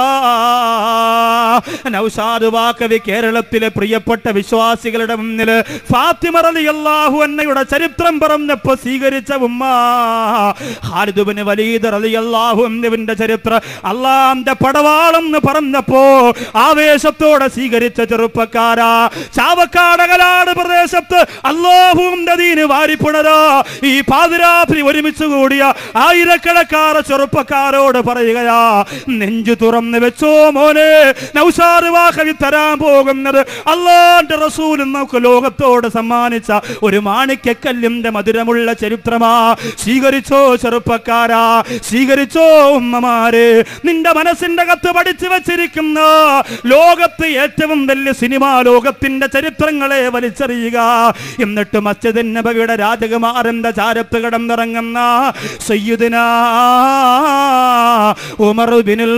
നൗഷാദ് വാക്കവി കേരളത്തിലെ പ്രിയപ്പെട്ട വിശ്വാസികളുടെ മുന്നിൽ ഫാത്തിമ റളിയല്ലാഹു അന്നയുടെ ചരിത്രം പറഞ്ഞപ്പോ സ്വീകരിച്ച ഉമ്മ ഖാലിദ് ഇബ്നു വലീദ് റളിയല്ലാഹു അൻഹുവിന്റെ ചരിത്രം അള്ളാന്റെ പടവാളെന്ന് പറഞ്ഞപ്പോ ആവേശത്തോടെ സ്വീകരിച്ച ചെറുപ്പക്കാരാ ചാവക്കാടകലാട് പ്രദേശത്ത് അള്ളാഹുവിന്റെ ദീന് വാരിപ്പുണരാ ഈ പാതിരാത്രി ഒരുമിച്ച് കൂടിയ ആയിരക്കണക്കാര ചെറുപ്പക്കാരോട് പറയുകയാ നെഞ്ചു തുറന്ന് വെച്ചോ മോനെ നൗഷാറ് വാഹവി തരാൻ പോകുന്നത് അള്ളാന്റെ റസൂൽ നമുക്ക് ലോകത്തോട് സമ്മാനിച്ച ഒരു മാണിക്യക്കല്ലിന്റെ മധുരമുള്ള ചരിത്രമാ സ്വീകരിച്ചോ ചെറുപ്പക്കാരാ സ്വീകരിച്ചോ ഉമ്മമാര് നിന്റെ മനസ്സിന്റെ കത്ത് പഠിച്ചു വെച്ചിരിക്കുന്ന ലോകത്ത് ഏറ്റവും വലിയ സിനിമാ ലോകത്തിന്റെ ചരിത്രങ്ങളെ വലിച്ചെറിയുക എന്നിട്ട് മസ്ജിദ് നബവിയുടെ രാജകുമാരന്റെ ചാരത്ത് കിടന്നിറങ്ങുന്ന സയ്യിദിന ഉമർ ബിനുൽ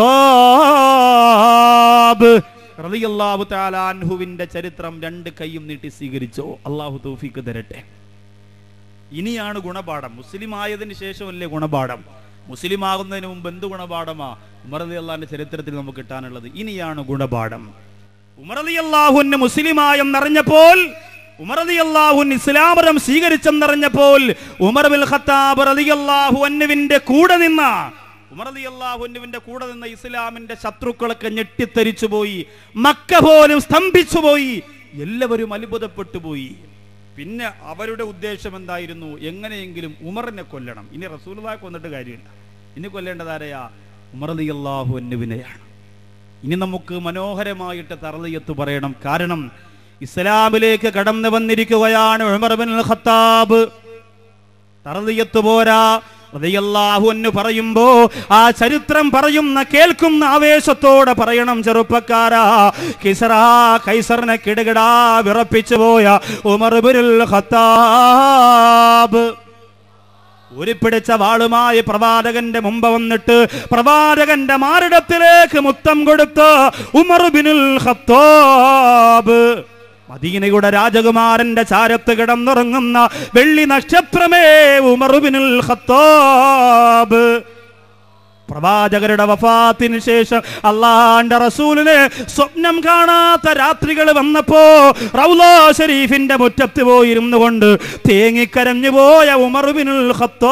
ഖത്താബ് റളിയല്ലാഹു തആല അൻഹുവിന്റെ ചരിത്രം രണ്ട് കൈയും നീട്ടി സ്വീകരിച്ചോ അള്ളാഹു തൗഫീക്ക് തരട്ടെ ഇനിയാണ് ഗുണപാഠം മുസ്ലിം ആയതിനു ശേഷമല്ലേ ഗുണപാഠം മുസ്ലിം ആകുന്നതിന് മുമ്പ് എന്ത് ഗുണപാഠമാ ഉമർ അലി അള്ളാന്റെ ചരിത്രത്തിൽ നമുക്ക് കിട്ടാനുള്ളത് ഇനിയാണ് ഗുണപാഠം ഉമർ അലി അള്ളാഹുന് മുസ്ലിമായെന്നറിഞ്ഞപ്പോൾ ഉമർ അലി അള്ളാഹുൻ ഇസ്ലാമരം സ്വീകരിച്ചെന്നറിഞ്ഞപ്പോൾ ഉമർ ബിൽ ഖത്താബ് റളിയല്ലാഹു അന്നുവിന്റെ കൂടെ നിന്ന ഉമർ അലി അള്ളാഹുവിന്റെ കൂടെ നിന്ന ഇസ്ലാമിന്റെ ശത്രുക്കളൊക്കെ ഞെട്ടിത്തരിച്ചു പോയി മക്ക പോലും സ്തംഭിച്ചു പോയി എല്ലാവരും അത്ഭുതപ്പെട്ടു പോയി പിന്നെ അവരുടെ ഉദ്ദേശം എന്തായിരുന്നു എങ്ങനെയെങ്കിലും ഉമറിനെ കൊല്ലണം ഇനി റസൂലുള്ളാഹെ കൊന്നിട്ട് കാര്യമില്ല ഇനി കൊല്ലേണ്ടത് ആരെയാ ഉമർ അലി അള്ളാഹു അന്നുവിനെയാണ് ഇനി നമുക്ക് മനോഹരമായിട്ട് തറലിയത്ത് പറയണം കാരണം ഇസ്ലാമിലേക്ക് കടന്നു വന്നിരിക്കുകയാണ് ഉമർ ബിൻ ഖത്താബ് തറലിയത്ത് പോരാ റളിയല്ലാഹു അൻഹു പറയുമ്പോ ആ ചരിത്രം പറയുന്ന കേൾക്കുന്ന ആവേശത്തോടെ പറയണം ചെറുപ്പക്കാരാ കിസറ കൈസറിനെ കിടുകിടാ വിറപ്പിച്ചു പോയ ഉമർ ബിനുൽ ഖത്താബ് ഉരുപ്പിടിച്ച വാളുമായി പ്രവാചകന്റെ മുമ്പ് വന്നിട്ട് പ്രവാചകന്റെ മാറിടത്തിലേക്ക് മുത്തം കൊടുത്ത് ഉമർ ബിനുൽ ഖത്താബ് മദീനയുടെ രാജകുമാരന്റെ ചാരത്ത് കിടന്നുറങ്ങുന്ന വെള്ളി നക്ഷത്രമേ ഉമർ ബിനുൽ ഖത്താബ് പ്രവാചകരുടെ വഫാത്തിന് ശേഷം അള്ളാന്റെ റസൂലിന് സ്വപ്നം കാണാത്ത രാത്രികൾ വന്നപ്പോ റൗലാ ഷരീഫിന്റെ മുറ്റത്ത് പോയിരുന്നു കൊണ്ട് തേങ്ങിക്കരഞ്ഞു പോയ ഉമർബിനുൽ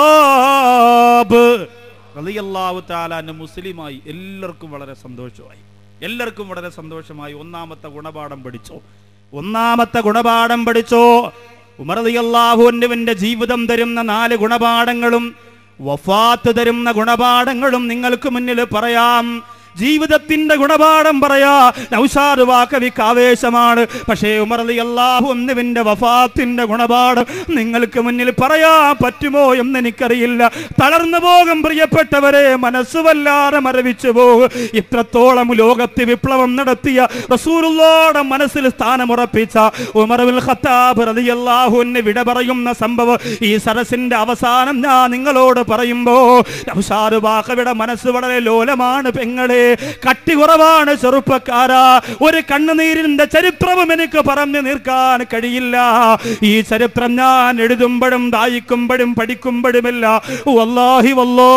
ഖത്താബ് റളിയല്ലാഹു തആല മുസ്ലിമായി എല്ലാവർക്കും വളരെ സന്തോഷമായി എല്ലാവർക്കും വളരെ സന്തോഷമായി ഒന്നാമത്തെ ഗുണപാഠം പഠിച്ചോ ഒന്നാമത്തെ ഗുണപാഠം പഠിച്ചോ ഉമർ റളിയല്ലാഹുവിന്റെ ജീവിതം തരുന്ന നാല് ഗുണപാഠങ്ങളും വഫാത്ത് തരുന്ന ഗുണപാഠങ്ങളും നിങ്ങൾക്ക് മുന്നിൽ പറയാം ജീവിതത്തിന്റെ ഗുണപാഠം പറയാ നൗഷാദ് വാക്കവിക്ക് ആവേശമാണ് പക്ഷേ ഉമർ അലി അള്ളാഹുവിന്റെ വഫാത്തിന്റെ ഗുണപാഠം നിങ്ങൾക്ക് മുന്നിൽ പറയാൻ പറ്റുമോ എന്ന് എനിക്കറിയില്ല തളർന്നു പോകും പ്രിയപ്പെട്ടവരെ മനസ്സ് വല്ലാതെ മരവിച്ചു പോകും ഇത്രത്തോളം ലോകത്ത് വിപ്ലവം നടത്തിയ റസൂലുള്ളാടെ മനസ്സിൽ സ്ഥാനമുറപ്പിച്ച ഉമർവിൽ ഖത്താബ് റളിയല്ലാഹുവിന് വിട പറയുന്ന സംഭവം ഈ സരസിന്റെ അവസാനം ഞാൻ നിങ്ങളോട് പറയുമ്പോ നൗഷാദ് വാക്കവിയുടെ മനസ്സ് വളരെ ലോലമാണ് പെങ്ങളെ കട്ടി കുറവാണ് ചെറുപ്പക്കാരാ ഒരു കണ്ണുനീരിന്റെ ചരിത്രവും എനിക്ക് പറഞ്ഞു നിൽക്കാൻ കഴിയില്ല ഈ ചരിത്രം ഞാൻ എഴുതുമ്പോഴും വായിക്കുമ്പോഴും പഠിക്കുമ്പോഴുമില്ല വല്ലാഹി വല്ലോ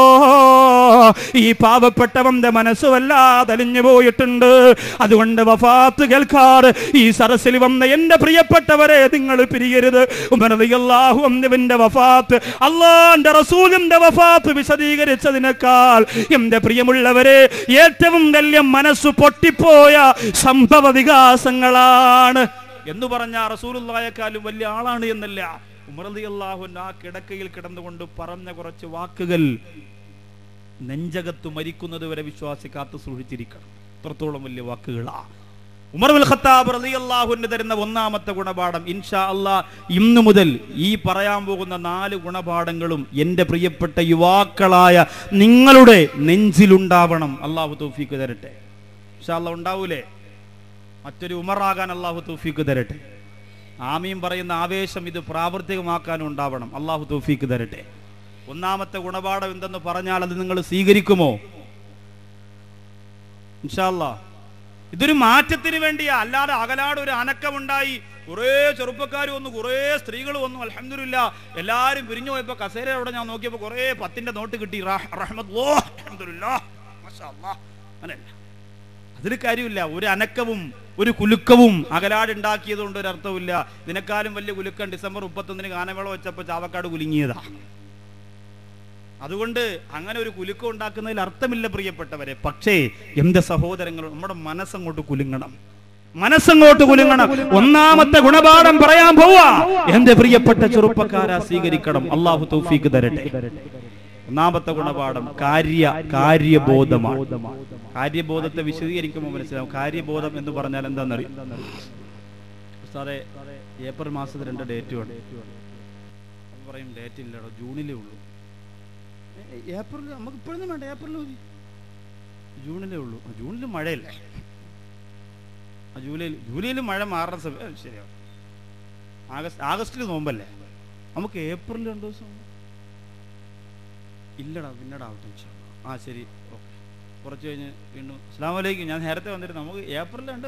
ഈ പാവപ്പെട്ടവന്റെ മനസ്സ് വല്ലാതെ അലിഞ്ഞു പോയിട്ടുണ്ട് അതുകൊണ്ട് വഫാത്ത് കേൾക്കാറ് ഈ സരസിൽ വന്ന എന്റെ പ്രിയപ്പെട്ടവരെ നിങ്ങൾ പിരിയരുത് ഉമർദിയല്ലാഹു അന്നുവിന്റെ വഫാത്ത് അള്ളാന്റെ റസൂലിന്റെ വഫാത്ത് വിശദീകരിച്ചതിനേക്കാൾ എന്റെ പ്രിയമുള്ളവരെ ഏറ്റവും വലിയ മനസ്സ് പൊട്ടിപ്പോയ സംഭവ വികാസങ്ങളാണ് എന്ന് പറഞ്ഞ റസൂലുള്ളായെക്കാളും വലിയ ആളാണ് എന്നല്ല ഉമർദിയല്ലാഹു ആ കിടക്കയിൽ കിടന്നുകൊണ്ട് പറഞ്ഞ കുറച്ച് വാക്കുകൾ നെഞ്ചകത്ത് മരിക്കുന്നത് വരെ വിശ്വാസി കാത്തു സൂക്ഷിച്ചിരിക്കണം അത്രത്തോളം വലിയ വാക്കുകളാ ഉമർ ഉൽ ഖത്താബ് റളിയല്ലാഹുവിന് തരുന്ന ഒന്നാമത്തെ ഗുണപാഠം ഇൻഷാ അല്ലാ ഇന്നു മുതൽ ഈ പറയാൻ പോകുന്ന നാല് ഗുണപാഠങ്ങളും എൻ്റെ പ്രിയപ്പെട്ട യുവാക്കളായ നിങ്ങളുടെ നെഞ്ചിലുണ്ടാവണം അള്ളാഹു തൗഫീക്ക് തരട്ടെ ഇൻഷാ അല്ലാ ഉണ്ടാവൂലേ മറ്റൊരു ഉമറാകാൻ അള്ളാഹു തൗഫീക്ക് തരട്ടെ ആമീൻ പറയുന്ന ആവേശം ഇത് പ്രാവർത്തികമാക്കാനും ഉണ്ടാവണം അള്ളാഹു തൗഫീക്ക് തരട്ടെ ഒന്നാമത്തെ ഗുണപാഠം എന്തെന്ന് പറഞ്ഞാൽ അത് നിങ്ങൾ സ്വീകരിക്കുമോ ഇൻഷാല്ലാ ഇതൊരു മാറ്റത്തിന് വേണ്ടിയാ അല്ലാതെ അകലാട് ഒരു അനക്കമുണ്ടായി കുറേ ചെറുപ്പക്കാർ വന്നു കുറേ സ്ത്രീകൾ വന്നു അലഹമില്ല എല്ലാവരും പിരിഞ്ഞു പോയപ്പോ കസേര അവിടെ ഞാൻ നോക്കിയപ്പോ കുറേ പത്തിന്റെ നോട്ട് കിട്ടി റഹ്- റഹ്മത്ത് ഓ അൽഹംദുലില്ലാ, മാഷാ അല്ലാ. അങ്ങനെയല്ല അതിൽ കാര്യമില്ല ഒരു അനക്കവും ഒരു കുലുക്കവും അകലാട് ഉണ്ടാക്കിയത് കൊണ്ട് ഒരു അർത്ഥമില്ല ഇതിനേക്കാളും വലിയ കുലുക്കം ഡിസംബർ മുപ്പത്തൊന്നിന് ഗാനമേള വെച്ചപ്പോൾ ചാവക്കാട് കുലുങ്ങിയതാ അതുകൊണ്ട് അങ്ങനെ ഒരു കുലുക്കം ഉണ്ടാക്കുന്നതിൽ അർത്ഥമില്ല പ്രിയപ്പെട്ടവരെ പക്ഷേ എന്റെ സഹോദരങ്ങൾ നമ്മുടെ മനസ്സങ്ങോട്ട് കുലുങ്ങണം മനസ്സങ്ങോട്ട് കുലുങ്ങണം ഒന്നാമത്തെ ഗുണപാഠം പറയാൻ പോവാ എന്റെ പ്രിയപ്പെട്ട ചെറുപ്പക്കാരാ സ്വീകരിക്കണം അള്ളാഹു തൗഫീക്ക് തരട്ടെ ഒന്നാമത്തെ ഗുണപാഠം കാര്യ കാര്യബോധമാണ് കാര്യബോധത്തെ വിശദീകരിക്കുമ്പോൾ മനസ്സിലാവും കാര്യബോധം എന്ന് പറഞ്ഞാൽ എന്താണെന്നറിയാം ഉസ്താദെ ഏപ്രിൽ മാസത്തിൽ രണ്ട് ഡേറ്റ് വേണം അപ്പൊ പറയും ഡേറ്റ് ഇല്ലടോ ജൂണിലേ ഉള്ളൂ ഏപ്രിൽ നമുക്ക് ഇപ്പോഴൊന്നും വേണ്ട ഏപ്രിൽ മതി ജൂണിലേ ഉള്ളൂ ആ, ജൂണിൽ മഴയല്ലേ ആ ജൂലൈയിൽ ജൂലൈയിൽ മഴ മാറുന്ന സമയം ശരിയാവും ആഗസ്റ്റ് ആഗസ്റ്റിൽ നോമ്പല്ലേ നമുക്ക് ഏപ്രിൽ രണ്ട് ദിവസം ഇല്ലടാ പിന്നടാ ആവട്ടെ ഇൻഷാ അല്ലാ. ആ ശരി ഓക്കെ കുറച്ച് കഴിഞ്ഞ് വീണ്ടും അസ്ലാം വലൈക്കും ഞാൻ നേരത്തെ വന്നിട്ട് നമുക്ക് ഏപ്രിൽ രണ്ട്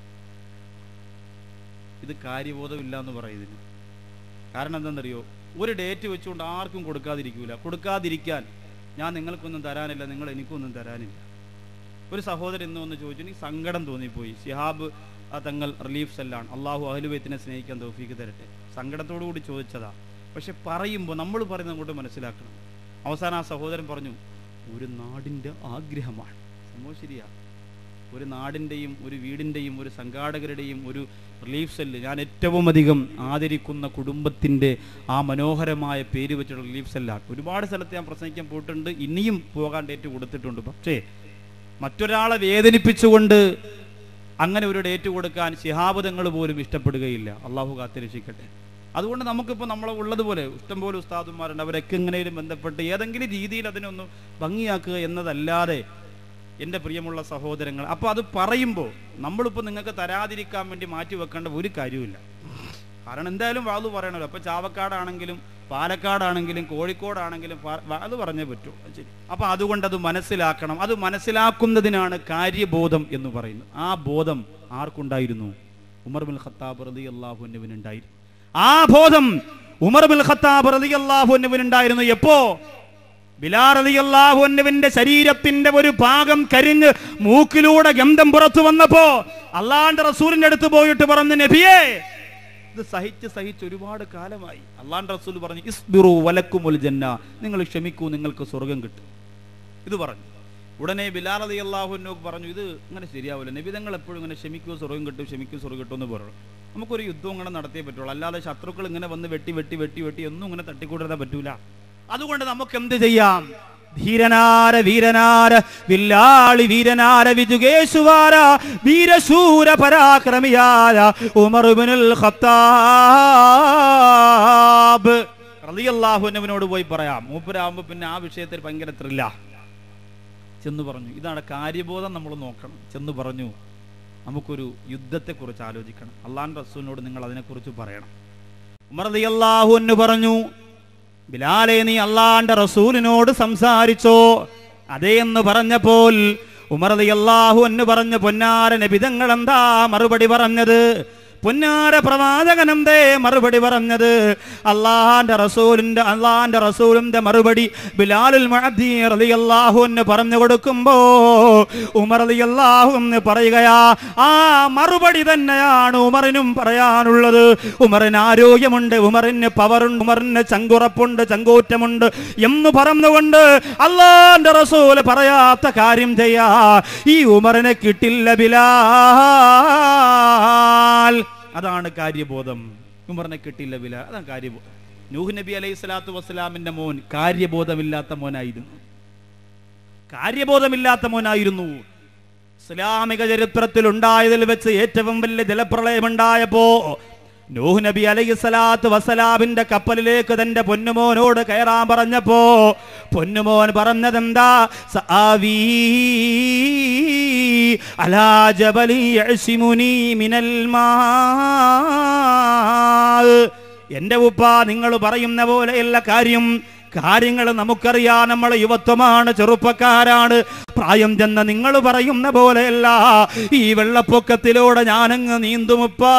ഇത് കാര്യബോധമില്ല എന്ന് പറയുന്നതിന് കാരണം എന്താണെന്നറിയോ ഒരു ഡേറ്റ് വെച്ചുകൊണ്ട് ആർക്കും കൊടുക്കാതിരിക്കൂല കൊടുക്കാതിരിക്കാൻ ഞാൻ നിങ്ങൾക്കൊന്നും തരാനില്ല നിങ്ങൾ എനിക്കൊന്നും തരാനില്ല ഒരു സഹോദരൻ ഇന്ന് വന്ന് ചോദിച്ചു എനിക്ക് സങ്കടം തോന്നിപ്പോയി ഷിഹാബ് ആ തങ്ങൾ റിലീഫ് സെല്ലാണ് അള്ളാഹു അഹലുബൈത്തിനെ സ്നേഹിക്കാൻ തോഫീക്ക് തരട്ടെ സങ്കടത്തോടു കൂടി ചോദിച്ചതാ പക്ഷെ പറയുമ്പോൾ നമ്മൾ പറയുന്നത് അങ്ങോട്ട് മനസ്സിലാക്കണം അവസാനം ആ സഹോദരൻ പറഞ്ഞു ഒരു നാടിൻ്റെ ആഗ്രഹമാണ് സംഭവം ശരിയാ ഒരു നാടിൻ്റെയും ഒരു വീടിൻ്റെയും ഒരു സംഘാടകരുടെയും ഒരു റിലീഫ് സെല്ല് ഞാൻ ഏറ്റവും അധികം ആദരിക്കുന്ന കുടുംബത്തിൻ്റെ ആ മനോഹരമായ പേര് വെച്ചുള്ള റിലീഫ് സെല്ലാണ് ഒരുപാട് സ്ഥലത്ത് ഞാൻ പ്രസംഗിക്കാൻ പോയിട്ടുണ്ട് ഇനിയും പോകാൻ ഡേറ്റ് കൊടുത്തിട്ടുണ്ട് പക്ഷേ മറ്റൊരാളെ വേദനിപ്പിച്ചുകൊണ്ട് അങ്ങനെ ഒരു ഡേറ്റ് കൊടുക്കാൻ ശിഹാബദങ്ങൾ പോലും ഇഷ്ടപ്പെടുകയില്ല അള്ളാഹു കാത്തിരക്ഷിക്കട്ടെ അതുകൊണ്ട് നമുക്കിപ്പോൾ നമ്മളെ ഉള്ളതുപോലെ ഇഷ്ടംപോലെ ഉസ്താദുമാരുണ്ട് അവരൊക്കെ എങ്ങനെയും ബന്ധപ്പെട്ട് ഏതെങ്കിലും രീതിയിൽ അതിനൊന്ന് ഭംഗിയാക്കുക എന്നതല്ലാതെ എൻ്റെ പ്രിയമുള്ള സഹോദരങ്ങൾ അപ്പോൾ അത് പറയുമ്പോൾ നമ്മളിപ്പോൾ നിങ്ങൾക്ക് തരാതിരിക്കാൻ വേണ്ടി മാറ്റി വെക്കേണ്ട ഒരു കാര്യമില്ല കാരണം എന്തായാലും വാതു പറയണല്ലോ അപ്പോൾ ചാവക്കാടാണെങ്കിലും പാലക്കാടാണെങ്കിലും കോഴിക്കോടാണെങ്കിലും പ- വാത് പറഞ്ഞേ പറ്റൂ അത് ശരി അപ്പോൾ അതുകൊണ്ട് അത് മനസ്സിലാക്കണം അത് മനസ്സിലാക്കുന്നതിനാണ് കാര്യബോധം എന്ന് പറയുന്നത് ആ ബോധം ആർക്കുണ്ടായിരുന്നു ഉമർ ബിൻ ഖത്താബ് റതി അള്ളാഹുവിനുണ്ടായിരുന്നു ആ ബോധം ഉമർ ബിൻ ഖത്താബ് റതി അള്ളാഹുവിനുണ്ടായിരുന്നു എപ്പോ ബിലാറിയാഹുവിന്റെ ശരീരത്തിന്റെ ഒരു ഭാഗം കരിഞ്ഞ് മൂക്കിലൂടെ ഗന്ധം പുറത്തു വന്നപ്പോ അള്ളാന്റെ റസൂലിന്റെ അടുത്ത് പോയിട്ട് പറഞ്ഞു നബിയേ ഇത് സഹിച്ച് സഹിച്ച് ഒരുപാട് കാലമായി അള്ളാന്റെ റസൂൽ പറഞ്ഞു ഇസ്ബിറു വലക്കുമുൽ ജന്ന നിങ്ങൾ ക്ഷമിക്കൂ നിങ്ങൾക്ക് സ്വർഗം കിട്ടും ഇത് പറഞ്ഞു ഉടനെ ബിലാൽ അലി അള്ളാഹുനു പറഞ്ഞു ഇത് ഇങ്ങനെ ശരിയാവില്ല നബിതങ്ങൾ എപ്പോഴും ഇങ്ങനെ ക്ഷമിക്കൂ സ്വർഗം കിട്ടും ക്ഷമിക്കൂ സ്വർഗം കിട്ടും എന്ന് പറഞ്ഞു നമുക്കൊരു യുദ്ധം ഇങ്ങനെ നടത്തിയേ പറ്റുള്ളൂ അല്ലാതെ ശത്രുക്കൾ ഇങ്ങനെ വന്ന് വെട്ടി വെട്ടി വെട്ടി വെട്ടി ഒന്നും ഇങ്ങനെ തട്ടിക്കൂടാൻ പറ്റൂല അതുകൊണ്ട് നമുക്ക് എന്ത് ചെയ്യാം ധീരനാര വീരനാര വില്ലാളി വീരനാര വിജുകേശുവാര വീരശൂര പരാക്രമിയാര ഉമറുബിനുൽ ഖത്താബ് റളിയല്ലാഹുവിനോട് പോയി പറയാം മൂപ്പരാകുമ്പോ പിന്നെ ആ വിഷയത്തിൽ ഭയങ്കര ത്രില്ല ചെന്ന് പറഞ്ഞു ഇതാണ് കാര്യബോധം നമ്മൾ നോക്കണം ചെന്ന് പറഞ്ഞു നമുക്കൊരു യുദ്ധത്തെക്കുറിച്ച് ആലോചിക്കണം അള്ളാൻ റസൂലിനോട് നിങ്ങൾ അതിനെക്കുറിച്ച് പറയണം ഉമർ റളിയല്ലാഹു അൻഹു പറഞ്ഞു ബിലാലെ നീ അള്ളാന്റെ റസൂലിനോട് സംസാരിച്ചോ അതേ എന്ന് പറഞ്ഞപ്പോൾ ഉമർ റളിയല്ലാഹു അൻഹു പറഞ്ഞു പൊന്നാര നബിതങ്ങൾ എന്താ മറുപടി പറഞ്ഞത് പൊന്നാര പ്രവാചകൻ എന്തേ മറുപടി പറഞ്ഞത് അള്ളാഹാന്റെ റസൂലിന്റെ അള്ളാഹാന്റെ റസൂലിന്റെ മറുപടി ബിലാലുൽ മുഅദ്ദി റളിയല്ലാഹു അൻഹു പറഞ്ഞു കൊടുക്കുമ്പോ ഉമർ റളിയല്ലാഹു എന്ന് പറയുകയാ ആ മറുപടി തന്നെയാണ് ഉമറിനും പറയാനുള്ളത് ഉമറിന് ആരോഗ്യമുണ്ട് ഉമറിന് പവറുണ്ട് ഉമറിന് ചങ്കുറപ്പുണ്ട് ചങ്കൂറ്റമുണ്ട് എന്ന് പറഞ്ഞുകൊണ്ട് അള്ളാന്റെ റസൂൽ പറയാത്ത കാര്യം ചെയ്യാ ഈ ഉമറിനെ കിട്ടില്ല ബിലാൽ അതാണ് കാര്യബോധം ഉമറിനെ കിട്ടില്ല ബിലാൽ അതാണ് കാര്യബോധം നൂഹ് നബി അലൈഹി സ്വലാത്തു വസ്സലാമിന്റെ മോൻ കാര്യബോധമില്ലാത്ത മോനായിരുന്നു കാര്യബോധമില്ലാത്ത മോനായിരുന്നു ഇസ്ലാമിക ചരിത്രത്തിൽ ഉണ്ടായതിൽ വെച്ച് ഏറ്റവും വലിയ ജലപ്രളയമുണ്ടായപ്പോ നൂഹ് നബി അലൈഹി സ്വലാത്ത് വസ്സലാമിന്റെ കപ്പലിലേക്ക് തന്റെ പൊന്നുമോനോട് കയറാൻ പറഞ്ഞപ്പോ പൊന്നുമോൻ പറഞ്ഞതെന്താ സആവീ അലാ ജബലി യഅ്സിമുനി മിനൽ മാ എന്റെ ഉപ്പ നിങ്ങൾ പറയുന്ന പോലെയല്ല കാര്യം കാര്യങ്ങൾ നമുക്കറിയാം നമ്മൾ യുവത്വമാണ് ചെറുപ്പക്കാരാണ് പ്രായം ചെന്ന നിങ്ങൾ പറയുന്ന പോലെയല്ല ഈ വെള്ളപ്പൊക്കത്തിലൂടെ ഞാനങ്ങ് നീന്തുമുപ്പാ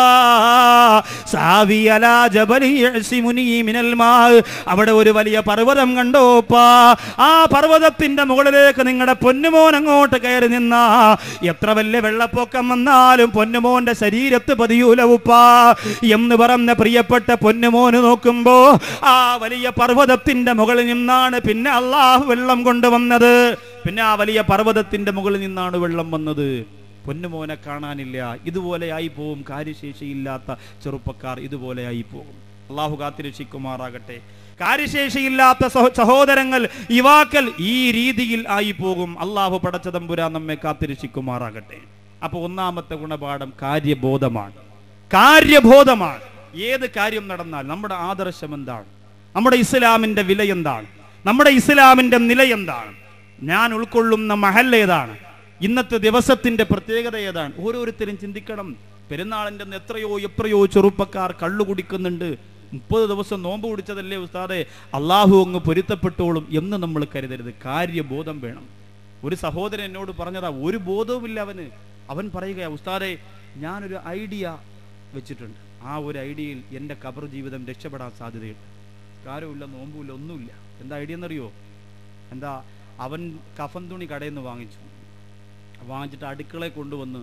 സാവി അലാ ജബലി യഅ്സിമുനി മിനൽ മാ അവിടെ ഒരു വലിയ പർവ്വതം കണ്ടോപ്പാ ആ പർവ്വതത്തിന്റെ മുകളിലേക്ക് നിങ്ങളുടെ പൊന്നുമോൻ അങ്ങോട്ട് കയറി നിന്ന എത്ര വലിയ വെള്ളപ്പൊക്കം വന്നാലും പൊന്നുമോന്റെ ശരീരത്ത് പതിയൂല ഉപ്പാ എന്ന് പറഞ്ഞ പ്രിയപ്പെട്ട പൊന്നുമോന് നോക്കുമ്പോ ആ വലിയ പർവ്വതത്തിന്റെ മുകളിൽ നിന്നാണ് പിന്നെ അള്ളാഹു വെള്ളം കൊണ്ടുവന്നത് പിന്നെ ആ വലിയ പർവ്വതത്തിന്റെ മുകളിൽ നിന്നാണ് വെള്ളം വന്നത് പൊന്നുമോനെ കാണാനില്ല ഇതുപോലെ ആയി പോവും കാര്യശേഷിയില്ലാത്ത ചെറുപ്പക്കാർ ഇതുപോലെ ആയി പോകും അള്ളാഹു കാത്തിരക്ഷിക്കുമാറാകട്ടെ കാര്യശേഷിയില്ലാത്ത സഹോ- സഹോദരങ്ങൾ യുവാക്കൾ ഈ രീതിയിൽ ആയി പോകും അള്ളാഹു പടച്ചതമ്പുരാ നമ്മെ കാത്തിരക്ഷിക്കുമാറാകട്ടെ അപ്പൊ ഒന്നാമത്തെ ഗുണപാഠം കാര്യബോധമാണ് കാര്യബോധമാണ് ഏത് കാര്യം നടന്നാൽ നമ്മുടെ ആദർശം എന്താണ് നമ്മുടെ ഇസ്ലാമിന്റെ വില എന്താണ് നമ്മുടെ ഇസ്ലാമിന്റെ നില എന്താണ് ഞാൻ ഉൾക്കൊള്ളുന്ന മഹൽ ഏതാണ് ഇന്നത്തെ ദിവസത്തിന്റെ പ്രത്യേകത ഏതാണ് ഓരോരുത്തരും ചിന്തിക്കണം പെരുന്നാളിന്റെ അന്ന് എത്രയോ എത്രയോ ചെറുപ്പക്കാർ കള്ളു കുടിക്കുന്നുണ്ട് മുപ്പത് ദിവസം നോമ്പ് കുടിച്ചതല്ലേ ഉസ്താദെ അള്ളാഹു അങ്ങ് പൊരുത്തപ്പെട്ടോളും എന്ന് നമ്മൾ കരുതരുത് കാര്യബോധം വേണം ഒരു സഹോദരൻ എന്നോട് പറഞ്ഞതാ ഒരു ബോധവുമില്ല അവന് അവൻ പറയുകയാ ഉസ്താദെ ഞാനൊരു ഐഡിയ വെച്ചിട്ടുണ്ട് ആ ഒരു ഐഡിയയിൽ എൻ്റെ കബർ ജീവിതം രക്ഷപ്പെടാൻ സാധ്യതയുണ്ട് കാര്യമില്ല നോമ്പുമില്ല ഒന്നുമില്ല എന്താ ഐഡിയ എന്നറിയോ എന്താ അവൻ കഫൻ തുണി കടയിൽ നിന്ന് വാങ്ങിച്ചു വാങ്ങിച്ചിട്ട് അടുക്കളയിൽ കൊണ്ടുവന്ന്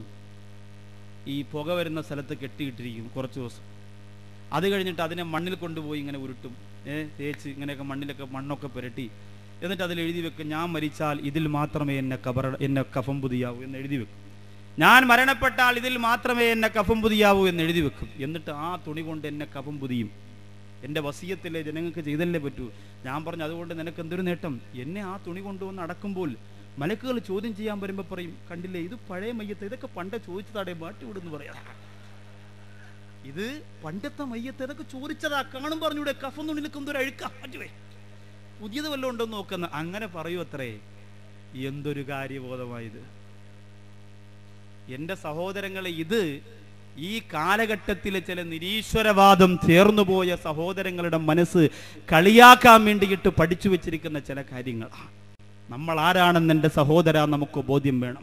ഈ പുക വരുന്ന സ്ഥലത്ത് കെട്ടിയിട്ടിരിക്കും കുറച്ച് ദിവസം അത് കഴിഞ്ഞിട്ട് അതിനെ മണ്ണിൽ കൊണ്ടുപോയി ഇങ്ങനെ ഉരുട്ടും ഏ തേച്ച് ഇങ്ങനെയൊക്കെ മണ്ണിലൊക്കെ മണ്ണൊക്കെ പുരട്ടി എന്നിട്ട് അതിൽ എഴുതി വെക്കും ഞാൻ മരിച്ചാൽ ഇതിൽ മാത്രമേ എന്നെ കബറ എന്നെ കഫം പുതിയാവൂ എന്ന് എഴുതി വെക്കും ഞാൻ മരണപ്പെട്ടാൽ ഇതിൽ മാത്രമേ എന്നെ കഫം പുതിയാവൂ എന്ന് എഴുതി വെക്കും എന്നിട്ട് ആ തുണി കൊണ്ട് എന്നെ കഫം പുതിയും എൻ്റെ വസീയത്തിലെ ജനങ്ങൾക്ക് ചെയ്തല്ലേ പറ്റൂ ഞാൻ പറഞ്ഞു അതുകൊണ്ട് നിനക്ക് എന്തൊരു നേട്ടം എന്നെ ആ തുണി കൊണ്ടുവന്ന് അടക്കുമ്പോൾ മലക്കുകൾ ചോദ്യം ചെയ്യാൻ വരുമ്പോൾ പറയും കണ്ടില്ലേ ഇത് പഴയ മയ്യത്ത് ഇതൊക്കെ പണ്ട് ചോദിച്ചതാടേ മാറ്റി വിടുന്ന് പറയാം ഇത് പണ്ടത്തെ മയ്യത്ത് ഇതൊക്കെ ചോദിച്ചതാ കാണും പറഞ്ഞൂടെ കഫം തുണി നിൽക്കുന്ന ഒരു അഴുക്ക മാറ്റുവേ പുതിയത് വല്ലതും ഉണ്ടോ എന്ന് നോക്കുന്ന അങ്ങനെ പറയൂ അത്രേ എന്തൊരു കാര്യബോധമായത് എൻ്റെ സഹോദരങ്ങളെ ഇത് ഈ കാലഘട്ടത്തിലെ ചില നിരീശ്വരവാദം ചേർന്നുപോയ സഹോദരങ്ങളുടെ മനസ്സ് കളിയാക്കാൻ വേണ്ടിയിട്ട് പഠിച്ചു വെച്ചിരിക്കുന്ന ചില കാര്യങ്ങളാണ് നമ്മൾ ആരാണെന്ന് എൻ്റെ സഹോദര നമുക്ക് ബോധ്യം വേണം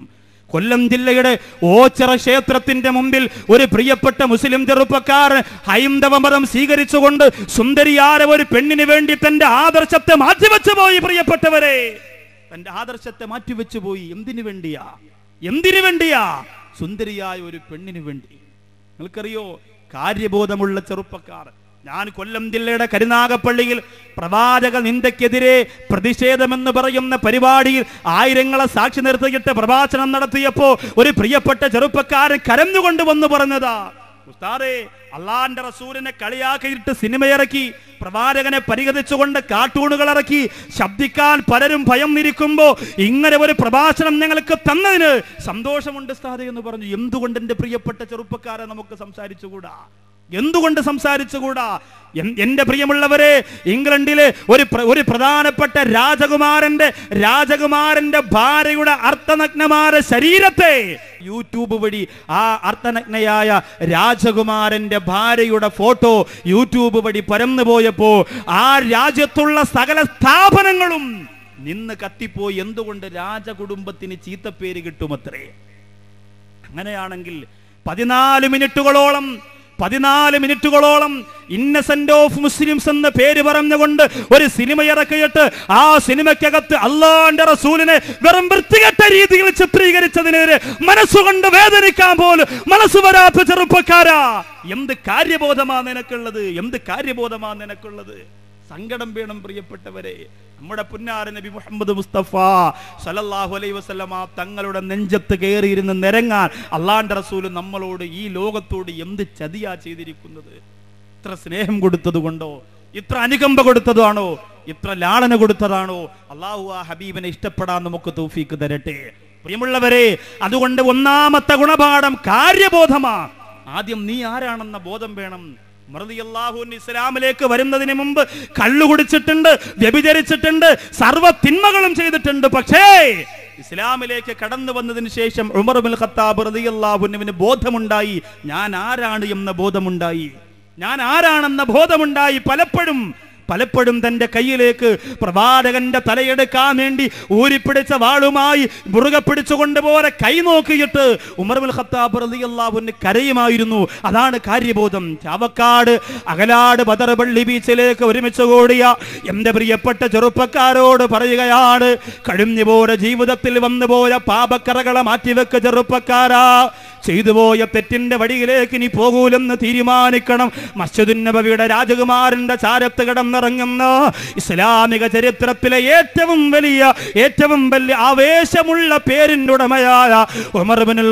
കൊല്ലം ജില്ലയുടെ ഓച്ചിറ ക്ഷേത്രത്തിന്റെ മുമ്പിൽ ഒരു പ്രിയപ്പെട്ട മുസ്ലിം ചെറുപ്പക്കാരൻ ഹൈന്ദവ മതം സ്വീകരിച്ചുകൊണ്ട് സുന്ദരിയാര ഒരു പെണ്ണിന് വേണ്ടി തന്റെ ആദർശത്തെ മാറ്റിവെച്ചു പോയി പ്രിയപ്പെട്ടവരെ തന്റെ ആദർശത്തെ മാറ്റിവെച്ചു പോയി എന്തിനു വേണ്ടിയാ എന്തിനു വേണ്ടിയാ സുന്ദരിയായ ഒരു പെണ്ണിന് വേണ്ടി നിങ്ങൾക്കറിയോ കാര്യബോധമുള്ള ചെറുപ്പക്കാർ ഞാൻ കൊല്ലം ജില്ലയുടെ കരുനാഗപ്പള്ളിയിൽ പ്രവാചക നിന്ദയ്ക്കെതിരെ പ്രതിഷേധമെന്ന് പറയുന്ന പരിപാടിയിൽ ആയിരങ്ങളെ സാക്ഷി നിർത്തിയിട്ട് പ്രഭാഷണം നടത്തിയപ്പോ ഒരു പ്രിയപ്പെട്ട ചെറുപ്പക്കാരൻ കരഞ്ഞുകൊണ്ട് വന്ന് പറഞ്ഞതാ ഉസ്താദേ അള്ളാന്റെ റസൂലിനെ കളിയാക്കിയിട്ട് സിനിമയിറക്കി പ്രവാചകനെ പരിഗണിച്ചുകൊണ്ട് കാർട്ടൂണുകൾ ഇറക്കി ശബ്ദിക്കാൻ പലരും ഭയം നിരിക്കുമ്പോ ഇങ്ങനെ ഒരു പ്രഭാഷണം ഞങ്ങൾക്ക് തന്നതിന് സന്തോഷമുണ്ട് ഉസ്താദേ എന്ന് പറഞ്ഞു എന്തുകൊണ്ട് എന്റെ പ്രിയപ്പെട്ട ചെറുപ്പക്കാരെ നമുക്ക് സംസാരിച്ചുകൂടാ എന്തുകൊണ്ട് സംസാരിച്ചുകൂടാ എൻ- എന്റെ പ്രിയമുള്ളവരെ ഇംഗ്ലണ്ടിലെ ഒരു പ്ര- ഒരു പ്രധാനപ്പെട്ട രാജകുമാരന്റെ രാജകുമാരന്റെ ഭാര്യയുടെ അർത്ഥനഗ്നമായ ശരീരത്തെ യൂട്യൂബ് വഴി ആ അർത്ഥനഗ്നയായ രാജകുമാരന്റെ ഭാര്യയുടെ ഫോട്ടോ യൂട്യൂബ് വഴി പരന്നു പോയപ്പോ ആ രാജ്യത്തുള്ള സകല സ്ഥാപനങ്ങളും നിന്ന് കത്തിപ്പോയി എന്തുകൊണ്ട് രാജകുടുംബത്തിന് ചീത്തപ്പേര് കിട്ടുമത്രേ അങ്ങനെയാണെങ്കിൽ പതിനാല് മിനിറ്റുകളോളം പതിനാല് മിനിറ്റുകളോളം ഇന്നസെന്റ് ഓഫ് മുസ്ലിംസ് എന്ന പേര് പറഞ്ഞുകൊണ്ട് ഒരു സിനിമ ഇറക്കിയിട്ട് ആ സിനിമയ്ക്കകത്ത് അള്ളാന്റെ റസൂലിനെ വെറും വൃത്തികെട്ട രീതിയിൽ ചിത്രീകരിച്ചതിനെതിരെ മനസ്സുകൊണ്ട് വേദനിക്കാൻ പോലും മനസ്സ് വരാത്ത ചെറുപ്പക്കാരാ എന്ത് കാര്യബോധമാ നിനക്കുള്ളത് എന്ത് കാര്യബോധമാ നിനക്കുള്ളത് സങ്കടം വേണം പ്രിയപ്പെട്ടവരെ നമ്മുടെ പുന്നാര നബി മുഹമ്മദ് മുസ്തഫ സല്ലല്ലാഹു അലൈഹി വസല്ലമ തങ്ങളുടെ നെഞ്ചത്ത് കയറിയിരുന്ന് നിരങ്ങാൻ അള്ളാന്റെ റസൂല് നമ്മളോട് ഈ ലോകത്തോട് എന്ത് ചതിയാ ചെയ്തിരിക്കുന്നത് ഇത്ര സ്നേഹം കൊടുത്തത് കൊണ്ടോ ഇത്ര അനുകമ്പ കൊടുത്തതാണോ ഇത്ര ലാളന കൊടുത്തതാണോ അള്ളാഹു ആ ഹബീബിനെ ഇഷ്ടപ്പെടാൻ നമുക്ക് തൗഫീക്ക് തരട്ടെ പ്രിയമുള്ളവരെ അതുകൊണ്ട് ഒന്നാമത്തെ ഗുണപാഠം കാര്യബോധമാ ആദ്യം നീ ആരാണെന്ന ബോധം വേണം മറുതിയല്ലാഹുൻ ഇസ്ലാമിലേക്ക് വരുന്നതിന് മുമ്പ് കള്ളു കുടിച്ചിട്ടുണ്ട് വ്യഭിചരിച്ചിട്ടുണ്ട് സർവ്വ തിന്മകളും ചെയ്തിട്ടുണ്ട് പക്ഷേ ഇസ്ലാമിലേക്ക് കടന്നു വന്നതിന് ശേഷം ഉമർ ബിൻ ഖത്താബ് റളിയല്ലാഹുവിന് ബോധമുണ്ടായി ഞാൻ ആരാണ് എന്ന ബോധമുണ്ടായി ഞാൻ ആരാണെന്ന ബോധമുണ്ടായി പലപ്പോഴും പലപ്പോഴും തന്റെ കയ്യിലേക്ക് പ്രവാചകന്റെ തലയെടുക്കാൻ വേണ്ടി ഊരിപ്പിടിച്ച വാളുമായി മുറുകെ പിടിച്ചുകൊണ്ട് പോലെ കൈ നോക്കിയിട്ട് ഉമർബുൽ ഖത്താബ് റളിയല്ലാഹുവിന് കരയുമായിരുന്നു അതാണ് കാര്യബോധം ചാവക്കാട് അകലാട് ബദർപള്ളി ബീച്ചിലേക്ക് ഒരുമിച്ച് കൂടിയ എന്റെ പ്രിയപ്പെട്ട ചെറുപ്പക്കാരോട് പറയുകയാണ് കഴിഞ്ഞു പോയ ജീവിതത്തിൽ വന്നു പോയ പാപക്കറകളെ മാറ്റിവെക്ക ചെറുപ്പക്കാരാ ചെയ്തു പോയ തെറ്റിന്റെ വഴിയിലേക്ക് ഇനി പോകൂലെന്ന് തീരുമാനിക്കണം മസ്ജിദുൻ നബവിയുടെ രാജകുമാരന്റെ ചാരത്ത് കിടന്നിറങ്ങുന്ന ഇസ്ലാമിക ചരിത്രത്തിലെ ഏറ്റവും വലിയ ഏറ്റവും വലിയ ആവേശമുള്ള പേരിന്റെ ഉടമയായ ഉമർ ബിനുൽ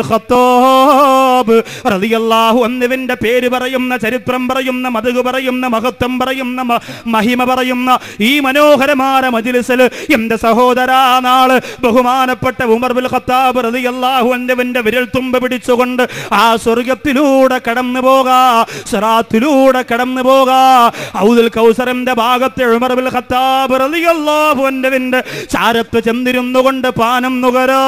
ഖത്താബ് റളിയല്ലാഹു അന്നുവിന്റെ പേര് പറയുന്ന ചരിത്രം പറയുന്ന മതക് പറയുന്ന മഹത്വം പറയുന്ന മ- മഹിമ പറയുന്ന ഈ മനോഹരമായ മജിലിസിൽ എന്റെ സഹോദരാ നാള് ബഹുമാനപ്പെട്ട ഉമർ ബിൻ ഖത്താബ് റളിയല്ലാഹു അൻഹുവിന്റെ വിരൽ തുമ്പ് പിടിച്ചുകൊണ്ട് ആ സ്വർഗത്തിലൂടെ കടന്നു പോകാ സിറാത്തിലൂടെ കടന്നു പോകാ ഔദുൽ കൗസറിന്റെ ഭാഗത്തെ ഉമർ ബിൻ ഖത്താബ് റളിയല്ലാഹു അൻഹുവിന്റെ ചാരത്ത് ചെന്നിരുന്നു കൊണ്ട് പാനം നുകരാ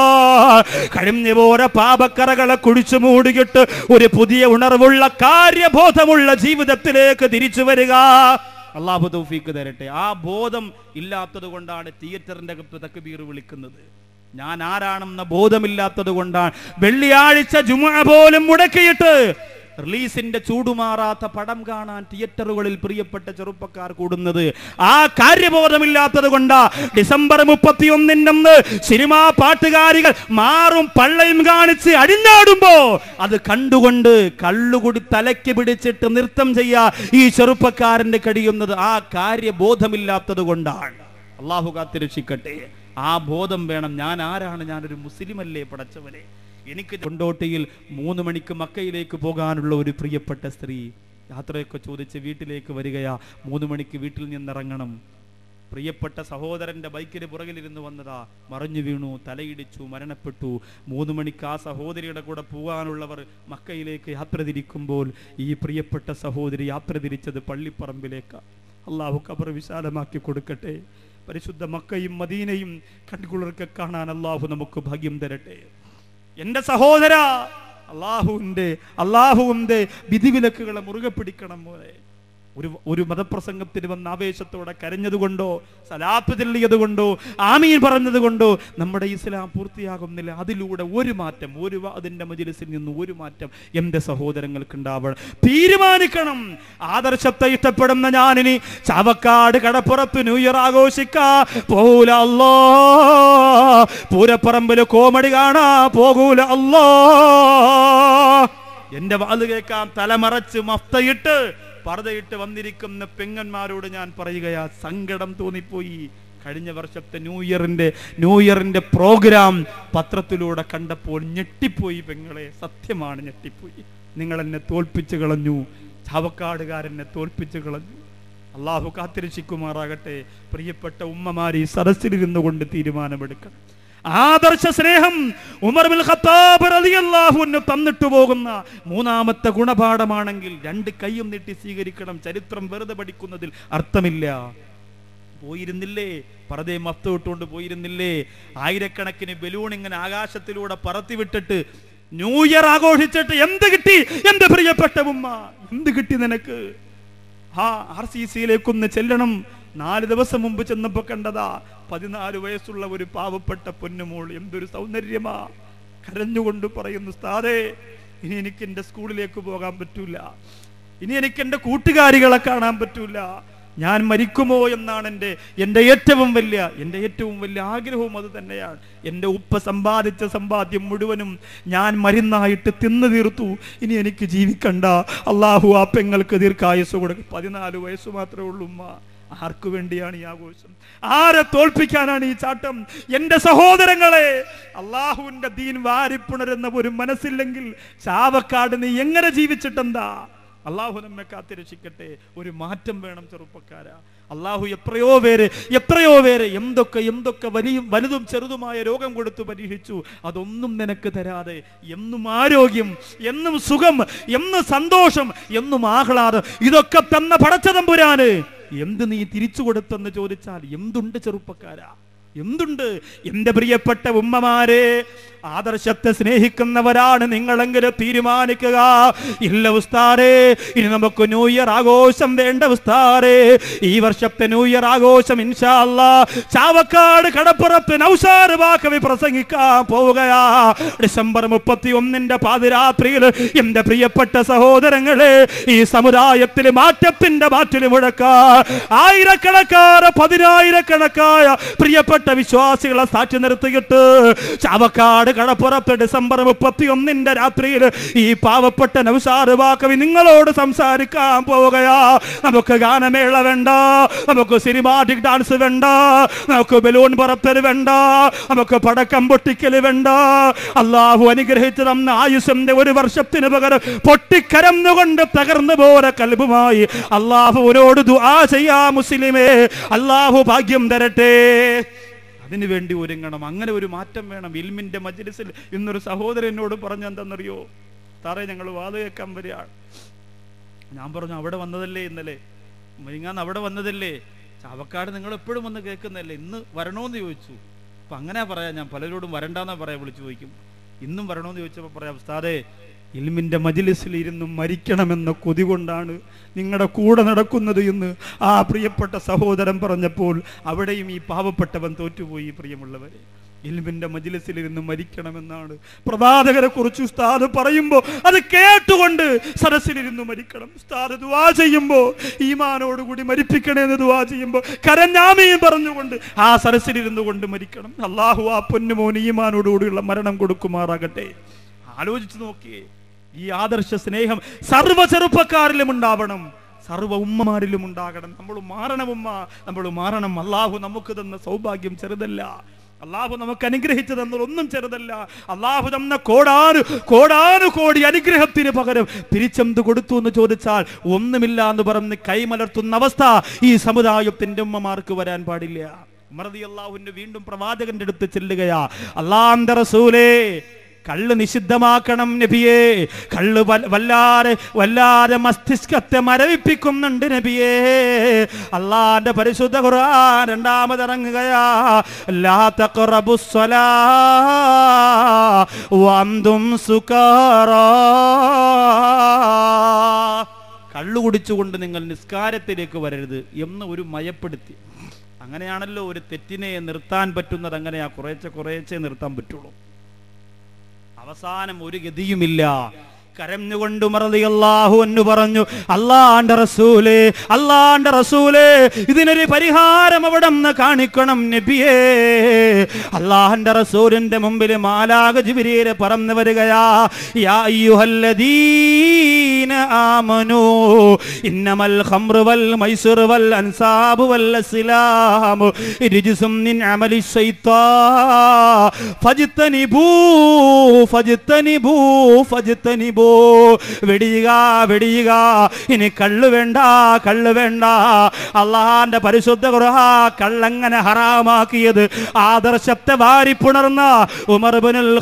കഴിഞ്ഞു പോര പാപക്കറകളെ കുടിച്ചു മൂടിയിട്ട് ഒരു പുതിയ ഉണർവുള്ള കാര്യബോധമുള്ള ജീവിതത്തിലേക്ക് തിരിച്ചു വരിക അള്ളാഹു തൗഫീക്ക് തരട്ടെ ആ ബോധം ഇല്ലാത്തത് കൊണ്ടാണ് തിയേറ്ററിന്റെ അകത്ത് തക്ബീർ വിളിക്കുന്നത് ഞാൻ ആരാണെന്ന ബോധമില്ലാത്തത് കൊണ്ടാണ് വെള്ളിയാഴ്ച ജുമുഅ പോലും മുടക്കിയിട്ട് റിലീസിന്റെ ചൂടുമാറാത്ത പടം കാണാൻ തിയേറ്ററുകളിൽ പ്രിയപ്പെട്ട ചെറുപ്പക്കാർ കൂടുന്നത് ആ കാര്യബോധമില്ലാത്തത് കൊണ്ടാ ഡിസംബർ മുപ്പത്തിയൊന്നിൻ്റെ അന്ന് സിനിമാ പാട്ടുകാരികൾ മാറും പള്ളയും കാണിച്ച് അടിഞ്ഞാടുമ്പോ അത് കണ്ടുകൊണ്ട് കള്ളുകുടി തലയ്ക്ക് പിടിച്ചിട്ട് നൃത്തം ചെയ്യാ ഈ ചെറുപ്പക്കാരന്റെ കഴിയുന്നത് ആ കാര്യബോധമില്ലാത്തത് കൊണ്ടാണ് അള്ളാഹു കാത്തിരക്ഷിക്കട്ടെ ആ ബോധം വേണം ഞാൻ ആരാണ് ഞാനൊരു മുസ്ലിമല്ലേ പടച്ചവനെ എനിക്ക് കൊണ്ടോട്ടിയിൽ മൂന്ന് മണിക്ക് മക്കയിലേക്ക് പോകാനുള്ള ഒരു പ്രിയപ്പെട്ട സ്ത്രീ യാത്രയൊക്കെ ചോദിച്ച് വീട്ടിലേക്ക് വരികയാ മൂന്ന് മണിക്ക് വീട്ടിൽ നിന്നിറങ്ങണം പ്രിയപ്പെട്ട സഹോദരന്റെ ബൈക്കിന് പുറകിലിരുന്ന് വന്നതാ മറിഞ്ഞു വീണു തലയിടിച്ചു മരണപ്പെട്ടു മൂന്ന് മണിക്ക് ആ സഹോദരിയുടെ കൂടെ പോകാനുള്ളവർ മക്കയിലേക്ക് യാത്ര തിരിക്കുമ്പോൾ ഈ പ്രിയപ്പെട്ട സഹോദരി യാത്ര തിരിച്ചത് പള്ളിപ്പറമ്പിലേക്ക് അള്ളാഹു കബർ വിശാലമാക്കി കൊടുക്കട്ടെ പരിശുദ്ധ മക്കയും മദീനയും കൺകുളിർക്കെ കാണാൻ അള്ളാഹു നമുക്ക് ഭാഗ്യം തരട്ടെ എന്റെ സഹോദര അള്ളാഹുവിന്റെ അള്ളാഹുവിന്റെ വിധിവിലക്കുകളെ മുറുകെ പിടിക്കണം പോലെ ഒരു ഒരു മതപ്രസംഗത്തിന് വന്ന ആവേശത്തോടെ കരഞ്ഞതുകൊണ്ടോ സലാത്ത് ചെല്ലിയതുകൊണ്ടോ ആമീൻ പറഞ്ഞതുകൊണ്ടോ നമ്മുടെ ഇസ്ലാം പൂർത്തിയാകുന്നില്ല അതിലൂടെ ഒരു മാറ്റം ഒരു വ- അതിന്റെ മജിലിസിൽ നിന്ന് ഒരു മാറ്റം എന്റെ സഹോദരങ്ങൾക്ക് ഉണ്ടാവണം തീരുമാനിക്കണം ആദർശത്തെ ഇഷ്ടപ്പെടുന്ന ഞാനിനി ചാവക്കാട് കടപ്പുറത്ത് ന്യൂ ഇയർ ആഘോഷിക്കാ പോകൂല അല്ലോ പൂരപ്പറമ്പില് കോമഡി കാണാ പോകൂല അല്ലോ എന്റെ വാത് കേൾക്കാൻ തലമറച്ച് മഫ്തയിട്ട് പർദ്ദയിട്ട് വന്നിരിക്കുന്ന പെങ്ങന്മാരോട് ഞാൻ പറയുകയാ സങ്കടം തോന്നിപ്പോയി കഴിഞ്ഞ വർഷത്തെ ന്യൂ ഇയറിന്റെ ന്യൂ ഇയറിന്റെ പ്രോഗ്രാം പത്രത്തിലൂടെ കണ്ടപ്പോൾ ഞെട്ടിപ്പോയി പെങ്ങളെ സത്യമാണ് ഞെട്ടിപ്പോയി നിങ്ങൾ എന്നെ തോൽപ്പിച്ചു കളഞ്ഞു ചാവക്കാടുകാരെന്നെ തോൽപ്പിച്ചു കളഞ്ഞു അള്ളാഹു കാത്തിരക്ഷിക്കുമാറാകട്ടെ പ്രിയപ്പെട്ട ഉമ്മമാരി സദസ്സിലിരുന്നു കൊണ്ട് തീരുമാനമെടുക്കണം ആദർശ സ്നേഹം ഉമർ ബിൻ ഖത്താബ് റളിയല്ലാഹു അൻഹു തന്നിട്ട് പോകുന്ന മൂന്നാമത്തെ ഗുണപാഠമാണെങ്കിൽ രണ്ട് കൈയും നീട്ടി സ്വീകരിക്കണം ചരിത്രം വെറുതെ പഠിക്കുന്നതിൽ അർത്ഥമില്ല പോയിരുന്നില്ലേ പറതേ മഫ്ത ഇട്ടുകൊണ്ട് പോയിരുന്നില്ലേ ആയിരക്കണക്കിന് ബലൂൺ ഇങ്ങനെ ആകാശത്തിലൂടെ പറത്തി വിട്ടിട്ട് ന്യൂ ഇയർ ആഘോഷിച്ചിട്ട് എന്ത് കിട്ടി എന്റെ പ്രിയപ്പെട്ട ഉമ്മ എന്ത് കിട്ടി നിനക്ക് ആ ആർ സി സിയിലേക്കൊന്ന് ചെല്ലണം നാല് ദിവസം മുമ്പ് ചെന്നപ്പോ കണ്ടതാ പതിനാല് വയസ്സുള്ള ഒരു പാവപ്പെട്ട പൊന്നുമോൾ എന്തൊരു സൗന്ദര്യമാ കരഞ്ഞുകൊണ്ട് പറയുന്നു സ്ഥാതെ ഇനി എനിക്ക് എന്റെ സ്കൂളിലേക്ക് പോകാൻ പറ്റൂല ഇനി എനിക്ക് എന്റെ കൂട്ടുകാരികളെ കാണാൻ പറ്റൂല ഞാൻ മരിക്കുമോ എന്നാണ് എൻ്റെ എൻ്റെ ഏറ്റവും വലിയ എൻ്റെ ഏറ്റവും വലിയ ആഗ്രഹവും അത് തന്നെയാണ് എൻ്റെ ഉപ്പ സമ്പാദിച്ച സമ്പാദ്യം മുഴുവനും ഞാൻ മരുന്നായിട്ട് തിന്നു തീർത്തു ഇനി എനിക്ക് ജീവിക്കണ്ട അള്ളാഹു ആ പെങ്ങൾക്ക് ദീർഘായുസ് കൊടുക്കും പതിനാല് വയസ്സ് മാത്രമേ ഉള്ളൂ ഉമ്മ ആർക്കു വേണ്ടിയാണ് ഈ ആഘോഷം ആരെ തോൽപ്പിക്കാനാണ് ഈ ചാട്ടം എന്റെ സഹോദരങ്ങളെ അള്ളാഹുവിന്റെ ദീൻ വാരിപ്പുണരുന്ന ഒരു മനസ്സില്ലെങ്കിൽ ചാവക്കാട് നീ എങ്ങനെ ജീവിച്ചിട്ടെന്താ അള്ളാഹു നമ്മെ കാത്തിരക്ഷിക്കട്ടെ ഒരു മാറ്റം വേണം ചെറുപ്പക്കാരാ അള്ളാഹു എത്രയോ പേര് എത്രയോ പേര് എന്തൊക്കെ എന്തൊക്കെ വലിയ വലുതും ചെറുതുമായ രോഗം കൊടുത്തു പരീക്ഷിച്ചു അതൊന്നും നിനക്ക് തരാതെ എന്നും ആരോഗ്യം എന്നും സുഖം എന്നും സന്തോഷം എന്നും ആഹ്ലാദം ഇതൊക്കെ തന്ന പടച്ചതമ്പുരാന് എന്ത് നീ തിരിച്ചു കൊടുത്തെന്ന് ചോദിച്ചാൽ എന്തുണ്ട് ചെറുപ്പക്കാരാ എന്തുണ്ട് എന്റെ പ്രിയപ്പെട്ട ഉമ്മമാരെ ആദർശത്തെ സ്നേഹിക്കുന്നവരാണ് നിങ്ങളെങ്കിലും തീരുമാനിക്കുക ഇല്ല ഉസ്താരേ ഇനി നമുക്ക് ന്യൂ ഇയർ ആഘോഷം വേണ്ട ഉസ്താരേ ഈ വർഷത്തെ ന്യൂ ഇയർ ആഘോഷം ഇൻഷാ അല്ലാ ചാവക്കാട് കടപ്പുറത്ത് നൗഷാർ ബാക്കവി പ്രസംഗിക്കാൻ പോവുകയാ ഡിസംബർ മുപ്പത്തി ഒന്നിന്റെ പാതിരാത്രിയിൽ എന്റെ പ്രിയപ്പെട്ട സഹോദരങ്ങളെ ഈ സമുദായത്തിൽ മാറ്റത്തിന്റെ മാറ്റിൽ മുഴക്ക ആയിരക്കണക്കാര പതിനായിരക്കണക്കായ പ്രിയപ്പെട്ട വിശ്വാസികളെ സാക്ഷി നിർത്തിയിട്ട് ചാവക്കാട് കടപ്പുറത്ത് ഡിസംബർ മുപ്പത്തി ഒന്നിന്റെ രാത്രിയിൽ ഈ പാവപ്പെട്ട നൗഷാർ ബാക്കവി നിങ്ങളോട് സംസാരിക്കാൻ പോവുകയാ നമുക്ക് ഗാനമേള വേണ്ട നമുക്ക് സിനിമാറ്റിക് ഡാൻസ് വേണ്ട നമുക്ക് ബലൂൺ പറത്തൽ വേണ്ട നമുക്ക് പടക്കം പൊട്ടിക്കൽ വേണ്ട അള്ളാഹു അനുഗ്രഹിച്ചു തന്ന ആയുസിന്റെ ഒരു വർഷത്തിന് പകരം പൊട്ടിക്കരന്നുകൊണ്ട് തകർന്നു പോരെ കൽബുമായി അള്ളാഹുവിനോട് ദുആ ചെയ്യാ മുസ്ലിമേ അള്ളാഹു ഭാഗ്യം തരട്ടെ അതിനു വേണ്ടി ഒരുങ്ങണം അങ്ങനെ ഒരു മാറ്റം വേണം ഇൽമിന്റെ മജ്ലിസിൽ ഇന്നൊരു സഹോദരനോട് പറഞ്ഞ എന്തെന്നറിയോ സാറേ ഞങ്ങൾ വാത് കേൾക്കാൻ വരികയാണ് ഞാൻ പറഞ്ഞു അവിടെ വന്നതല്ലേ ഇന്നലെ മുരിങ്ങാന്ന് അവിടെ വന്നതല്ലേ ചാവക്കാട് നിങ്ങൾ എപ്പോഴും വന്ന് കേൾക്കുന്നതല്ലേ ഇന്ന് വരണോന്ന് ചോദിച്ചു അപ്പൊ അങ്ങനെ പറയാം ഞാൻ പലരോടും വരണ്ടാന്നാ പറയാ വിളിച്ചു ചോദിക്കും ഇന്നും വരണോന്ന് ചോദിച്ചപ്പോൾ പറയാം ഉസ്താദേ ഇൽമിന്റെ മജിലിസിൽ ഇരുന്ന് മരിക്കണമെന്ന കൊതി കൊണ്ടാണ് നിങ്ങളുടെ കൂടെ നടക്കുന്നത് എന്ന് ആ പ്രിയപ്പെട്ട സഹോദരൻ പറഞ്ഞപ്പോൾ അവിടെയും ഈ പാവപ്പെട്ടവൻ തോറ്റുപോയി പ്രിയമുള്ളവരെ ഇൽമിന്റെ മജിലിസിലിരുന്ന് മരിക്കണമെന്നാണ് പ്രവാചകരെ കുറിച്ച് ഉസ്താദ് പറയുമ്പോൾ അത് കേട്ടുകൊണ്ട് സരസിലിരുന്ന് മരിക്കണം ഉസ്താദ് ദുവാ ചെയ്യുമ്പോൾ ഈമാനോടുകൂടി മരിപ്പിക്കണേ എന്ന് ദുവാ ചെയ്യുമ്പോൾ കരഞ്ഞാമയും പറഞ്ഞുകൊണ്ട് ആ സരസിലിരുന്നു കൊണ്ട് മരിക്കണം അള്ളാഹു ആ പൊന്നുമോൻ ഈമാനോടുകൂടിയുള്ള മരണം കൊടുക്കുമാറാകട്ടെ ആലോചിച്ചു നോക്കിയേ ഈ ആദർശ സ്നേഹം സർവ്വ ചെറുപ്പക്കാരിലും ഉണ്ടാവണം സർവ്വ ഉമ്മമാരിലും ഉണ്ടാകണം നമ്മൾ മാറണം ഉമ്മ നമ്മൾ മാറണം അള്ളാഹു നമുക്ക് തന്ന സൗഭാഗ്യം ചെറുതല്ല അള്ളാഹു നമുക്ക് അനുഗ്രഹിച്ചു തന്നത് ഒന്നും ചെറുതല്ല അള്ളാഹു തന്ന കോടാനു കോടാനു കോടി അനുഗ്രഹത്തിന് പകരം തിരിച്ചെന്ത് കൊടുത്തു എന്ന് ചോദിച്ചാൽ ഒന്നുമില്ല എന്ന് പറഞ്ഞ് കൈമലർത്തുന്ന അവസ്ഥ ഈ സമുദായത്തിന്റെ ഉമ്മമാർക്ക് വരാൻ പാടില്ല ഉമർദി അള്ളാഹുവിന്റെ വീണ്ടും പ്രവാചകന്റെ അടുത്ത് ചെല്ലുകയാ അള്ളാന്റെ റസൂലേ കള്ള് നിഷിദ്ധമാക്കണം നബിയെ കള്ള് വൽ- വല്ലാതെ വല്ലാതെ മസ്തിഷ്കത്തെ മരവിപ്പിക്കുന്നുണ്ട് നബിയെ അള്ളാന്റെ പരിശുദ്ധ ഖുർആൻ രണ്ടാമത് ഇറങ്ങുകയാ ലാ തഖറബുസ്സലാ വഅന്തും സുകാറാ കള്ളു കുടിച്ചുകൊണ്ട് നിങ്ങൾ നിസ്കാരത്തിലേക്ക് വരരുത് എന്ന് ഒരു മയപ്പെടുത്തി അങ്ങനെയാണല്ലോ ഒരു തെറ്റിനെ നിർത്താൻ പറ്റുന്നത് അങ്ങനെയാ കുറേശ്ശെ കുറേശ്ശെ നിർത്താൻ പറ്റുള്ളൂ അവസാനം ഒരു ഗതിയുമില്ല കരഞ്ഞുകൊണ്ട് മറതിയല്ലാഹു എന്ന് പറഞ്ഞു അള്ളാന്റെ റസൂലേ അള്ളാന്റെ റസൂലേ ഇതിനൊരു പരിഹാരം അവിടെ നിന്ന് കാണിക്കണം നബിയേ അള്ളാഹന്റെ റസൂലിന്റെ മുമ്പിൽ മാലാക ജിബിരിയിലെ പറന്നു വരികയാ യാ അയ്യുഹല്ലദീന ആമനൂ ഇന്നമൽ ഖംറു വൽ മൈസുർ വൽ അൻസാബു വൽ അസ്ലാമു റിജ്സും മിൻ അമലി ശൈത്താൻ ഫജ്തനിബൂ ഫജ്തനിബൂ ഫജ്തനിബൂ വെടിയുക വെടിയുക ഇനി കള്ളു വേണ്ട കള്ളു വേണ്ട അള്ളാഹാന്റെ പരിശുദ്ധ ഖുർആ കള്ളങ്ങനെ ഹറാമാക്കിയത് ആദർശത്തെ വാരിപ്പുണർന്ന ഉമർ ഇബ്നുൽ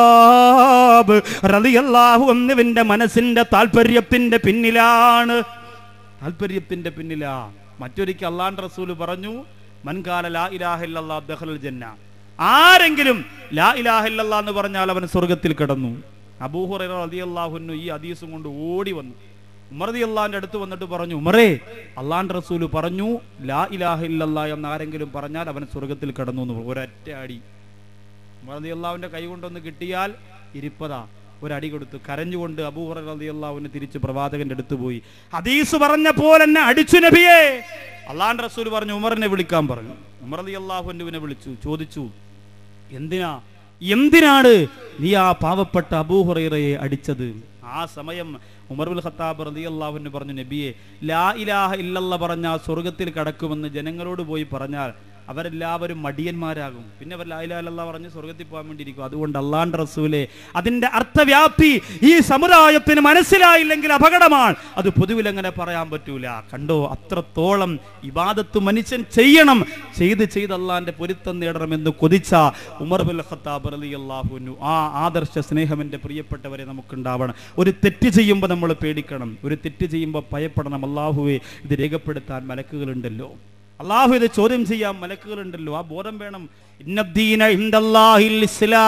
ഖത്താബ് റളിയല്ലാഹു അൻഹുവിന്റെ മനസ്സിന്റെ താല്പര്യത്തിന്റെ പിന്നിലാണ് താല്പര്യത്തിന്റെ പിന്നിലാ മറ്റൊരിക്കൽ അള്ളാന്റെ റസൂല് പറഞ്ഞു മൻകാല ലാ ഇലാഹ ഇല്ലല്ലാഹ് ദഖലൽ ജന്ന ആരെങ്കിലും ലാ ഇലാഹ ഇല്ലല്ലാഹ് എന്ന് പറഞ്ഞാൽ അവൻ സ്വർഗത്തിൽ കിടന്നു അബൂഹുറൈറ റളിയല്ലാഹുന്നു ഈ ഹദീസും കൊണ്ട് ഓടി വന്നു ഉമർ റളിയല്ലാഹുവിന്റെ അടുത്ത് വന്നിട്ട് പറഞ്ഞു ഉമറേ അള്ളാന്റെ റസൂല് പറഞ്ഞു ലാ ഇലാഹ ഇല്ലല്ലാഹ് എന്ന് ആരെങ്കിലും പറഞ്ഞാൽ അവൻ സ്വർഗത്തിൽ കിടന്നു എന്ന് പറഞ്ഞു. ഒരൊറ്റ അടി റളിയല്ലാഹുവിന്റെ കൈ കൊണ്ടൊന്ന് കിട്ടിയാൽ ഇരിപ്പതാ ഒരടി കൊടുത്തു കരഞ്ഞുകൊണ്ട് അബൂഹുറ റളിയല്ലാഹുവിനെ തിരിച്ച് പ്രവാചകന്റെ അടുത്ത് പോയി ഹദീസ് പറഞ്ഞ പോലെ എന്നെ അടിച്ചു നബിയേ അള്ളാന്റെ റസൂൽ പറഞ്ഞു ഉമറിനെ വിളിക്കാൻ പറഞ്ഞു ഉമർ റളിയല്ലാഹുവിനെ വിളിച്ചു ചോദിച്ചു എന്തിനാ എന്തിനാണ് നീ ആ പാവപ്പെട്ട അബൂഹുറൈറയെ അടിച്ചത് ആ സമയം ഉമർബുൽ ഖത്താബ് റളിയല്ലാഹുവിന് പറഞ്ഞു നബിയെ ലാ ഇലാഹ ഇല്ലല്ല പറഞ്ഞാൽ സ്വർഗത്തിൽ കടക്കുമെന്ന് ജനങ്ങളോട് പോയി പറഞ്ഞാൽ അവരെല്ലാവരും മടിയന്മാരാകും പിന്നെ അവർ ലാ ഇലാഹ ഇല്ലല്ലാഹ് പറഞ്ഞ് സ്വർഗത്തിൽ പോകാൻ വേണ്ടിയിരിക്കും അതുകൊണ്ട് അള്ളാന്റെ റസൂലെ അതിന്റെ അർത്ഥവ്യാപ്തി ഈ സമുദായത്തിന് മനസ്സിലായില്ലെങ്കിൽ അപകടമാണ് അത് പൊതുവിൽ അങ്ങനെ പറയാൻ പറ്റൂല കണ്ടോ അത്രത്തോളം ഇബാദത്ത് മനുഷ്യൻ ചെയ്യണം ചെയ്ത് ചെയ്ത് അള്ളാന്റെ പൊരുത്തം നേടണമെന്ന് കൊതിച്ച ഉമർ ബുൽ ഖത്താബ് റളിയല്ലാഹുവിനു ആ ആദർശ സ്നേഹം എൻ്റെ പ്രിയപ്പെട്ടവരെ നമുക്കുണ്ടാവണം ഒരു തെറ്റ് ചെയ്യുമ്പോൾ നമ്മൾ പേടിക്കണം ഒരു തെറ്റ് ചെയ്യുമ്പോൾ ഭയപ്പെടണം അള്ളാഹുവെ ഇത് രേഖപ്പെടുത്താൻ മലക്കുകളുണ്ടല്ലോ അള്ളാഹു ഇത് ചോദ്യം ചെയ്യാൻ മലക്കുകളുണ്ടല്ലോ ആ ബോധം വേണം ഇന്നദ്ദീന ഇൻദല്ലാഹിൽ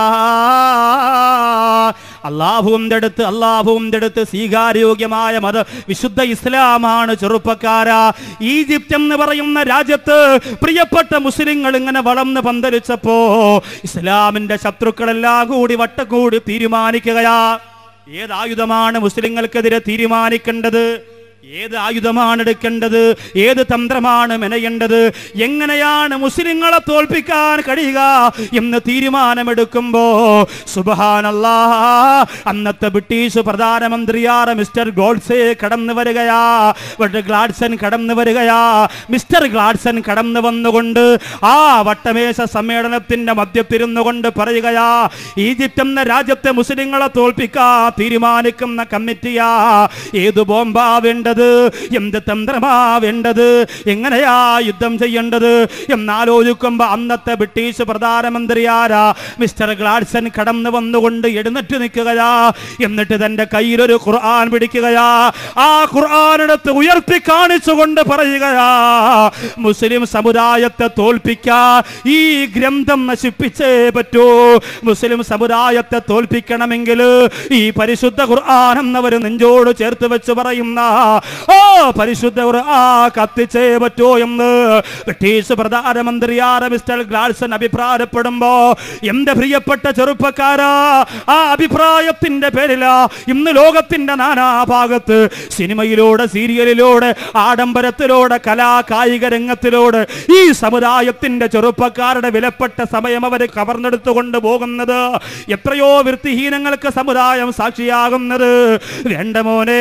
ഇസ്ലാം അള്ളാഹുവിന്റെ അടുത്ത് അള്ളാഹുവിന്റെ അടുത്ത് സ്വീകാര്യോഗ്യമായ മത വിശുദ്ധ ഇസ്ലാമാണ് ചെറുപ്പക്കാരാ ഈജിപ്ത് എന്ന് പറയുന്ന രാജ്യത്ത് പ്രിയപ്പെട്ട മുസ്ലിങ്ങൾ ഇങ്ങനെ വളർന്ന് പന്തലിച്ചപ്പോ ഇസ്ലാമിന്റെ ശത്രുക്കളെല്ലാം കൂടി വട്ടക്കൂടി തീരുമാനിക്കുകയാ ഏതായുധമാണ് മുസ്ലിങ്ങൾക്കെതിരെ തീരുമാനിക്കേണ്ടത് ഏത് ആയുധമാണ് എടുക്കേണ്ടത് ഏത് തന്ത്രമാണ് മെനയേണ്ടത് എങ്ങനെയാണ് മുസ്ലിങ്ങളെ തോൽപ്പിക്കാൻ കഴിയുക എന്ന് തീരുമാനമെടുക്കുമ്പോ സുബഹാനല്ലാ അന്നത്തെ ബ്രിട്ടീഷ് പ്രധാനമന്ത്രിയാറ് മിസ്റ്റർ ഗോഡ്സെ കടന്നു വരികയാ വട്ട് ഗ്ലാഡ്സൺ കടന്നു വരികയാ മിസ്റ്റർ ഗ്ലാഡ്സൺ കടന്നു വന്നുകൊണ്ട് ആ വട്ടമേശ സമ്മേളനത്തിന്റെ മധ്യത്തിരുന്നു കൊണ്ട് പറയുകയാ ഈജിപ്ത് എന്ന രാജ്യത്തെ മുസ്ലിങ്ങളെ തോൽപ്പിക്കാൻ തീരുമാനിക്കുന്ന കമ്മിറ്റിയാ ഏത് ബോംബാ വേണ്ടത് എന്ത് തന്ത്രമാ വേണ്ടത് എങ്ങനെയാ യുദ്ധം ചെയ്യേണ്ടത് എന്നാലോചിക്കുമ്പോ അന്നത്തെ ബ്രിട്ടീഷ് പ്രധാനമന്ത്രി ആരാ മിസ്റ്റർ ഗ്ലാഡ്സൺ കടന്നു വന്നുകൊണ്ട് എഴുന്നേറ്റ് നിൽക്കുകയാ എന്നിട്ട് തന്റെ കയ്യിലൊരു ഖുർആൻ പിടിക്കുകയാ ആ ഖുർആൻ എടുത്ത് ഉയർത്തി കാണിച്ചുകൊണ്ട് പറയുകയാ മുസ്ലിം സമുദായത്തെ തോൽപ്പിക്കാൻ ഈ ഗ്രന്ഥം നശിപ്പിച്ചേ പറ്റൂ മുസ്ലിം സമുദായത്തെ തോൽപ്പിക്കണമെങ്കിൽ ഈ പരിശുദ്ധ ഖുർആൻ എന്നവർ നെഞ്ചോട് ചേർത്ത് വെച്ച് പറയുന്ന ഓ പരിശുദ്ധ ഖുർആൻ കത്തിച്ചേ പറ്റൂ എന്ന് ബ്രിട്ടീഷ് പ്രധാനമന്ത്രിയാറ് മിസ്റ്റർ ഗ്ലാഡ്സൺ അഭിപ്രായപ്പെടുമ്പോ എന്റെ പ്രിയപ്പെട്ട ചെറുപ്പക്കാരാ ആ അഭിപ്രായത്തിന്റെ പേരില ഇന്ന് ലോകത്തിന്റെ നാനാഭാഗത്ത് സിനിമയിലൂടെ സീരിയലിലൂടെ ആഡംബരത്തിലൂടെ കലാ കായിക രംഗത്തിലൂടെ ഈ സമുദായത്തിന്റെ ചെറുപ്പക്കാരുടെ വിലപ്പെട്ട സമയം അവർ കവർന്നെടുത്തുകൊണ്ട് പോകുന്നത് എത്രയോ വൃത്തിഹീനങ്ങൾക്ക് സമുദായം സാക്ഷിയാകുന്നത് വേണ്ട മോനെ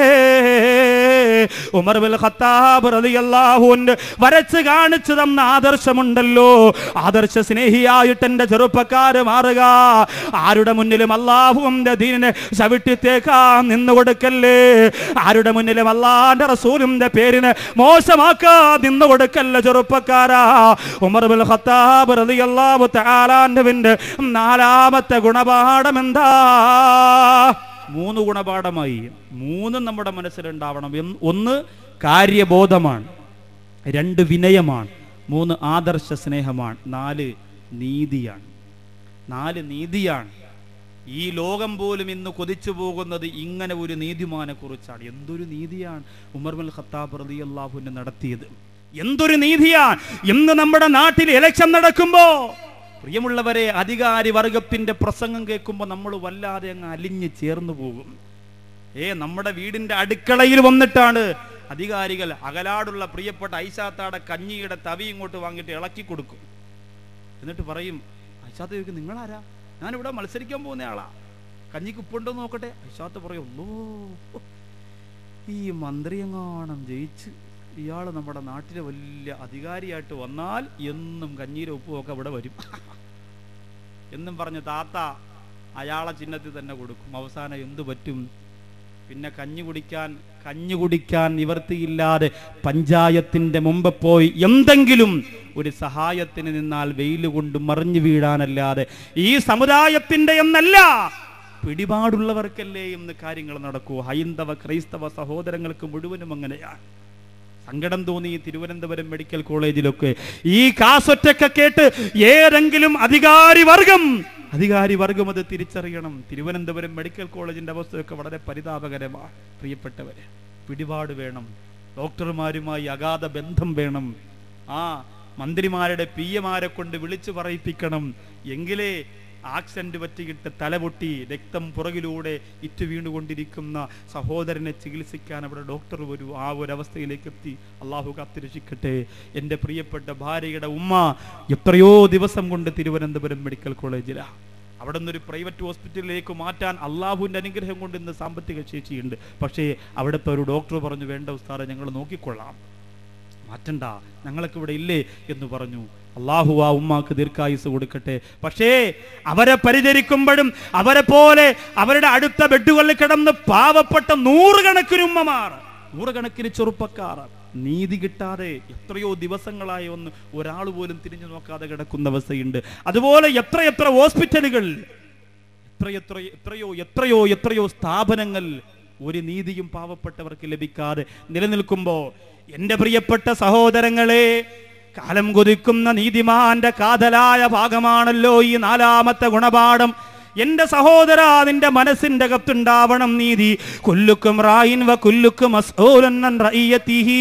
ഉമർ ബിൽ ഖത്താബ് റളിയല്ലാഹു അൻഹു വരച്ച് കാണിച്ചു തന്ന ആദർശമുണ്ടല്ലോ ആദർശ സ്നേഹിയായിട്ട് എന്റെ ചെറുപ്പക്കാര് മാറുക ആരുടെ മുന്നിലും അള്ളാഹുവിന്റെ ദീനിനെ ചവിട്ടിത്തേക്കാൻ നിന്നു കൊടുക്കല്ലേ ആരുടെ മുന്നിലും അള്ളാന്റെ റസൂലിന്റെ പേരിന് മോശമാക്കാ നിന്നു കൊടുക്കല്ല ചെറുപ്പക്കാരാ ഉമർ ബിൽ ഖത്താബ് റളിയല്ലാഹു തആലാന്റെ നാലാമത്തെ ഗുണപാഠം എന്താ മൂന്ന് ഗുണപാഠമായി മൂന്നും നമ്മുടെ മനസ്സിലുണ്ടാവണം എന്ന് ഒന്ന് കാര്യബോധമാണ് രണ്ട് വിനയമാണ് മൂന്ന് ആദർശ സ്നേഹമാണ് നാല് നീതിയാണ് നാല് നീതിയാണ് ഈ ലോകം പോലും ഇന്ന് കൊതിച്ചു പോകുന്നത് ഇങ്ങനെ ഒരു നീതിമാനെ കുറിച്ചാണ് എന്തൊരു നീതിയാണ് ഉമർ ബിൻ ഖത്താബ് റതി അള്ളാഹുവിനെ നടത്തിയത് എന്തൊരു നീതിയാണ് ഇന്ന് നമ്മുടെ നാട്ടിൽ ഇലക്ഷൻ നടക്കുമ്പോ പ്രിയമുള്ളവരെ അധികാരി വർഗത്തിന്റെ പ്രസംഗം കേൾക്കുമ്പോൾ നമ്മൾ വല്ലാതെ അങ്ങ് അലിഞ്ഞ് ചേർന്നു പോകും ഏ നമ്മുടെ വീടിന്റെ അടുക്കളയിൽ വന്നിട്ടാണ് അധികാരികൾ അകലാടുള്ള പ്രിയപ്പെട്ട ഐശാത്താടെ കഞ്ഞിയുടെ തവി ഇങ്ങോട്ട് വാങ്ങിയിട്ട് ഇളക്കി കൊടുക്കും എന്നിട്ട് പറയും ഐശാത്ത് ചോദിക്കും നിങ്ങളാരാ ഞാനിവിടെ മത്സരിക്കാൻ പോകുന്ന ആളാ കഞ്ഞിക്ക് ഉപ്പുണ്ടോ എന്ന് നോക്കട്ടെ ഐശാത്ത് പറയും "അല്ലോ, ഈ മന്ത്രി എങ്ങാണം ജയിച്ച് ഇയാൾ നമ്മുടെ നാട്ടിലെ വലിയ അധികാരിയായിട്ട് വന്നാൽ എന്നും കഞ്ഞീരെ ഉപ്പും ഒക്കെ ഇവിടെ വരും എന്നും പറഞ്ഞ് താത്ത അയാളെ ചിഹ്നത്തിൽ തന്നെ കൊടുക്കും അവസാനം എന്തു പറ്റും പിന്നെ കഞ്ഞി കുടിക്കാൻ കഞ്ഞി കുടിക്കാൻ നിവർത്തിയില്ലാതെ പഞ്ചായത്തിന്റെ മുമ്പ് പോയി എന്തെങ്കിലും ഒരു സഹായത്തിന് നിന്നാൽ വെയിൽ കൊണ്ട് മറിഞ്ഞു വീഴാനല്ലാതെ ഈ സമുദായത്തിന്റെ എന്നല്ല പിടിപാടുള്ളവർക്കല്ലേ എന്ന് കാര്യങ്ങൾ നടക്കൂ ഹൈന്ദവ ക്രൈസ്തവ സഹോദരങ്ങൾക്ക് മുഴുവനും അങ്ങനെയാണ് സങ്കടം തോന്നി ഈ തിരുവനന്തപുരം മെഡിക്കൽ കോളേജിലൊക്കെ ഈ കാസൊറ്റൊക്കെ കേട്ട് ഏതെങ്കിലും അധികാരി വർഗം അധികാരി വർഗം അത് തിരിച്ചറിയണം തിരുവനന്തപുരം മെഡിക്കൽ കോളേജിന്റെ അവസ്ഥയൊക്കെ വളരെ പരിതാപകരമാണ് പ്രിയപ്പെട്ടവരെ പിടിപാട് വേണം ഡോക്ടർമാരുമായി അഗാധ ബന്ധം വേണം ആ മന്ത്രിമാരുടെ പി എമാരെ കൊണ്ട് വിളിച്ചു പറയിപ്പിക്കണം എങ്കിലേ ആക്സിഡന്റ് പറ്റിയിട്ട് തലപൊട്ടി രക്തം പുറകിലൂടെ ഇറ്റു വീണുകൊണ്ടിരിക്കുന്ന സഹോദരനെ ചികിത്സിക്കാൻ അവിടെ ഡോക്ടർ വരൂ ആ ഒരു അവസ്ഥയിലേക്ക് എത്തി അള്ളാഹു കാത്തിരക്ഷിക്കട്ടെ എൻ്റെ പ്രിയപ്പെട്ട ഭാര്യയുടെ ഉമ്മ എത്രയോ ദിവസം കൊണ്ട് തിരുവനന്തപുരം മെഡിക്കൽ കോളേജിലാണ് അവിടെ നിന്നൊരു പ്രൈവറ്റ് ഹോസ്പിറ്റലിലേക്ക് മാറ്റാൻ അള്ളാഹുവിൻ്റെ അനുഗ്രഹം കൊണ്ട് ഇന്ന് സാമ്പത്തിക ശേഷിയുണ്ട് പക്ഷേ അവിടുത്തെ ഒരു ഡോക്ടർ പറഞ്ഞു വേണ്ട ഉസ്താറെ ഞങ്ങൾ നോക്കിക്കൊള്ളാം മാറ്റണ്ട ഞങ്ങൾക്ക് ഇവിടെ ഇല്ലേ എന്ന് പറഞ്ഞു അള്ളാഹു ആ ഉമ്മാക്ക് ദീർഘായുസ് കൊടുക്കട്ടെ പക്ഷേ അവരെ പരിചരിക്കുമ്പോഴും അവരെ പോലെ അവരുടെ അടുത്ത ബെഡുകളിൽ കിടന്ന് പാവപ്പെട്ട നൂറുകണക്കിന് ഉമ്മമാർ നൂറുകണക്കിന് ചെറുപ്പക്കാർ നീതി കിട്ടാതെ എത്രയോ ദിവസങ്ങളായി ഒന്ന് ഒരാൾ പോലും തിരിഞ്ഞു നോക്കാതെ കിടക്കുന്ന അവസ്ഥയുണ്ട് അതുപോലെ എത്രയെത്ര ഹോസ്പിറ്റലുകൾ എത്രയെത്ര എത്രയോ എത്രയോ എത്രയോ സ്ഥാപനങ്ങൾ ഒരു നീതിയും പാവപ്പെട്ടവർക്ക് ലഭിക്കാതെ നിലനിൽക്കുമ്പോൾ എൻ്റെ പ്രിയപ്പെട്ട സഹോദരങ്ങളെ കാലം കൊതിക്കുന്ന നീതിമാന്റെ കാതലായ ഭാഗമാണല്ലോ ഈ നാലാമത്തെ ഗുണപാഠം എന്റെ സഹോദര നിന്റെ മനസ്സിന്റെ അകത്തുണ്ടാവണം നീതി കുല്ലുക്കും റായിൻ വ കുല്ലുക്കും മസ്ഊലൻ അൻ റഇയതിഹി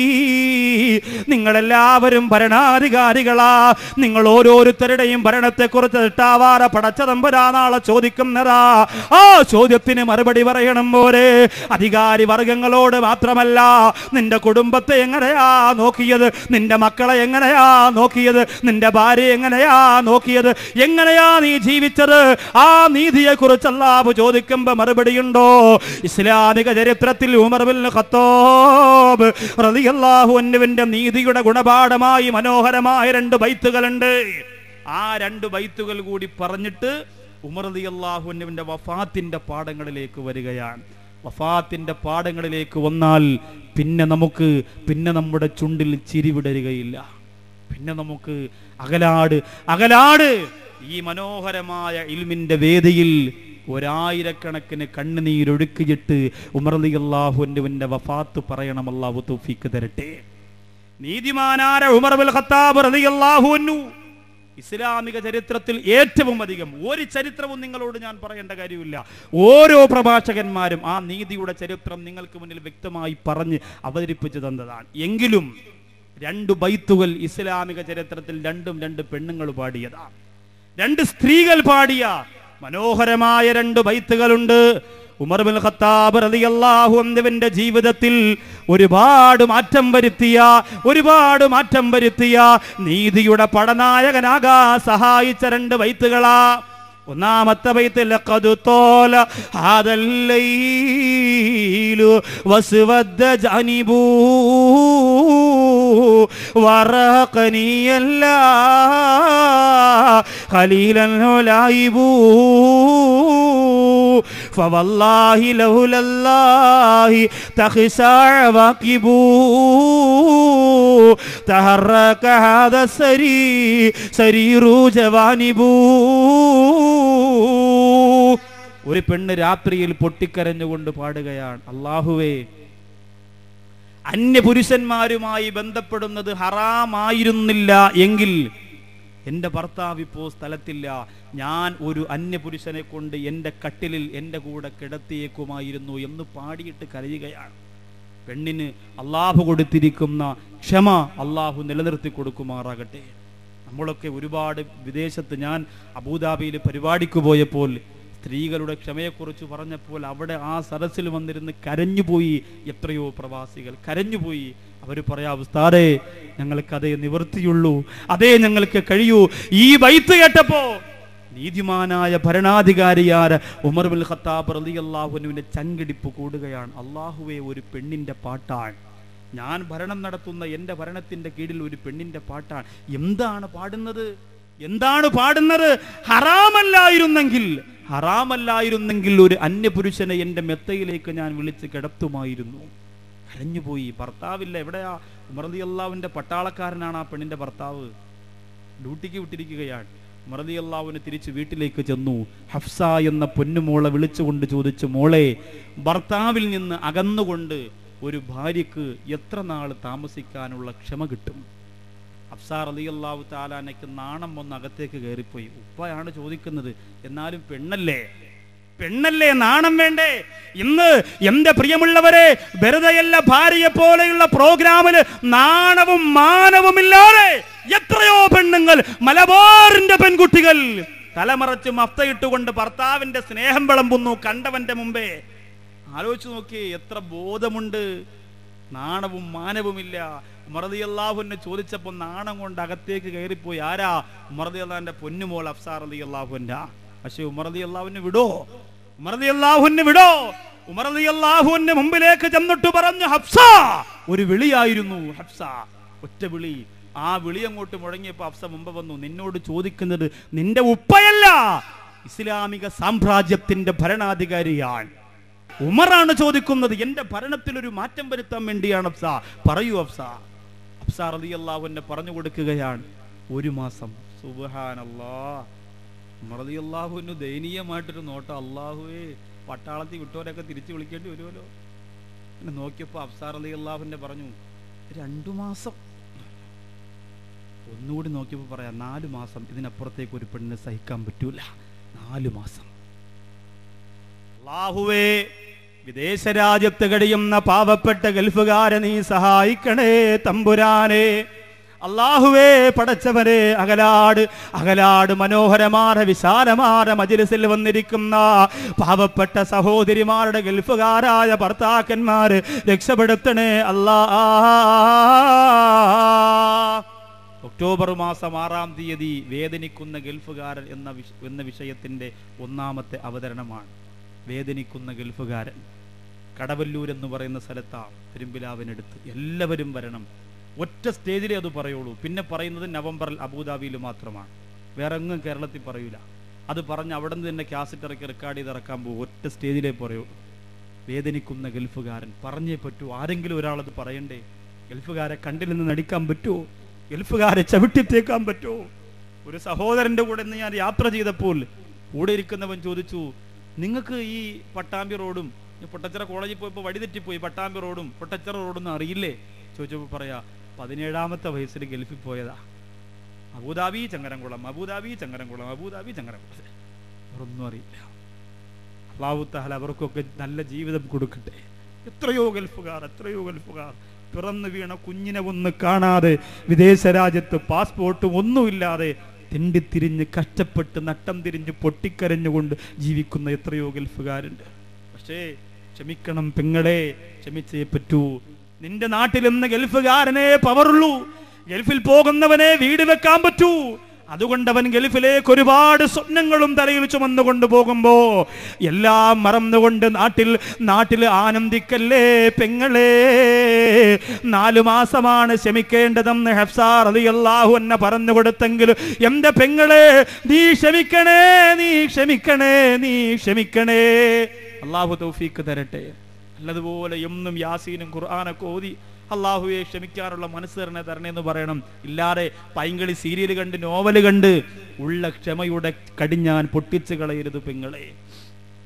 നിങ്ങളെല്ലാവരും ഭരണാധികാരികളാ നിങ്ങൾ ഓരോരുത്തരുടെയും ഭരണത്തെക്കുറിച്ച് ഇട്ടാവാറ പടച്ച തമ്പുരാ നാളെ ചോദിക്കുന്നതാ ആ ചോദ്യത്തിന് മറുപടി പറയണം പോരെ അധികാരി വർഗങ്ങളോട് മാത്രമല്ല നിന്റെ കുടുംബത്തെ എങ്ങനെയാ നോക്കിയത് നിന്റെ മക്കളെ എങ്ങനെയാ നോക്കിയത് നിന്റെ ഭാര്യ എങ്ങനെയാ നോക്കിയത് എങ്ങനെയാ നീ ജീവിച്ചത് ആ നീതിയെ കുറിച്ച് അല്ലാഹു ചോദിക്കുമ്പോ മറുപടിയുണ്ടോ ഇസ്ലാമിക ചരിത്രത്തിൽ ഉമർ ബിൻ ഖത്താബ് റളിയല്ലാഹു അൻഹുവിന്റെ നീതിയുടെ ഗുണപാഠമായി മനോഹരമായ രണ്ട് ബൈത്തുകളുണ്ട് ആ രണ്ട് ബൈത്തുകൾ കൂടി പറഞ്ഞിട്ട് ഉമർ റളിയല്ലാഹു അൻഹുവിന്റെ വഫാത്തിന്റെ പാഠങ്ങളിലേക്ക് വരികയാണ് വഫാത്തിന്റെ പാഠങ്ങളിലേക്ക് വന്നാൽ പിന്നെ നമുക്ക് പിന്നെ നമ്മുടെ ചുണ്ടിൽ ചിരി വിടരുകയില്ല പിന്നെ നമുക്ക് അകലാട് അകലാട് ഈ മനോഹരമായ ഇൽമിന്റെ വേദിയിൽ ഒരായിരക്കണക്കിന് കണ്ണുനീരൊഴുക്കിയിട്ട് ഉമർലി അള്ളാഹുവിൻ്റെ വഫാത്ത് പറയണം അള്ളാഹു തൗഫീക്ക് തരട്ടെ നീതിമാനാര ഉമർ ബിൽ ഖത്താബ് റളിയല്ലാഹു അൻഹു ഇസ്ലാമിക ചരിത്രത്തിൽ ഏറ്റവും അധികം ഒരു ചരിത്രവും നിങ്ങളോട് ഞാൻ പറയേണ്ട കാര്യമില്ല ഓരോ പ്രഭാഷകന്മാരും ആ നീതിയുടെ ചരിത്രം നിങ്ങൾക്ക് മുന്നിൽ വ്യക്തമായി പറഞ്ഞ് അവതരിപ്പിച്ചു തന്നതാണ് എങ്കിലും രണ്ട് ബൈത്തുകൾ ഇസ്ലാമിക ചരിത്രത്തിൽ രണ്ടും രണ്ട് പെണ്ണുങ്ങൾ പാടിയതാണ് രണ്ട് സ്ത്രീകൾ പാടിയ മനോഹരമായ രണ്ട് ബൈത്തുകളുണ്ട് ഉമർ ബിൻ ഖത്താബ് റളിയല്ലാഹു അൻഹുവിന്റെ ജീവിതത്തിൽ ഒരുപാട് മാറ്റം വരുത്തിയ ഒരുപാട് മാറ്റം വരുത്തിയ നീതിയുടെ പടനായകനാകാ സഹായിച്ച രണ്ട് ബൈത്തുകളാ ഒന്നാമത്തെ ബൈത്ത് ലഖദ് തോല ഹാദൽ ലൈലു വസ്വദ്ദ ജാനിബൂ ورقني الله خليلا لايبو فوالله لولا الله تخسى عواقبو تحرك هذا السري سرير جوانبو ഒരു പെണ്ണ് രാത്രിയിൽ പൊട്ടിക്കരഞ്ഞുകൊണ്ട് പാടുകയാണ് അള്ളാഹുവേ അന്യപുരുഷന്മാരുമായി ബന്ധപ്പെടുന്നത് ഹറാമായിരുന്നില്ല എങ്കിൽ എൻ്റെ ഭർത്താവ് ഇപ്പോൾ സ്ഥലത്തില്ല ഞാൻ ഒരു അന്യപുരുഷനെ കൊണ്ട് എൻ്റെ കട്ടിലിൽ എൻ്റെ കൂടെ കിടത്തിയേക്കുമായിരുന്നു എന്ന് പാടിയിട്ട് കരയുകയാണ് പെണ്ണിന് അള്ളാഹു കൊടുത്തിരിക്കുന്ന ക്ഷമ അള്ളാഹു നിലനിർത്തി കൊടുക്കുമാറാകട്ടെ നമ്മളൊക്കെ ഒരുപാട് വിദേശത്ത് ഞാൻ അബുദാബിയിൽ പരിപാടിക്ക് പോയപ്പോൾ സ്ത്രീകളുടെ ക്ഷമയെക്കുറിച്ച് പറഞ്ഞപ്പോൾ അവിടെ ആ സദസ്സിൽ വന്നിരുന്ന് കരഞ്ഞുപോയി എത്രയോ പ്രവാസികൾ കരഞ്ഞുപോയി അവർ പറയാ ഉസ്താദേ ഞങ്ങൾക്ക് അതേ നിവൃത്തിയുള്ളൂ അതേ ഞങ്ങൾക്ക് കഴിയൂ ഈ വൈത്ത് കേട്ടപ്പോ നീതിമാനായ ഭരണാധികാരിയായ ഉമർ ബിൻ ഖത്താബ് റളിയല്ലാഹുവിന്റെ ചങ്കിടിപ്പ് കൂടുകയാണ് അള്ളാഹുവെ ഒരു പെണ്ണിന്റെ പാട്ടാണ് ഞാൻ ഭരണം നടത്തുന്ന എൻ്റെ ഭരണത്തിന്റെ കീഴിൽ ഒരു പെണ്ണിന്റെ പാട്ടാണ് എന്താണ് പാടുന്നത് എന്താണ് പാടുന്നത് ഹറാമല്ലായിരുന്നെങ്കിൽ ഹറാമല്ലായിരുന്നെങ്കിൽ ഒരു അന്യപുരുഷനെ എൻ്റെ മെത്തയിലേക്ക് ഞാൻ വിളിച്ച് കിടത്തുമായിരുന്നു കരഞ്ഞുപോയി ഭർത്താവില്ല എവിടെയാ ഉമർദി അള്ളാവിന്റെ പട്ടാളക്കാരനാണ് ആ പെണ്ണിന്റെ ഭർത്താവ് ഡ്യൂട്ടിക്ക് വിട്ടിരിക്കുകയാണ് മറതി അള്ളാവിന് തിരിച്ച് വീട്ടിലേക്ക് ചെന്നു ഹഫ്സ എന്ന പൊന്നുമോളെ വിളിച്ചുകൊണ്ട് ചോദിച്ചു മോളെ ഭർത്താവിൽ നിന്ന് അകന്നുകൊണ്ട് ഒരു ഭാര്യക്ക് എത്ര നാൾ താമസിക്കാനുള്ള ക്ഷമ കിട്ടും അഫ്സാർ അലി അള്ളാഹു താലാനയ്ക്ക് നാണം വന്ന് അകത്തേക്ക് കയറിപ്പോയി ഉപ്പയാണ് ചോദിക്കുന്നത് എന്നാലും പെണ്ണല്ലേ പെണ്ണല്ലേ നാണം വേണ്ടേ ഇന്ന് എന്റെ പ്രിയമുള്ളവരെ വെറുതെയല്ല ഭാര്യയെ പോലെയുള്ള പ്രോഗ്രാമില് നാണവും മാനവുമില്ലാതെ എത്രയോ പെണ്ണുങ്ങൾ മലബാറിന്റെ പെൺകുട്ടികൾ തലമറച്ച് മഫ്തയിട്ടുകൊണ്ട് ഭർത്താവിന്റെ സ്നേഹം വിളമ്പുന്നു കണ്ടവന്റെ മുമ്പേ ആലോചിച്ച് നോക്കി എത്ര ബോധമുണ്ട് നാണവും മാനവുമില്ല മറദിയല്ലാഹുവിനെ ചോദിച്ചപ്പോൾ നാണം കൊണ്ട് അകത്തേക്ക് കയറിപ്പോയി ആരാ ഉമർദി അള്ളാഹിന്റെ പൊന്നുമോൾ അഫ്സാർ അലി അള്ളാഹുവിന്റെ പക്ഷെ ഉമർദി അള്ളാഹുവിന് വിടോ ഉമർദി അള്ളാഹുവിന് വിടോ ഉമർദി അള്ളാഹുവിന്റെ മുമ്പിലേക്ക് ചെന്നിട്ട് പറഞ്ഞു ഹഫ്സ ഒരു വിളിയായിരുന്നു ഹഫ്സ ഒറ്റ വിളി ആ വിളി അങ്ങോട്ട് മുഴങ്ങിയപ്പോ ഹഫ്സ മുമ്പ് വന്നു നിന്നോട് ചോദിക്കുന്നത് നിന്റെ ഉപ്പയല്ല ഇസ്ലാമിക സാമ്രാജ്യത്തിന്റെ ഭരണാധികാരിയാണ് ഉമറാണ് ചോദിക്കുന്നത് എന്റെ ഭരണത്തിൽ ഒരു മാറ്റം വരുത്താൻ വേണ്ടിയാണ് അഫ്സ പറയൂ അഫ്സ അഫ്സ റതി അള്ളാഹുവിനെ പറഞ്ഞു കൊടുക്കുകയാണ് ഒരു മാസം സുബഹാനല്ലാ മറതി അള്ളാഹുവിന് ദയനീയമായിട്ടൊരു നോട്ടം അള്ളാഹുവേ പട്ടാളത്തിൽ വിട്ടവരൊക്കെ തിരിച്ചു വിളിക്കേണ്ടി വരുമല്ലോ പിന്നെ നോക്കിയപ്പോൾ അഫ്സാർ അലി അള്ളാഹുവിന്റെ പറഞ്ഞു രണ്ടു മാസം ഒന്നുകൂടി നോക്കിയപ്പോൾ പറയാം നാലു മാസം ഇതിനപ്പുറത്തേക്ക് ഒരു പെണ്ണിനെ സഹിക്കാൻ പറ്റൂല നാലു മാസം അള്ളാഹുവേ വിദേശ രാജ്യത്ത് കഴിയുന്ന പാവപ്പെട്ട ഗൾഫുകാരെ നീ സഹായിക്കണേ തമ്പുരാനെ അള്ളാഹുവേ പടച്ചവരെ അകലാട് അകലാട് മനോഹരമായ വിശാലമായ മജിലിസിൽ വന്നിരിക്കുന്ന പാവപ്പെട്ട സഹോദരിമാരുടെ ഗൾഫുകാരായ ഭർത്താക്കന്മാര് രക്ഷപ്പെടുത്തണേ അല്ലാ ഒക്ടോബർ മാസം ആറാം തീയതി വേദനിക്കുന്ന ഗൾഫുകാരൻ എന്ന വിഷ എന്ന വിഷയത്തിന്റെ ഒന്നാമത്തെ അവതരണമാണ് വേദനിക്കുന്ന ഗൾഫുകാരൻ കടവല്ലൂർ എന്ന് പറയുന്ന സ്ഥലത്താണ് പെരുമ്പിലാവിനടുത്ത് എല്ലാവരും വരണം ഒറ്റ സ്റ്റേജിലേ അത് പറയുള്ളൂ പിന്നെ പറയുന്നത് നവംബറിൽ അബുദാബിയിൽ മാത്രമാണ് വേറെ എങ്ങും കേരളത്തിൽ പറയൂല അത് പറഞ്ഞ് അവിടെ നിന്ന് തന്നെ ക്യാസറ്റ് ഇറക്കി റെക്കോർഡ് ചെയ്ത് ഇറക്കാൻ പോകും ഒറ്റ സ്റ്റേജിലേ പറയുള്ളൂ വേദനിക്കുന്ന ഗൾഫുകാരൻ പറഞ്ഞേ പറ്റൂ ആരെങ്കിലും ഒരാളത് പറയണ്ടേ ഗൾഫുകാരെ കണ്ടിൽ നിന്ന് നടിക്കാൻ പറ്റുമോ ഗൾഫുകാരെ ചവിട്ടിത്തേക്കാൻ പറ്റുമോ ഒരു സഹോദരന്റെ കൂടെ ഇന്ന് ഞാൻ യാത്ര ചെയ്തപ്പോൾ കൂടെ ഇരിക്കുന്നവൻ ചോദിച്ചു നിങ്ങൾക്ക് ഈ പട്ടാമ്പി റോഡും ഈ പൊട്ടച്ചിറ കോളേജിൽ പോയപ്പോൾ വഴി തെറ്റിപ്പോയി പട്ടാമ്പി റോഡും പൊട്ടച്ചിറ റോഡും ഒന്നും അറിയില്ലേ ചോദിച്ചപ്പോൾ പറയാ പതിനേഴാമത്തെ വയസ്സിൽ ഗൾഫിൽ പോയതാ Abu Dhabi Changaramkulam Abu Dhabi Changaramkulam Abu Dhabi Changaramkulam അവരൊന്നും അറിയില്ല അള്ളാഹു തഹല അവർക്കൊക്കെ നല്ല ജീവിതം കൊടുക്കട്ടെ എത്രയോ ഗൾഫുകാർ എത്രയോ ഗൾഫുകാർ പിറന്നു വീണ കുഞ്ഞിനെ ഒന്ന് കാണാതെ വിദേശ രാജ്യത്ത് പാസ്പോർട്ടും ഒന്നുമില്ലാതെ തെണ്ടിത്തിരിഞ്ഞ് കഷ്ടപ്പെട്ട് നട്ടം തിരിഞ്ഞ് പൊട്ടിക്കരഞ്ഞുകൊണ്ട് ജീവിക്കുന്ന എത്രയോ ഗൾഫുകാരുണ്ട് പക്ഷേ ക്ഷമിക്കണം പെങ്ങളെ ക്ഷമിച്ചേ പറ്റൂ നിന്റെ നാട്ടിൽ ഇന്ന് ഗൾഫുകാരനെ പവറുള്ളൂ ഗൾഫിൽ പോകുന്നവനെ വീട് വെക്കാൻ പറ്റൂ അതുകൊണ്ട് അവൻ ഗൾഫിലേക്ക് ഒരുപാട് സ്വപ്നങ്ങളും തലയിൽ ചുമന്നുകൊണ്ട് പോകുമ്പോ എല്ലാം മറന്നുകൊണ്ട് നാട്ടിൽ നാട്ടിൽ ആനന്ദിക്കല്ലേ പെങ്ങളെ നാലു മാസമാണ് ക്ഷമിക്കേണ്ടതെന്ന് ഹെഫ്സാർ അലി അള്ളാഹു എന്നെ പറഞ്ഞു കൊടുത്തെങ്കിൽ എന്റെ പെങ്ങളെ നീ ക്ഷമിക്കണേ നീ ക്ഷമിക്കണേ നീ ക്ഷമിക്കണേ അള്ളാഹു തൗഫീക്ക് തരട്ടെ അല്ലതുപോലെ എന്നും യാസീനും ഖുർആാനൊക്കെ ഓതി അള്ളാഹുവെ ക്ഷമിക്കാനുള്ള മനസ്സ് തരണേ തരണേ എന്ന് പറയണം ഇല്ലാതെ പൈങ്കളി സീരിയൽ കണ്ട് നോവല് കണ്ട് ഉള്ള ക്ഷമയുടെ കടിഞ്ഞാൻ പൊട്ടിച്ചു കളയരുത് പെങ്ങളെ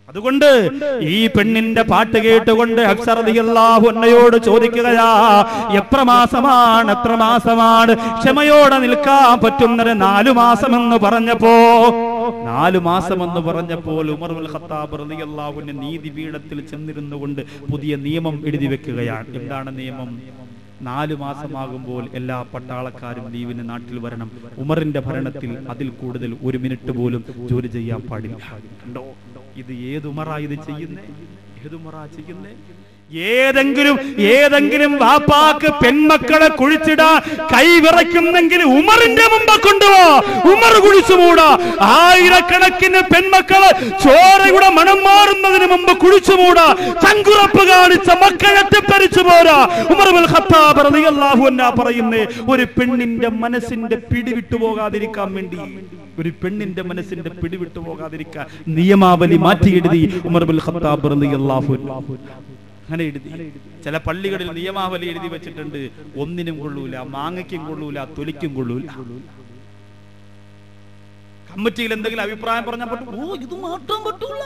അതുകൊണ്ട് ഈ പെണ്ണിന്റെ പാട്ട് കേട്ടുകൊണ്ട് അക്സറതിയല്ലാഹു എന്നയോട് ചോദിക്കുകയാ എത്ര മാസമാണ് എത്ര മാസമാണ് ക്ഷമയോടെ നിൽക്കാൻ പറ്റുന്നത് നാലു മാസമെന്ന് പറഞ്ഞപ്പോ നാലു മാസമെന്ന് പറഞ്ഞപ്പോൾ ഉമർ ഉൽ ഖത്താബ് റളിയല്ലാഹുവിന്റെ നീതിപീഠത്തിൽ ചെന്നിരുന്നു കൊണ്ട് പുതിയ നിയമം എഴുതി വെക്കുകയാണ് എന്താണ് നിയമം നാലു മാസമാകുമ്പോൾ എല്ലാ പട്ടാളക്കാരും ലീവിന് നാട്ടിൽ വരണം ഉമറിന്റെ ഭരണത്തിൽ അതിൽ കൂടുതൽ ഒരു മിനിറ്റ് പോലും ജോലി ചെയ്യാൻ പാടില്ല കണ്ടോ ഇത് ഏത് ഉമറാ ഇത് ചെയ്യുന്നേ ഏത് ഉമറാ ചെയ്യുന്നേ ഏതെങ്കിലും ഏതെങ്കിലും വാപ്പാക്ക് പെൺമക്കളെ കുഴിച്ചിടാൻ കൈവിറയ്ക്കുന്നെങ്കിൽ ഉമറിന്റെ മുമ്പ് കൊണ്ടുപോ ഉമർ കുഴിച്ചു മൂടാ ആയിരക്കണക്കിന് പെൺമക്കളെ ചോരയുടെ മണം മാറുന്നതിന് മുമ്പ് കുഴിച്ചു മൂടാ ചങ്കുറപ്പ് കാണിച്ച മക്കളെ തെപ്പരിച്ചു പോരാ ഉമർ ബിൻ ഖത്താബ് റളിയല്ലാഹു അൻഹു പറയുന്നേ ഒരു പെണ്ണിന്റെ മനസ്സിന്റെ പിടിവിട്ടു പോകാതിരിക്കാൻ വേണ്ടി ഒരു പെണ്ണിന്റെ മനസ്സിന്റെ പിടിവിട്ടു പോകാതിരിക്കാൻ നിയമാവലി മാറ്റി എഴുതി ഉമർ ബിൻ ഖത്താബ് റളിയല്ലാഹു അൻഹു അങ്ങനെ എഴുതി ചില പള്ളികളിൽ നിയമാവലി എഴുതി വെച്ചിട്ടുണ്ട് ഒന്നിനും കൊള്ളൂല മാങ്ങയ്ക്കും കൊള്ളൂല തൊലിക്കും കൊള്ളൂല കമ്മിറ്റിയിൽ എന്തെങ്കിലും അഭിപ്രായം പറഞ്ഞാൽ പറ്റും ഓ ഇത് മാറ്റാൻ പറ്റൂല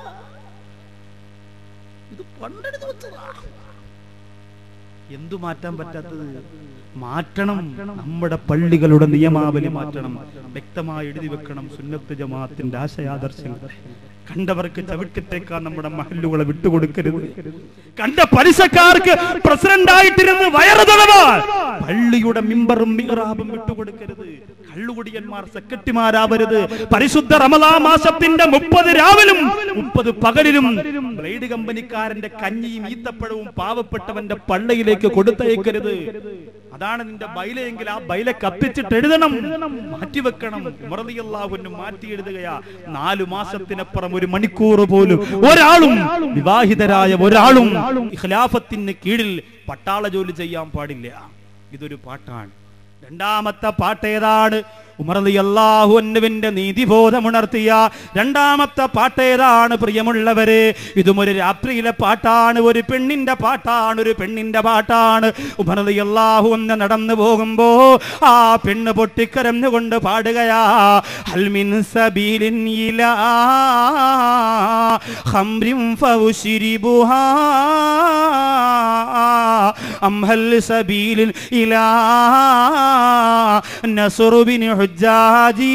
ഇത് പണ്ടെടുത്ത് വെച്ചതാ എന്തു മാറ്റാൻ പറ്റാത്തത് മാറ്റണം നമ്മുടെ പള്ളികളുടെ നിയമാവലി മാറ്റണം വ്യക്തമായി എഴുതി വെക്കണം സുന്നത്ത് ജമാഅത്തിന്റെ ആശയാദർശങ്ങൾ കണ്ടവർക്ക് ചവിട്ടിത്തേക്കാൻ നമ്മുടെ മഹല്ലുകളെ വിട്ടുകൊടുക്കരുത് കണ്ട പലിശക്കാർക്ക് പ്രസിഡന്റ് ആയിട്ടിരുന്ന് വയറ് തടവാൻ പള്ളിയുടെ മിമ്പറും മിഹ്റാബും വിട്ടുകൊടുക്കരുത് കള്ളുകുടിയന്മാർ സെക്രട്ടറിമാരാവരുത് പരിശുദ്ധ റമലാ മാസത്തിന്റെ മുപ്പത് രാവിലും മുപ്പത് പകലിലും ബ്ലേഡ് കമ്പനിക്കാരന്റെ കഞ്ഞിയും ഈത്തപ്പഴവും പാവപ്പെട്ടവന്റെ പള്ളിയിലേക്ക് കൊടുത്തയക്കരുത് അതാണ് നിന്റെ ബൈലയെങ്കിൽ ആ ബൈല കത്തിച്ചിട്ട് എഴുതണം മാറ്റിവെക്കണം മുറതിയല്ലാഹുവിന് മാറ്റി എഴുതുകയാ നാലു മാസത്തിനപ്പുറം ഒരു മണിക്കൂർ പോലും ഒരാളും വിവാഹിതരായ ഒരാളും ഖിലാഫത്തിന് കീഴിൽ പട്ടാള ജോലി ചെയ്യാൻ പാടില്ല ഇതൊരു പാട്ടാണ് രണ്ടാമത്തെ പാട്ട് ഏതാണ് ഉമർലിയല്ലാഹുവിന്റെ നീതിബോധമുണർത്തിയ രണ്ടാമത്തെ പാട്ട് ഏതാണ് പ്രിയമുള്ളവരെ ഇതും ഒരു രാത്രിയിലെ പാട്ടാണ് ഒരു പെണ്ണിന്റെ പാട്ടാണ് ഒരു പെണ്ണിന്റെ പാട്ടാണ് ഉമർലിയല്ലാഹു എന്ന് നടന്നു പോകുമ്പോ ആ പെണ്ണ് പൊട്ടിക്കരഞ്ഞുകൊണ്ട് പാടുകയാ ഹൽമിൻ സബീലിൻ ഇലാ ഖംറിൻ ഫൗശിരിബുഹാ أم هل سبيل إلى نصر بن حجاجي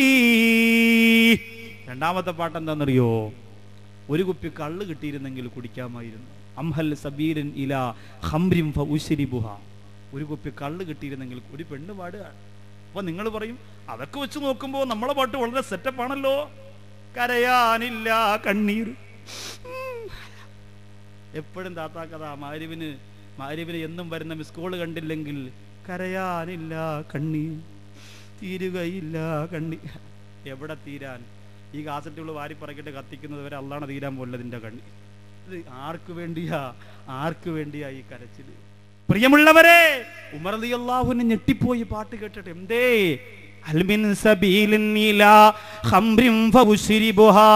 രണ്ടാമത്തെ പാട്ട് എന്താണെന്നറിയോ ഒരു കുപ്പി കള്ള് കിട്ടിയിരുന്നെങ്കിൽ കുടിക്കാമായിരുന്നു അംഹൽ സബീരൻ ഇല ഹംരിം ഫൗശരിബുഹ ഒരു കുപ്പി കള്ള് കിട്ടിയിരുന്നെങ്കിൽ ഒരു പെണ്ണ് പാടുകയാണ് അപ്പൊ നിങ്ങൾ പറയും അതൊക്കെ വെച്ച് നോക്കുമ്പോൾ നമ്മളെ പാട്ട് വളരെ സെറ്റപ്പ് ആണല്ലോ കരയാനില്ല കണ്ണീർ എപ്പോഴും താത്താക്കഥ മാരിവിന് മാരിവിന് എന്നും വരുന്ന മിസ് കോള് കണ്ടില്ലെങ്കിൽ കരയാനില്ല കണ്ണി തീരുകയില്ല കണ്ണി എവിടെ തീരാൻ ഈ കാസറ്റുകൾ വാരി പറക്കിട്ട് കത്തിക്കുന്നത് വരെ അള്ളാണ് തീരാൻ പോലതിൻ്റെ കണ്ണി ഇത് ആർക്ക് വേണ്ടിയാ ആർക്ക് വേണ്ടിയാ ഈ കരച്ചില് പ്രിയമുള്ളവരെ ഉമർ അള്ളാഹുവിനെ ഞെട്ടിപ്പോയി പാട്ട് കേട്ടിട്ട് എന്തേ അൽമിൻ സബീലിൻ ഇലാ ഖംറിൻ ഫൗശിരിബുഹാ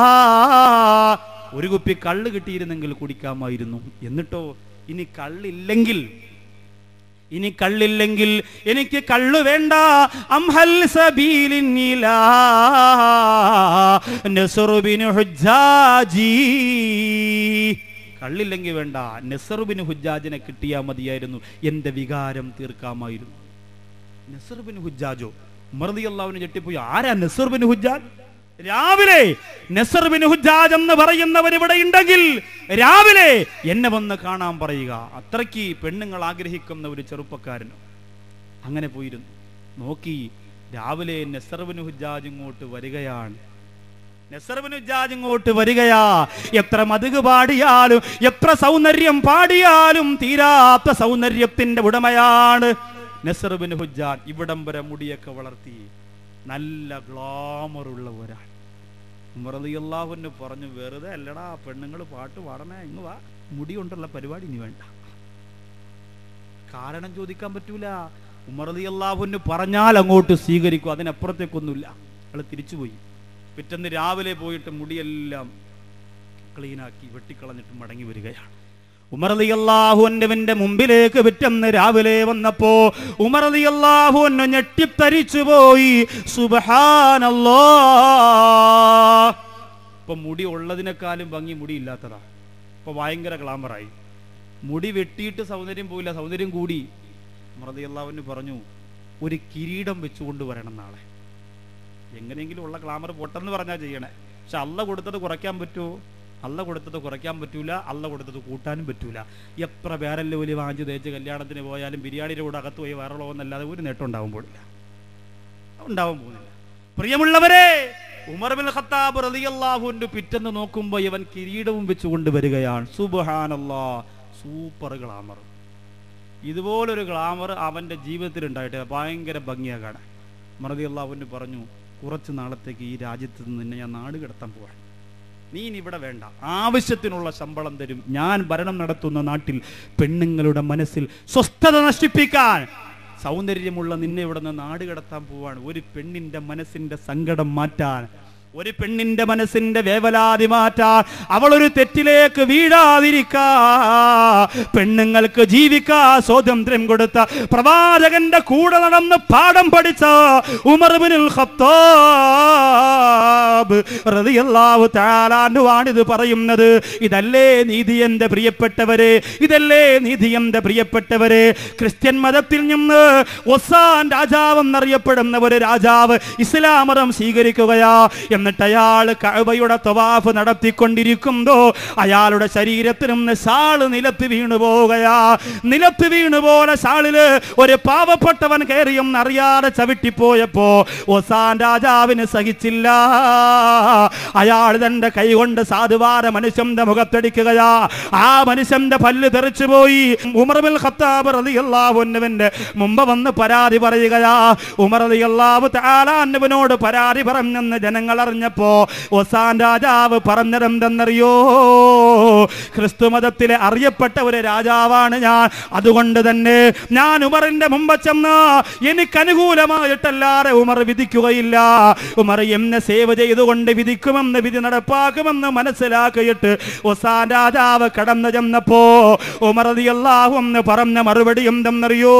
ഒരു കുപ്പി കള്ള് കിട്ടിയിരുന്നെങ്കിൽ കുടിക്കാമായിരുന്നു എന്നിട്ടോ ഇനി കള്ളില്ലെങ്കിൽ ഇനി കള്ളില്ലെങ്കിൽ എനിക്ക് കള്ളു വേണ്ട അംഹൽ സബീലിൻ ഇലാ നസ്റുബിൻ ഹുജ്ജാജി കള്ളില്ലെങ്കിൽ വേണ്ട നസറുബിന് ഹുജ്ജാജിനെ കിട്ടിയാ മതിയായിരുന്നു എന്റെ വികാരം തീർക്കാമായിരുന്നു നസറുബിൻ ഹുജ്ജാജോ മറുതി അള്ളാവിന് ഞെട്ടിപ്പോയി ആരാ നസറുബിൻ ഹുജ്ജാജ് രാവിലെ നസറുബിൻ ഹുജ്ജാജ് എന്ന് പറയുന്നവർ ഇവിടെ ഉണ്ടെങ്കിൽ രാവിലെ എന്നെ വന്ന് കാണാൻ പറയുക അത്രയ്ക്ക് പെണ്ണുങ്ങൾ ആഗ്രഹിക്കുന്ന ഒരു ചെറുപ്പക്കാരന് അങ്ങനെ പോയിരുന്നു നോക്കി രാവിലെ നസറുബിൻ ഹുജ്ജാജ് ഇങ്ങോട്ട് വരികയാണ് നസറുബിൻ ഹുജ്ജാജ് ഇങ്ങോട്ട് വരികയാ എത്ര മതുക് പാടിയാലും എത്ര സൗന്ദര്യം പാടിയാലും തീരാത്ത സൗന്ദര്യത്തിന്റെ ഉടമയാണ് നസറുബിൻ ഹുജ്ജാജ് ഇവിടം വരെ മുടിയൊക്കെ വളർത്തി നല്ല ഗ്ലാമർ ഉള്ള ഒരാൾ ഉമറലിയല്ലാഹുവിന് പറഞ്ഞു വെറുതെ അല്ലടാ പെണ്ണുങ്ങൾ പാട്ട് പാടണേ ഇങ്ങ് വാ മുടി കൊണ്ടുള്ള പരിപാടി ഇനി വേണ്ട കാരണം ചോദിക്കാൻ പറ്റൂല ഉമറലിയല്ലാഹുവിന് പറഞ്ഞാൽ അങ്ങോട്ട് സ്വീകരിക്കും അതിനപ്പുറത്തേക്കൊന്നുമില്ല അയാൾ തിരിച്ചുപോയി പിറ്റന്ന് രാവിലെ പോയിട്ട് മുടിയെല്ലാം ക്ലീനാക്കി വെട്ടിക്കളഞ്ഞിട്ട് മടങ്ങി വരികയാണ് ഉമർലിയല്ലാഹുവിന്റെ മുമ്പിലേക്ക് വിറ്റന്ന് രാവിലെ വന്നപ്പോ ഉമർലിയല്ലാഹുവിന് ഞെട്ടിത്തരിച്ചു പോയി സുബഹാനല്ലോ ഇപ്പം മുടി ഉള്ളതിനേക്കാളും ഭംഗി മുടി ഇല്ലാത്തതാ ഇപ്പോൾ ഭയങ്കര ഗ്ലാമറായി മുടി വെട്ടിയിട്ട് സൗന്ദര്യം പോയില്ല സൗന്ദര്യം കൂടി മറതിയല്ലാവിന് പറഞ്ഞു ഒരു കിരീടം വെച്ചുകൊണ്ട് വരണം നാളെ എങ്ങനെയെങ്കിലും ഉള്ള ഗ്ലാമർ പൊട്ടെന്ന് പറഞ്ഞാൽ ചെയ്യണേ പക്ഷെ അല്ല കൊടുത്തത് കുറയ്ക്കാൻ പറ്റുമോ അല്ല കൊടുത്തത് കുറയ്ക്കാൻ പറ്റൂല അല്ല കൊടുത്തത് കൂട്ടാനും പറ്റൂല എത്ര വേറല്ല വലിയ വാങ്ങിച്ച് തേച്ച് കല്യാണത്തിന് പോയാലും ബിരിയാണിയുടെ കൂടെ അകത്ത് പോയി വയറുള്ളതെന്നല്ലാതെ ഒരു നേട്ടം ഉണ്ടാവാൻ പോലില്ല ഉണ്ടാവാൻ പോകുന്നില്ല പ്രിയമുള്ളവരെ ഉമർ ബിൻ ഖത്താബ് റളിയല്ലാഹുവിന്റെ പിറ്റെന്ന് നോക്കുമ്പോൾ ഇവൻ കിരീടവും വെച്ചുകൊണ്ട് വരികയാണ് സുബ്ഹാനല്ലാ സൂപ്പർ ഗ്ലാമർ ഇതുപോലൊരു ഗ്ലാമർ അവന്റെ ജീവിതത്തിൽ ഉണ്ടായിട്ട് ഭയങ്കര ഭംഗിയാ കാണാൻ മറതി അള്ളാഹുവിന് പറഞ്ഞു കുറച്ച് നാളത്തേക്ക് ഈ രാജ്യത്ത് നിന്ന് നിന്നെ ഞാൻ നാട് കിടത്താൻ പോവാൻ നീ ഇനി ഇവിടെ വേണ്ട ആവശ്യത്തിനുള്ള ശമ്പളം തരും ഞാൻ ഭരണം നടത്തുന്ന നാട്ടിൽ പെണ്ണുങ്ങളുടെ മനസ്സിൽ സ്വസ്ഥത നശിപ്പിക്കാൻ സൗന്ദര്യമുള്ള നിന്നെ ഇവിടെ നിന്ന് നാട് കടത്താൻ പോവാണ് ഒരു പെണ്ണിന്റെ മനസ്സിന്റെ സങ്കടം മാറ്റാൻ ഒരു പെണ്ണിന്റെ മനസ്സിന്റെ വേവലാതി മാറ്റാൻ അവളൊരു തെറ്റിലേക്ക് വീഴാതിരിക്കാ പെണ്ണുങ്ങൾക്ക് ജീവിക്കാ സ്വാതന്ത്ര്യം കൊടുത്ത പ്രവാചകന്റെ കൂടെ നടന്ന് പാഠം പഠിച്ച ഉമർ ബിനുൽ ഖത്താബ് റളിയല്ലാഹു തആല അൻഹുവാണ് ഇത് പറയുന്നത് ഇതല്ലേ നീതി എന്റെ പ്രിയപ്പെട്ടവരെ ഇതല്ലേ നീതി എന്റെ പ്രിയപ്പെട്ടവരെ ക്രിസ്ത്യൻ മതത്തിൽ നിന്ന് ഒസാൻ രാജാവ് എന്നറിയപ്പെടുന്ന ഒരു രാജാവ് ഇസ്ലാം മതം സ്വീകരിക്കുകയാ എന്നിട്ട് അയാൾ കഅബയുടെ തവാഫ് നടത്തിക്കൊണ്ടിരിക്കുമ്പോ അയാളുടെ ശരീരത്തിൽ നിന്ന് ഷാള് നിലത്ത് വീണു പോവുകയാ നിലത്ത് വീണു പോലെ ഷാളില് ഒരു പാവപ്പെട്ടവൻ കയറിയെന്ന് അറിയാതെ ചവിട്ടിപ്പോയപ്പോ ഒസാൻ രാജാവിന് സഹിച്ചില്ല അയാൾ തന്റെ കൈകൊണ്ട് സാധുവാര മനുഷ്യന്റെ മുഖത്തടിക്കുകയാ ആ മനുഷ്യന്റെ പല്ല് തെറിച്ചു പോയി ഉമർ ബിൻ ഖത്താബ് റളിയല്ലാഹു അൻഹുവിന്റെ മുമ്പ് വന്ന് പരാതി പറയുകയാ ഉമർ റളിയല്ലാഹു തആല അൻഹുവിനോട് പരാതി പറഞ്ഞെന്ന് ജനങ്ങൾ അറിഞ്ഞപ്പോ ഒസാൻ രാജാവ് പറഞ്ഞതെന്തെന്നറിയോ ക്രിസ്തു മതത്തിലെ അറിയപ്പെട്ട ഒരു രാജാവാണ് ഞാൻ അതുകൊണ്ട് തന്നെ ഞാൻ ഉമറിന്റെ മുമ്പ് ചെന്ന് എനിക്ക് അനുകൂലമായിട്ടല്ലാതെ ഉമർ വിധിക്കുകയില്ല ഉമർ എന്നെ സേവ് ചെയ്തുകൊണ്ട് വിധിക്കുമെന്ന് വിധി നടപ്പാക്കുമെന്ന് മനസ്സിലാക്കിയിട്ട് ഒസാൻ രാജാവ് കടന്നു ചെന്നപ്പോ ഉമർ റളിയല്ലാഹു എന്ന് പറഞ്ഞ മറുപടി എന്തെന്നറിയോ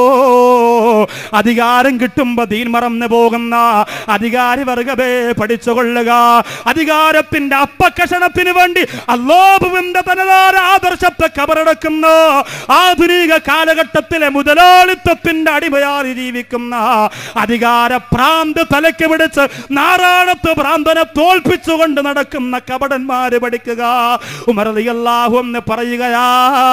അധികാരം കിട്ടുമ്പോ തീൻ മറന്നു പോകുന്ന അധികാരി വർഗമേ പഠിച്ചുകൊള്ളുക അധികാരത്തിന്റെ അപ്പക്കഷണത്തിന് വേണ്ടി അല്ലോപുവിന്റെ തനതാര ആദർശത്തെ കബറടക്കുന്ന ആധുനിക കാലഘട്ടത്തിലെ മുതലാളിത്തത്തിന്റെ അടിമയായി ജീവിക്കുന്ന അധികാര ഭ്രാന്ത് തലയ്ക്ക് പിടിച്ച് നാരായണത്ത് ഭ്രാന്തനെ തോൽപ്പിച്ചുകൊണ്ട് നടക്കുന്ന കപടന്മാര് പഠിക്കുക ഉമറലിയല്ലാഹു എന്ന് പറയുകയാ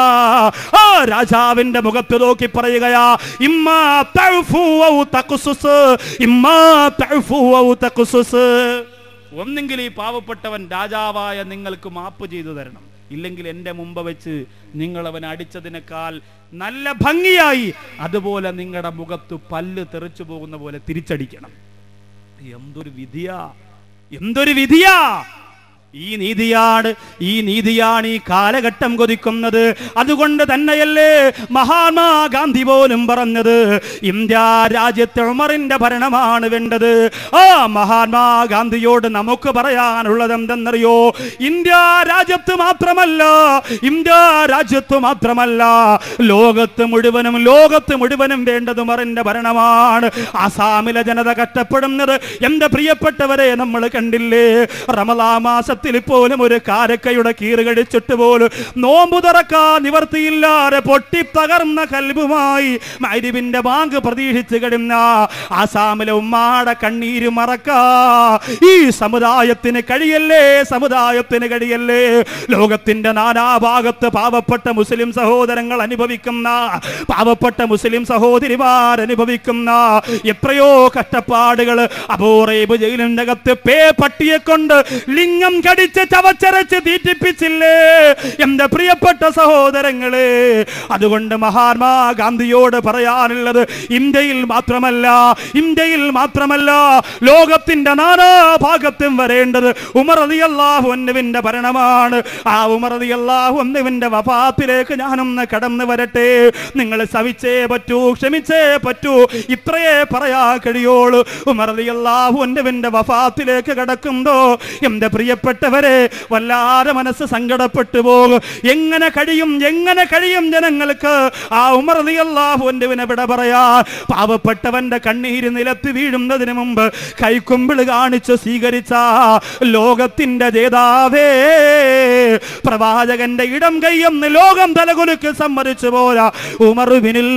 ആ രാജാവിന്റെ മുഖത്ത് നോക്കി പറയുകയാ ഇമ്മാ തഅഫു ഔ തഖ്സുസ് ഇമ്മാ തഅഫു ഔ തഖ്സുസ് ഒന്നെങ്കിൽ ഈ പാവപ്പെട്ടവൻ രാജാവായ നിങ്ങൾക്ക് മാപ്പ് ചെയ്തു തരണം ഇല്ലെങ്കിൽ എൻ്റെ മുമ്പ് വെച്ച് നിങ്ങൾ അവൻ അടിച്ചതിനേക്കാൾ നല്ല ഭംഗിയായി അതുപോലെ നിങ്ങളുടെ മുഖത്ത് പല്ല് തെറിച്ചു പോകുന്ന പോലെ തിരിച്ചടിക്കണം എന്തൊരു വിധിയാ എന്തൊരു വിധിയാ ഈ നീതിയാണ് ഈ നീതിയാണ് ഈ കാലഘട്ടം കൊതിക്കുന്നത് അതുകൊണ്ട് തന്നെയല്ലേ മഹാത്മാഗാന്ധി പോലും പറഞ്ഞത് ഇന്ത്യ രാജ്യത്തെ ഉമറിന്റെ ഭരണമാണ് വേണ്ടത് ആ മഹാത്മാഗാന്ധിയോട് നമുക്ക് പറയാനുള്ളത് എന്തെന്നറിയോ ഇന്ത്യ രാജ്യത്ത് മാത്രമല്ല ഇന്ത്യ രാജ്യത്ത് മാത്രമല്ല ലോകത്ത് മുഴുവനും ലോകത്ത് മുഴുവനും വേണ്ടത് ഉമറിന്റെ ഭരണമാണ് ആസാമിലെ ജനത കഷ്ടപ്പെടുന്നത് എന്റെ പ്രിയപ്പെട്ടവരെ നമ്മൾ കണ്ടില്ലേ റമലാ മാസത്തിൽ പോലും ഒരു കാരക്കയുടെ കീറ് കടിച്ചിട്ട് പോലും നോമ്പു തുറക്കാൻ നിവർത്തിയില്ലാതെ പൊട്ടി തകർന്ന കൽബുമായി മൈരിവിന്റെ ബാങ്ക് പ്രതീക്ഷിച്ച് കിടന്ന ആസാമിലെ ഉമ്മാടെ കണ്ണീര് മറക്കാ ഈ സമുദായത്തിന് കഴിയല്ലേ സമുദായത്തിന് കഴിയല്ലേ ലോകത്തിന്റെ നാനാഭാഗത്ത് പാവപ്പെട്ട മുസ്ലിം സഹോദരങ്ങൾ അനുഭവിക്കുന്ന പാവപ്പെട്ട മുസ്ലിം സഹോദരിമാർ അനുഭവിക്കുന്ന എത്രയോ കഷ്ടപ്പാടുകൾ അപൂർവ ജയിലിന്റെ അകത്ത് പേ പട്ടിയെ കൊണ്ട് ലിംഗം കടിച്ച് ചവച്ചരച്ച് തീറ്റിപ്പിച്ചില്ലേ എന്റെ പ്രിയപ്പെട്ട സഹോദരങ്ങളെ അതുകൊണ്ട് മഹാത്മാഗാന്ധിയോട് പറയാനുള്ളത് ഇന്ത്യയിൽ മാത്രമല്ല ഇന്ത്യയിൽ മാത്രമല്ല ലോകത്തിന്റെ നാനാഭാഗത്തും വരേണ്ടത് ഉമർ അലിയല്ലാഹുവിന്റെ ഭരണമാണ് ആ ഉമർ അലിയല്ലാഹുവിന്റെ വഫാത്തിലേക്ക് ഞാനൊന്ന് കടന്നു വരട്ടെ നിങ്ങൾ സവിച്ചേ പറ്റൂ ക്ഷമിച്ചേ പറ്റൂ ഇത്രയേ പറയാ കഴിയോളൂ ഉമർ അലിയല്ലാഹുവിന്റെ വഫാത്തിലേക്ക് കടക്കുമ്പോ എന്റെ പ്രിയപ്പെട്ട പ്രിയപ്പെട്ടവരെ വല്ലാതെ മനസ്സ് സങ്കടപ്പെട്ടു പോകും എങ്ങനെ കഴിയും എങ്ങനെ കഴിയും ജനങ്ങൾക്ക് ആ ഉമർ അള്ളാഹുവിനെ വിട പറയാ പാവപ്പെട്ടവന്റെ കണ്ണീര് നിലത്ത് വീഴുന്നതിന് മുമ്പ് കൈക്കുമ്പിള് കാണിച്ച് സ്വീകരിച്ച ലോകത്തിന്റെ ജേതാവേ പ്രവാചകന്റെ ഇടം കൈയെന്ന് ലോകം തലകുലുക്ക് സമ്മതിച്ചു പോരാ ഉമർ ബിനിൽ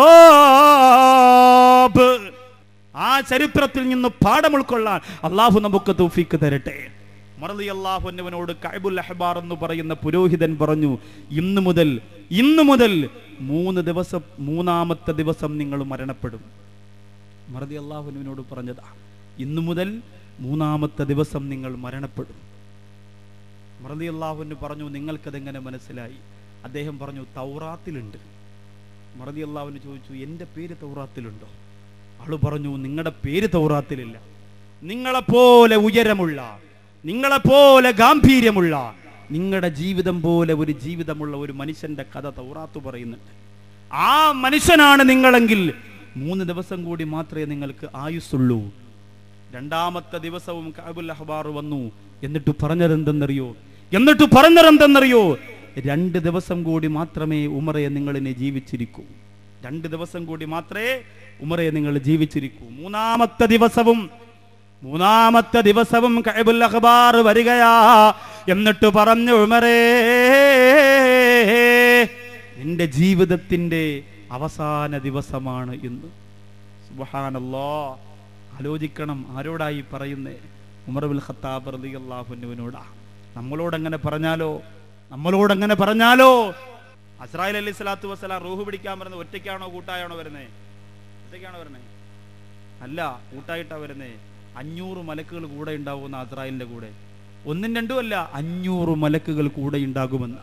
ഖത്താബ് ആ ചരിത്രത്തിൽ നിന്ന് പാഠം ഉൾക്കൊള്ളാൻ അള്ളാഹു നമുക്ക് തൗഫീക്ക് തരട്ടെ മറലി അള്ളാഹുവിനോട് കൈബുൽ അഹ്ബാർ എന്ന് പറയുന്ന പുരോഹിതൻ പറഞ്ഞു ഇന്നു മുതൽ ഇന്നു മുതൽ മൂന്ന് ദിവസം മൂന്നാമത്തെ ദിവസം നിങ്ങൾ മരണപ്പെടും മറലി അള്ളാഹുവിനോട് പറഞ്ഞതാ ഇന്നു മുതൽ മൂന്നാമത്തെ ദിവസം നിങ്ങൾ മരണപ്പെടും മറലി അള്ളാഹുവിന് പറഞ്ഞു നിങ്ങൾക്കതെങ്ങനെ മനസ്സിലായി അദ്ദേഹം പറഞ്ഞു തൗറാത്തിലുണ്ട് മറലി അള്ളാഹുവിന് ചോദിച്ചു എൻ്റെ പേര് തൗറാത്തിലുണ്ടോ ആള് പറഞ്ഞു നിങ്ങളുടെ പേര് തൗറാത്തിലില്ല നിങ്ങളെപ്പോലെ ഉയരമുള്ള നിങ്ങളെപ്പോലെ ഗാംഭീര്യമുള്ള നിങ്ങളുടെ ജീവിതം പോലെ ഒരു ജീവിതമുള്ള ഒരു മനുഷ്യന്റെ കഥ തൗറാത്ത് പറയുന്നുണ്ട് ആ മനുഷ്യനാണ് നിങ്ങളെങ്കിൽ മൂന്ന് ദിവസം കൂടി മാത്രമേ നിങ്ങൾക്ക് ആയുസ്സുള്ളൂ രണ്ടാമത്തെ ദിവസവും കാബുൽ അഹ്ബാർ വന്നു എന്നിട്ട് പറഞ്ഞതെന്തെന്നറിയോ എന്നിട്ട് പറഞ്ഞതെന്തെന്നറിയോ രണ്ട് ദിവസം കൂടി മാത്രമേ ഉമറെ നിങ്ങളിനെ ജീവിച്ചിരിക്കൂ രണ്ട് ദിവസം കൂടി മാത്രമേ ഉമറെ നിങ്ങൾ ജീവിച്ചിരിക്കൂ മൂന്നാമത്തെ ദിവസവും മൂന്നാമത്തെ ദിവസവും കൈബുൽ അഖ്ബാർ വരികയാ എന്നിട്ട് പറഞ്ഞു ഉമറേ നിന്റെ ജീവിതത്തിന്റെ അവസാന ദിവസമാണ് ഇന്ന് സുബ്ഹാനല്ലാ ആലോചിക്കണം ആരോടായി പറയുന്നേ ഉമർബുൽ ഖത്താബ് റളിയല്ലാഹുവിനോടാ നമ്മളോട് അങ്ങനെ പറഞ്ഞാലോ നമ്മളോട് അങ്ങനെ പറഞ്ഞാലോ അസ്രായിൽ അലൈഹി സ്വലാത്തു വസ്സലാം റൂഹ് പിടിക്കാൻ വരുന്നത് ഒറ്റയ്ക്കാണോ കൂട്ടായാണോ വരുന്നത് ഒറ്റയ്ക്കാണോ വരുന്നത് അല്ല കൂട്ടായിട്ടാ വരുന്നേ അഞ്ഞൂറ് മലക്കുകൾ കൂടെ ഉണ്ടാവുന്ന അസ്രായിലിന്റെ കൂടെ ഒന്നും രണ്ടും അല്ല അഞ്ഞൂറ് മലക്കുകൾ കൂടെ ഉണ്ടാകുമെന്ന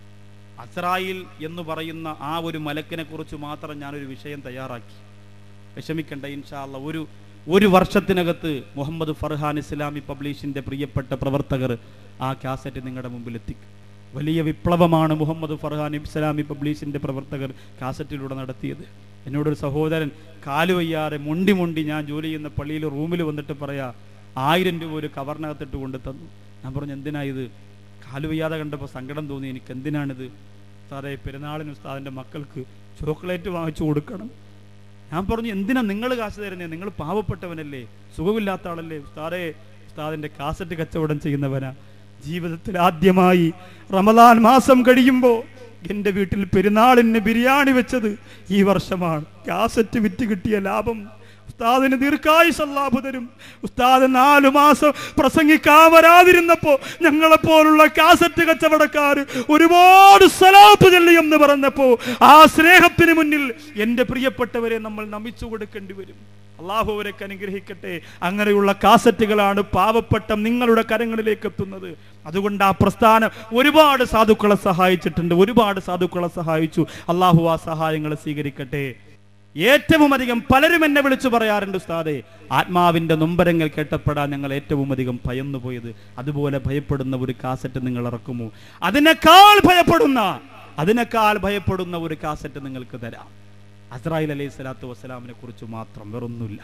അസ്രായിൽ എന്ന് പറയുന്ന ആ ഒരു മലക്കിനെ കുറിച്ച് മാത്രം ഞാനൊരു വിഷയം തയ്യാറാക്കി വിഷമിക്കണ്ട ഇൻഷാല്ല ഒരു ഒരു വർഷത്തിനകത്ത് മുഹമ്മദ് ഫർഹാൻ ഇസ്ലാമി പബ്ലിഷിന്റെ പ്രിയപ്പെട്ട പ്രവർത്തകർ ആ കാസറ്റ് നിങ്ങളുടെ മുമ്പിൽ എത്തിക്കും വലിയ വിപ്ലവമാണ് മുഹമ്മദ് ഫർഹാൻ ഇസ്ലാമി പബ്ലിഷിന്റെ പ്രവർത്തകർ കാസറ്റിലൂടെ നടത്തിയത് എന്നോടൊരു സഹോദരൻ കാലുവയ്യാറെ മുണ്ടി മുണ്ടി ഞാൻ ജോലി ചെയ്യുന്ന പള്ളിയിൽ റൂമിൽ വന്നിട്ട് പറയാ ആയിരം രൂപ ഒരു കവറിനകത്തിട്ട് കൊണ്ട് തന്നു ഞാൻ പറഞ്ഞു എന്തിനാ ഇത് കാലുവയ്യാതെ കണ്ടപ്പോൾ സങ്കടം തോന്നി എനിക്ക് എന്തിനാണിത് സാറേ പെരുന്നാളിന് ഉസ്താദിൻ്റെ മക്കൾക്ക് ചോക്ലേറ്റ് വാങ്ങിച്ചു കൊടുക്കണം ഞാൻ പറഞ്ഞു എന്തിനാ നിങ്ങൾ കാശ് തരുന്നേ നിങ്ങൾ പാവപ്പെട്ടവനല്ലേ സുഖമില്ലാത്ത ആളല്ലേ ഉസ്താദേ ഉസ്താദിന്റെ കാസറ്റ് കച്ചവടം ചെയ്യുന്നവനാ ജീവിതത്തിൽ ആദ്യമായി റമദാൻ മാസം കഴിയുമ്പോൾ എൻ്റെ വീട്ടിൽ പെരുന്നാളിന് ബിരിയാണി വെച്ചത് ഈ വർഷമാണ് കാസറ്റ് വിറ്റ് കിട്ടിയ ലാഭം ഉസ്താദിന് ദീർഘായുസ് അല്ലാഹു തരും ഉസ്താദ് നാലു മാസം പ്രസംഗിക്കാൻ വരാതിരുന്നപ്പോ ഞങ്ങളെപ്പോലുള്ള കാസറ്റ് കച്ചവടക്കാർ ഒരുപാട് സലാത്ത് ചൊല്ലി എന്ന് പറഞ്ഞപ്പോ ആ സ്നേഹത്തിന് മുന്നിൽ എൻ്റെ പ്രിയപ്പെട്ടവരെ നമ്മൾ നമിച്ചു കൊടുക്കേണ്ടി വരും അള്ളാഹു അവരൊക്കെ അനുഗ്രഹിക്കട്ടെ അങ്ങനെയുള്ള കാസറ്റുകളാണ് പാവപ്പെട്ട നിങ്ങളുടെ കരങ്ങളിലേക്ക് എത്തുന്നത് അതുകൊണ്ട് ആ പ്രസ്ഥാനം ഒരുപാട് സാധുക്കളെ സഹായിച്ചിട്ടുണ്ട് ഒരുപാട് സാധുക്കളെ സഹായിച്ചു അള്ളാഹു ആ സഹായങ്ങളെ സ്വീകരിക്കട്ടെ ഏറ്റവും അധികം പലരും എന്നെ വിളിച്ചു പറയാറുണ്ട് ഉസ്താദെ ആത്മാവിന്റെ നൊമ്പരങ്ങൾ കേട്ടപ്പെടാൻ ഞങ്ങൾ ഏറ്റവും അധികം ഭയന്നു പോയത് അതുപോലെ ഭയപ്പെടുന്ന ഒരു കാസറ്റ് നിങ്ങൾ ഇറക്കുമോ അതിനേക്കാൾ ഭയപ്പെടുന്ന അതിനേക്കാൾ ഭയപ്പെടുന്ന ഒരു കാസറ്റ് നിങ്ങൾക്ക് തരാം അസ്രായിൽ അലൈഹി സ്വലാത്തു വസ്സലാമിനെ കുറിച്ച് മാത്രം വേറൊന്നുമില്ല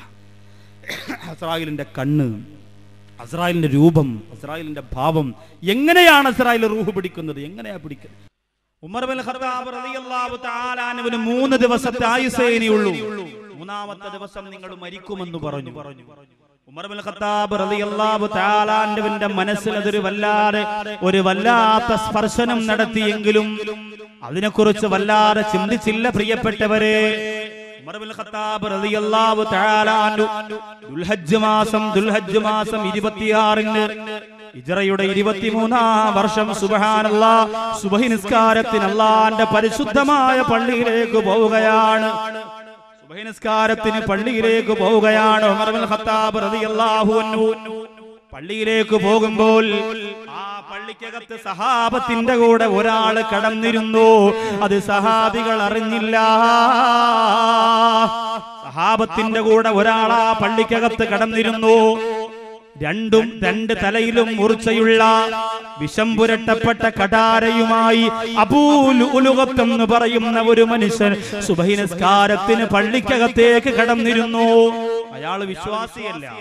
അസ്രായിലിന്റെ കണ്ണ് അസ്രായിലിന്റെ രൂപം അസ്രായിലിന്റെ ഭാവം എങ്ങനെയാണ് അസ്രായിൽ റൂഹ് പിടിക്കുന്നത് എങ്ങനെയാ പിടിക്കുന്നത് ഉമർ ബിൻ ഖത്താബ് റളിയല്ലാഹു തആല അൻഹുവിന് മൂന്ന് ദിവസത്തെ ആയുസ്സേ ഇനിയുള്ളൂ മൂന്നാമത്തെ ദിവസം നിങ്ങൾ മരിക്കുമെന്ന് പറഞ്ഞു ഉമർ ബിൻ ഖത്താബ് റളിയല്ലാഹു തആല അൻഹുവിന്റെ മനസ്സിൽ അതൊരു വല്ലാതെ ഒരു വല്ലാത്ത സ്പർശനം നടത്തിയെങ്കിലും അതിനെക്കുറിച്ച് വല്ലാതെ ചിന്തിച്ചില്ല പ്രിയപ്പെട്ടവരെ ഉമർ ബിൻ ഖത്താബ് റളിയല്ലാഹു തആല അൻഹു ദുൽഹജ്ജ് മാസം ദുൽഹജ്ജ് മാസം 26ന് ഇജറയുടെ ഇരുപത്തിമൂന്നാം വർഷം സുബഹാനല്ലാ സുബഹി നിസ്കാരത്തിന് അള്ളാന്റെ പരിശുദ്ധമായ പള്ളിയിലേക്ക് പോവുകയാണ് സുബഹി നിസ്കാരത്തിന് പള്ളിയിലേക്ക് പോവുകയാണ് ഉമർ ബിൻ ഖത്താബ് റളിയല്ലാഹു അൻഹു പള്ളിയിലേക്ക് പോകുമ്പോൾ ആ പള്ളിക്കകത്ത് സഹാബത്തിന്റെ കൂടെ ഒരാൾ കടന്നിരുന്നു അത് സഹാബികൾ അറിഞ്ഞില്ല സഹാബത്തിന്റെ കൂടെ ഒരാൾ ആ പള്ളിക്കകത്ത് കടന്നിരുന്നു രണ്ടും രണ്ട് തലയിലും മൂർച്ചയുള്ള വിഷം പുരട്ടപ്പെട്ട കടാരയുമായി അപൂലുലകത്ത് എന്ന് പറയുന്ന ഒരു മനുഷ്യൻ സുബഹി നിസ്കാരത്തിന് പള്ളിക്കകത്തേക്ക് കടന്നിരുന്നു അയാൾ വിശ്വാസിയല്ല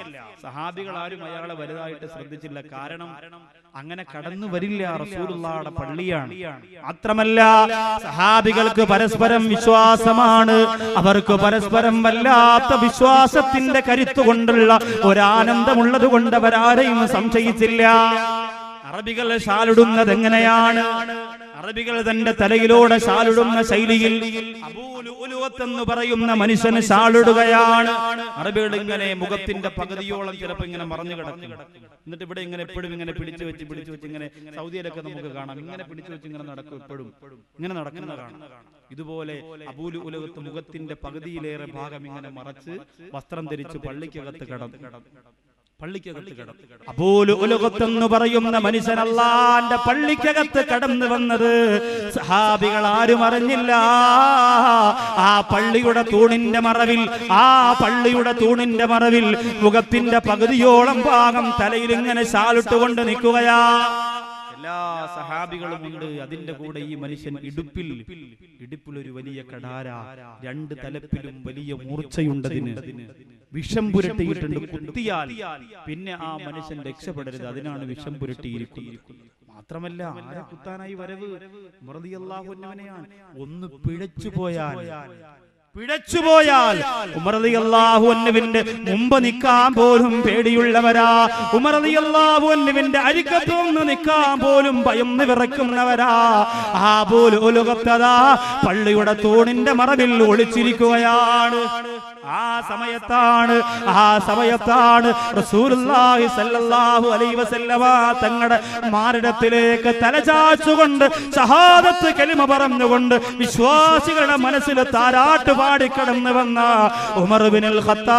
സഹാബികൾ ആരും അയാളെ വലുതായിട്ട് ശ്രദ്ധിച്ചില്ല കാരണം അങ്ങനെ കടന്നു വരില്ല റസൂലുള്ളാടെ പള്ളിയാണ് മാത്രമല്ല സഹാബികൾക്ക് പരസ്പരം വിശ്വാസമാണ് അവർക്ക് പരസ്പരം വല്ലാത്ത വിശ്വാസത്തിന്റെ കരുത്തുകൊണ്ടുള്ള ഒരാനന്ദമുള്ളത് കൊണ്ട് അവരാരെയും സംശയിച്ചില്ല അറബികൾ ഷാലിടുന്നത് എങ്ങനെയാണ് അറബികൾ തന്റെ തലയിലൂടെ ഷാലിടുന്ന ശൈലിയിൽ അബൂലുലുവത്ത് എന്ന് പറയുന്ന മനുഷ്യന് ഷാളിടുകയാണ് അറബികൾ ഇങ്ങനെ മുഖത്തിന്റെ പകുതിയോളം ചിലപ്പോ ഇങ്ങനെ മറഞ്ഞു കിടക്കും എന്നിട്ട് ഇവിടെ ഇങ്ങനെ എപ്പോഴും ഇങ്ങനെ പിടിച്ചു വെച്ച് പിടിച്ചു വെച്ച് ഇങ്ങനെ സൗദിയിലൊക്കെ നമുക്ക് കാണാം ഇങ്ങനെ പിടിച്ചു വെച്ച് ഇങ്ങനെ നടക്കും എപ്പോഴും ഇങ്ങനെ നടക്കുന്ന കാണാം ഇതുപോലെ അബൂലു ഉലകത്ത് മുഖത്തിന്റെ പകുതിയിലേറെ ഭാഗം ഇങ്ങനെ മറച്ച് വസ്ത്രം ധരിച്ച് പള്ളിക്കകത്ത് കടന്നു പള്ളിക്കകത്ത് കടന്നു അബൂലു ഉലകത്തെന്ന് പറയുന്ന മനുഷ്യൻ അള്ളാന്റെ പള്ളിക്കകത്ത് കടന്നു വന്നത് സഹാബികൾ ആരും അറിഞ്ഞില്ല ആ പള്ളിയുടെ തൂണിന്റെ മറവിൽ ആ പള്ളിയുടെ തൂണിന്റെ മറവിൽ മുഖത്തിന്റെ പകുതിയോളം ഭാഗം തലയിൽ ഇങ്ങനെ ശാലിട്ടുകൊണ്ട് നിൽക്കുകയാ എല്ലാ സഹാബികളും ഉണ്ട് അതിന്റെ കൂടെ ഈ മനുഷ്യൻ ഇടുപ്പിൽ ഇടുപ്പിൽ ഒരു വലിയ കടാര രണ്ട് തലപ്പിലും വലിയ മൂർച്ചയുണ്ടതിന് വിഷം പുരട്ടിയിട്ടുണ്ട് കുത്തിയാൽ പിന്നെ ആ മനുഷ്യൻ രക്ഷപ്പെടരുത് അതിനാണ് വിഷം പുരട്ടിയിരിക്കുന്നത് മാത്രമല്ല ആരെ കുത്താനായി വരവ് മറുതിയല്ലാഹുന്നവനെയാണ് ഒന്ന് പിഴച്ചു പോയാൽ പിഴച്ചുപോയാൽ ഉമർദിയല്ലാഹുവിന്റെ മുമ്പ് നിൽക്കാൻ പോലും പേടിയുള്ളവരാ ഉമർദിയല്ലാഹുവിന്റെ അരിക്കത്ത് ഒന്ന് നിൽക്കാൻ പോലും ഭയന്ന് വിറക്കുന്നവരാ ആ പോലും ഒലുകത്തതാ പള്ളിയുടെ തൂണിന്റെ മറവിൽ ഒളിച്ചിരിക്കുകയാണ് ആ സമയത്താണ് ആ സമയത്താണ് റസൂലുള്ളാഹി സല്ലല്ലാഹു അലൈഹി വസല്ലമ തങ്ങളുടെ മാറിടത്തിലേക്ക് തലചാച്ചുകൊണ്ട് ഷഹാദത്ത് കലിമ പറഞ്ഞുകൊണ്ട് വിശ്വാസികളുടെ മനസ്സിൽ താരാട്ട് പാടി കടന്നു വന്ന ഉമർ ബിനുൽ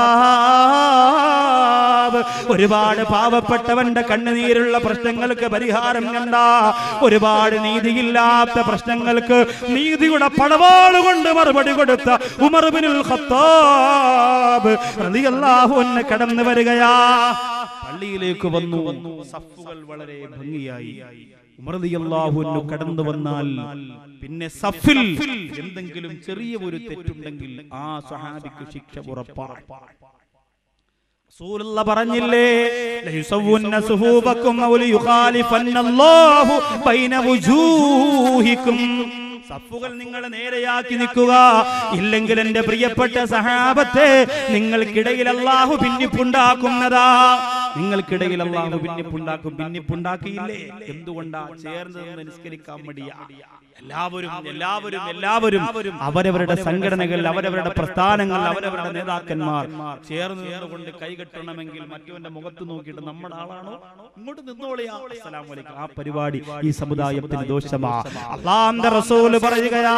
ഖത്താബ് ഒരുപാട് പാവപ്പെട്ടവന്റെ കണ്ണുനീരുള്ള പ്രശ്നങ്ങൾക്ക് പരിഹാരം കണ്ട ഒരുപാട് നീതിയില്ലാത്ത പ്രശ്നങ്ങൾക്ക് നീതിയുടെ പടവാളുകൊണ്ട് മറുപടി കൊടുത്ത ഉമർ ബിനുൽ ഖത്താബ് റളിയല്ലാഹു അൻഹു കടന്നു വരികയാ പള്ളിയിലേക്ക് വന്നു സഫുകൾ വളരെ ഭംഗിയായി ഉമർ റളിയല്ലാഹു അൻഹു കടന്നു വന്നാൽ പിന്നെ സഫിൽ എന്തെങ്കിലും ചെറിയ ഒരു തെറ്റുണ്ടെങ്കിൽ ആ സ്വഹാബിക്ക് ശിക്ഷ ഉറപ്പാണ് റസൂലുള്ള പറഞ്ഞില്ലേ ലയുസവ്വുന്ന സുഹൂബക്കും ഔ ലിയുഖാലിഫന്നല്ലാഹു ബൈന വുജൂഹിക്കും സഫുകൾ നിങ്ങൾ നേരെയാക്കി നിൽക്കുക ഇല്ലെങ്കിൽ എന്റെ പ്രിയപ്പെട്ട സഹാബത്തെ നിങ്ങൾക്കിടയിൽ അള്ളാഹു ഭിന്നിപ്പുണ്ടാക്കുന്നതാ നിങ്ങൾക്കിടയിൽ അള്ളാഹു ഭിന്നിപ്പുണ്ടാക്കും ഭിന്നിപ്പുണ്ടാക്കിയില്ലേ എന്തുകൊണ്ടാ ചേർന്ന് നിന്ന് നിസ്കരിക്കാൻ മടിയാ എല്ലാവരും എല്ലാവരും എല്ലാവരും അവരവരുടെ സംഘടനകൾ അവരവരുടെ പ്രസ്ഥാനങ്ങൾ അവരവരുടെ നേതാക്കന്മാർ ചേർന്ന് നിന്നുകൊണ്ട് കൈകെട്ടണമെങ്കിൽ മറ്റവന്റെ മുഖത്ത് നോക്കിയിട്ട് നമ്മുടെ ആളാണോ ഇങ്ങോട്ട് നിന്നോളിയാ അസ്സലാമു അലൈക്കും ആ പരിപാടി ഈ സമുദായത്തിന് ദോഷമാ അള്ളാന്റെ റസൂൽ പറയുകയാ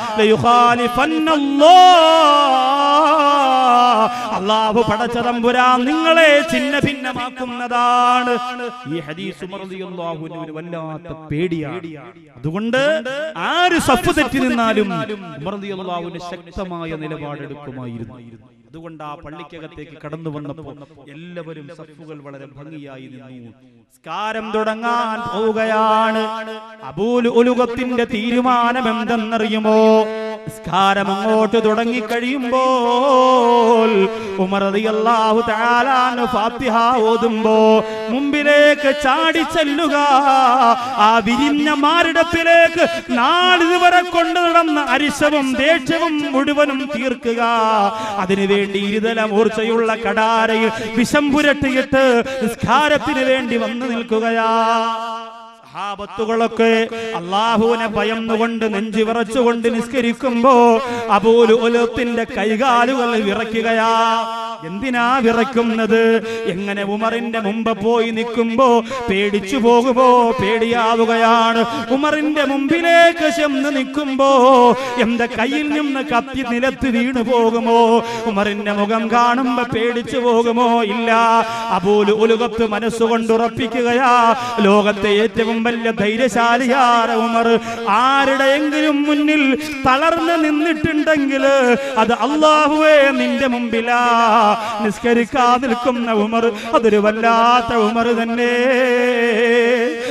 അള്ളാഹു പടച്ച തമ്പുരാൻ നിങ്ങളെ ചിന്ന ഭിന്നമാക്കുന്നതാണ് ഈ ഹദീസ് റളിയല്ലാഹുവിന് വല്ലാത്ത പേടിയാണ് അതുകൊണ്ട് ആര് സഫ് തെറ്റി നിന്നാലും റളിയല്ലാഹുവിന് ശക്തമായ നിലപാടെടുക്കുമായിരുന്നു അതുകൊണ്ട് ആ പള്ളിക്കകത്തേക്ക് കടന്നു വന്നപ്പോ എല്ലാവരും സഫുകൾ വളരെ ഭംഗിയായി നിന്നു സ്കാരം തുടങ്ങാൻ പോവുകയാണ് അബൂൽ ഉലുകത്തിന്റെ തീരുമാനം എന്തെന്നറിയുമോ സ്കാരം അങ്ങോട്ട് തുടങ്ങി കഴിയുമ്പോൾ ഉമർ റളിയല്ലാഹു തആല അൻഹു ഫാത്തിഹ ഓതുമ്പോ മുമ്പിലേക്ക് ചാടി ചെല്ലുക ആ വിരിഞ്ഞ മാറിടത്തിലേക്ക് നാളിതുവരെ കൊണ്ടു നടന്ന അരിശവും ദേഷ്യവും മുഴുവനും തീർക്കുക അതിനുവേണ്ടി ഇരുതല മൂർച്ചയുള്ള കടാരയിൽ വിഷം പുരട്ടിയിട്ട് നിസ്കാരത്തിന് വേണ്ടി വന്നു നിൽക്കുകയാ സഹാബത്തുകളൊക്കെ അള്ളാഹുവിനെ ഭയന്നുകൊണ്ട് നെഞ്ചു വിറച്ചുകൊണ്ട് നിസ്കരിക്കുമ്പോ അബൂലു ഒലത്തിന്റെ കൈകാലുകൾ വിറയ്ക്കുകയാ എന്തിനാ വിറയ്ക്കുന്നത് എങ്ങനെ ഉമറിന്റെ മുമ്പ് പോയി നിൽക്കുമ്പോ പേടിച്ചു പോകുമ്പോ പേടിയാവുകയാണ് ഉമറിന്റെ മുമ്പിലേക്ക് ചെന്ന് നിൽക്കുമ്പോ എന്റെ കയ്യിൽ നിന്ന് കത്തി നിലത്ത് വീണു പോകുമോ ഉമറിന്റെ മുഖം കാണുമ്പോ പേടിച്ചു പോകുമോ ഇല്ല അബൂലു ഉലുകത്ത് മനസ്സുകൊണ്ട് ഉറപ്പിക്കുകയാ ലോകത്തെ ഏറ്റവും വലിയ ധൈര്യശാലിയാര ഉമർ ആരുടെയെങ്കിലും മുന്നിൽ തളർന്ന് നിന്നിട്ടുണ്ടെങ്കിൽ അത് അള്ളാഹുവേ നിന്റെ മുമ്പിലാ നിസ്കരിക്കാ നിൽക്കുന്ന ഉമർ അതൊരു വല്ലാത്ത ഉമർ തന്നെ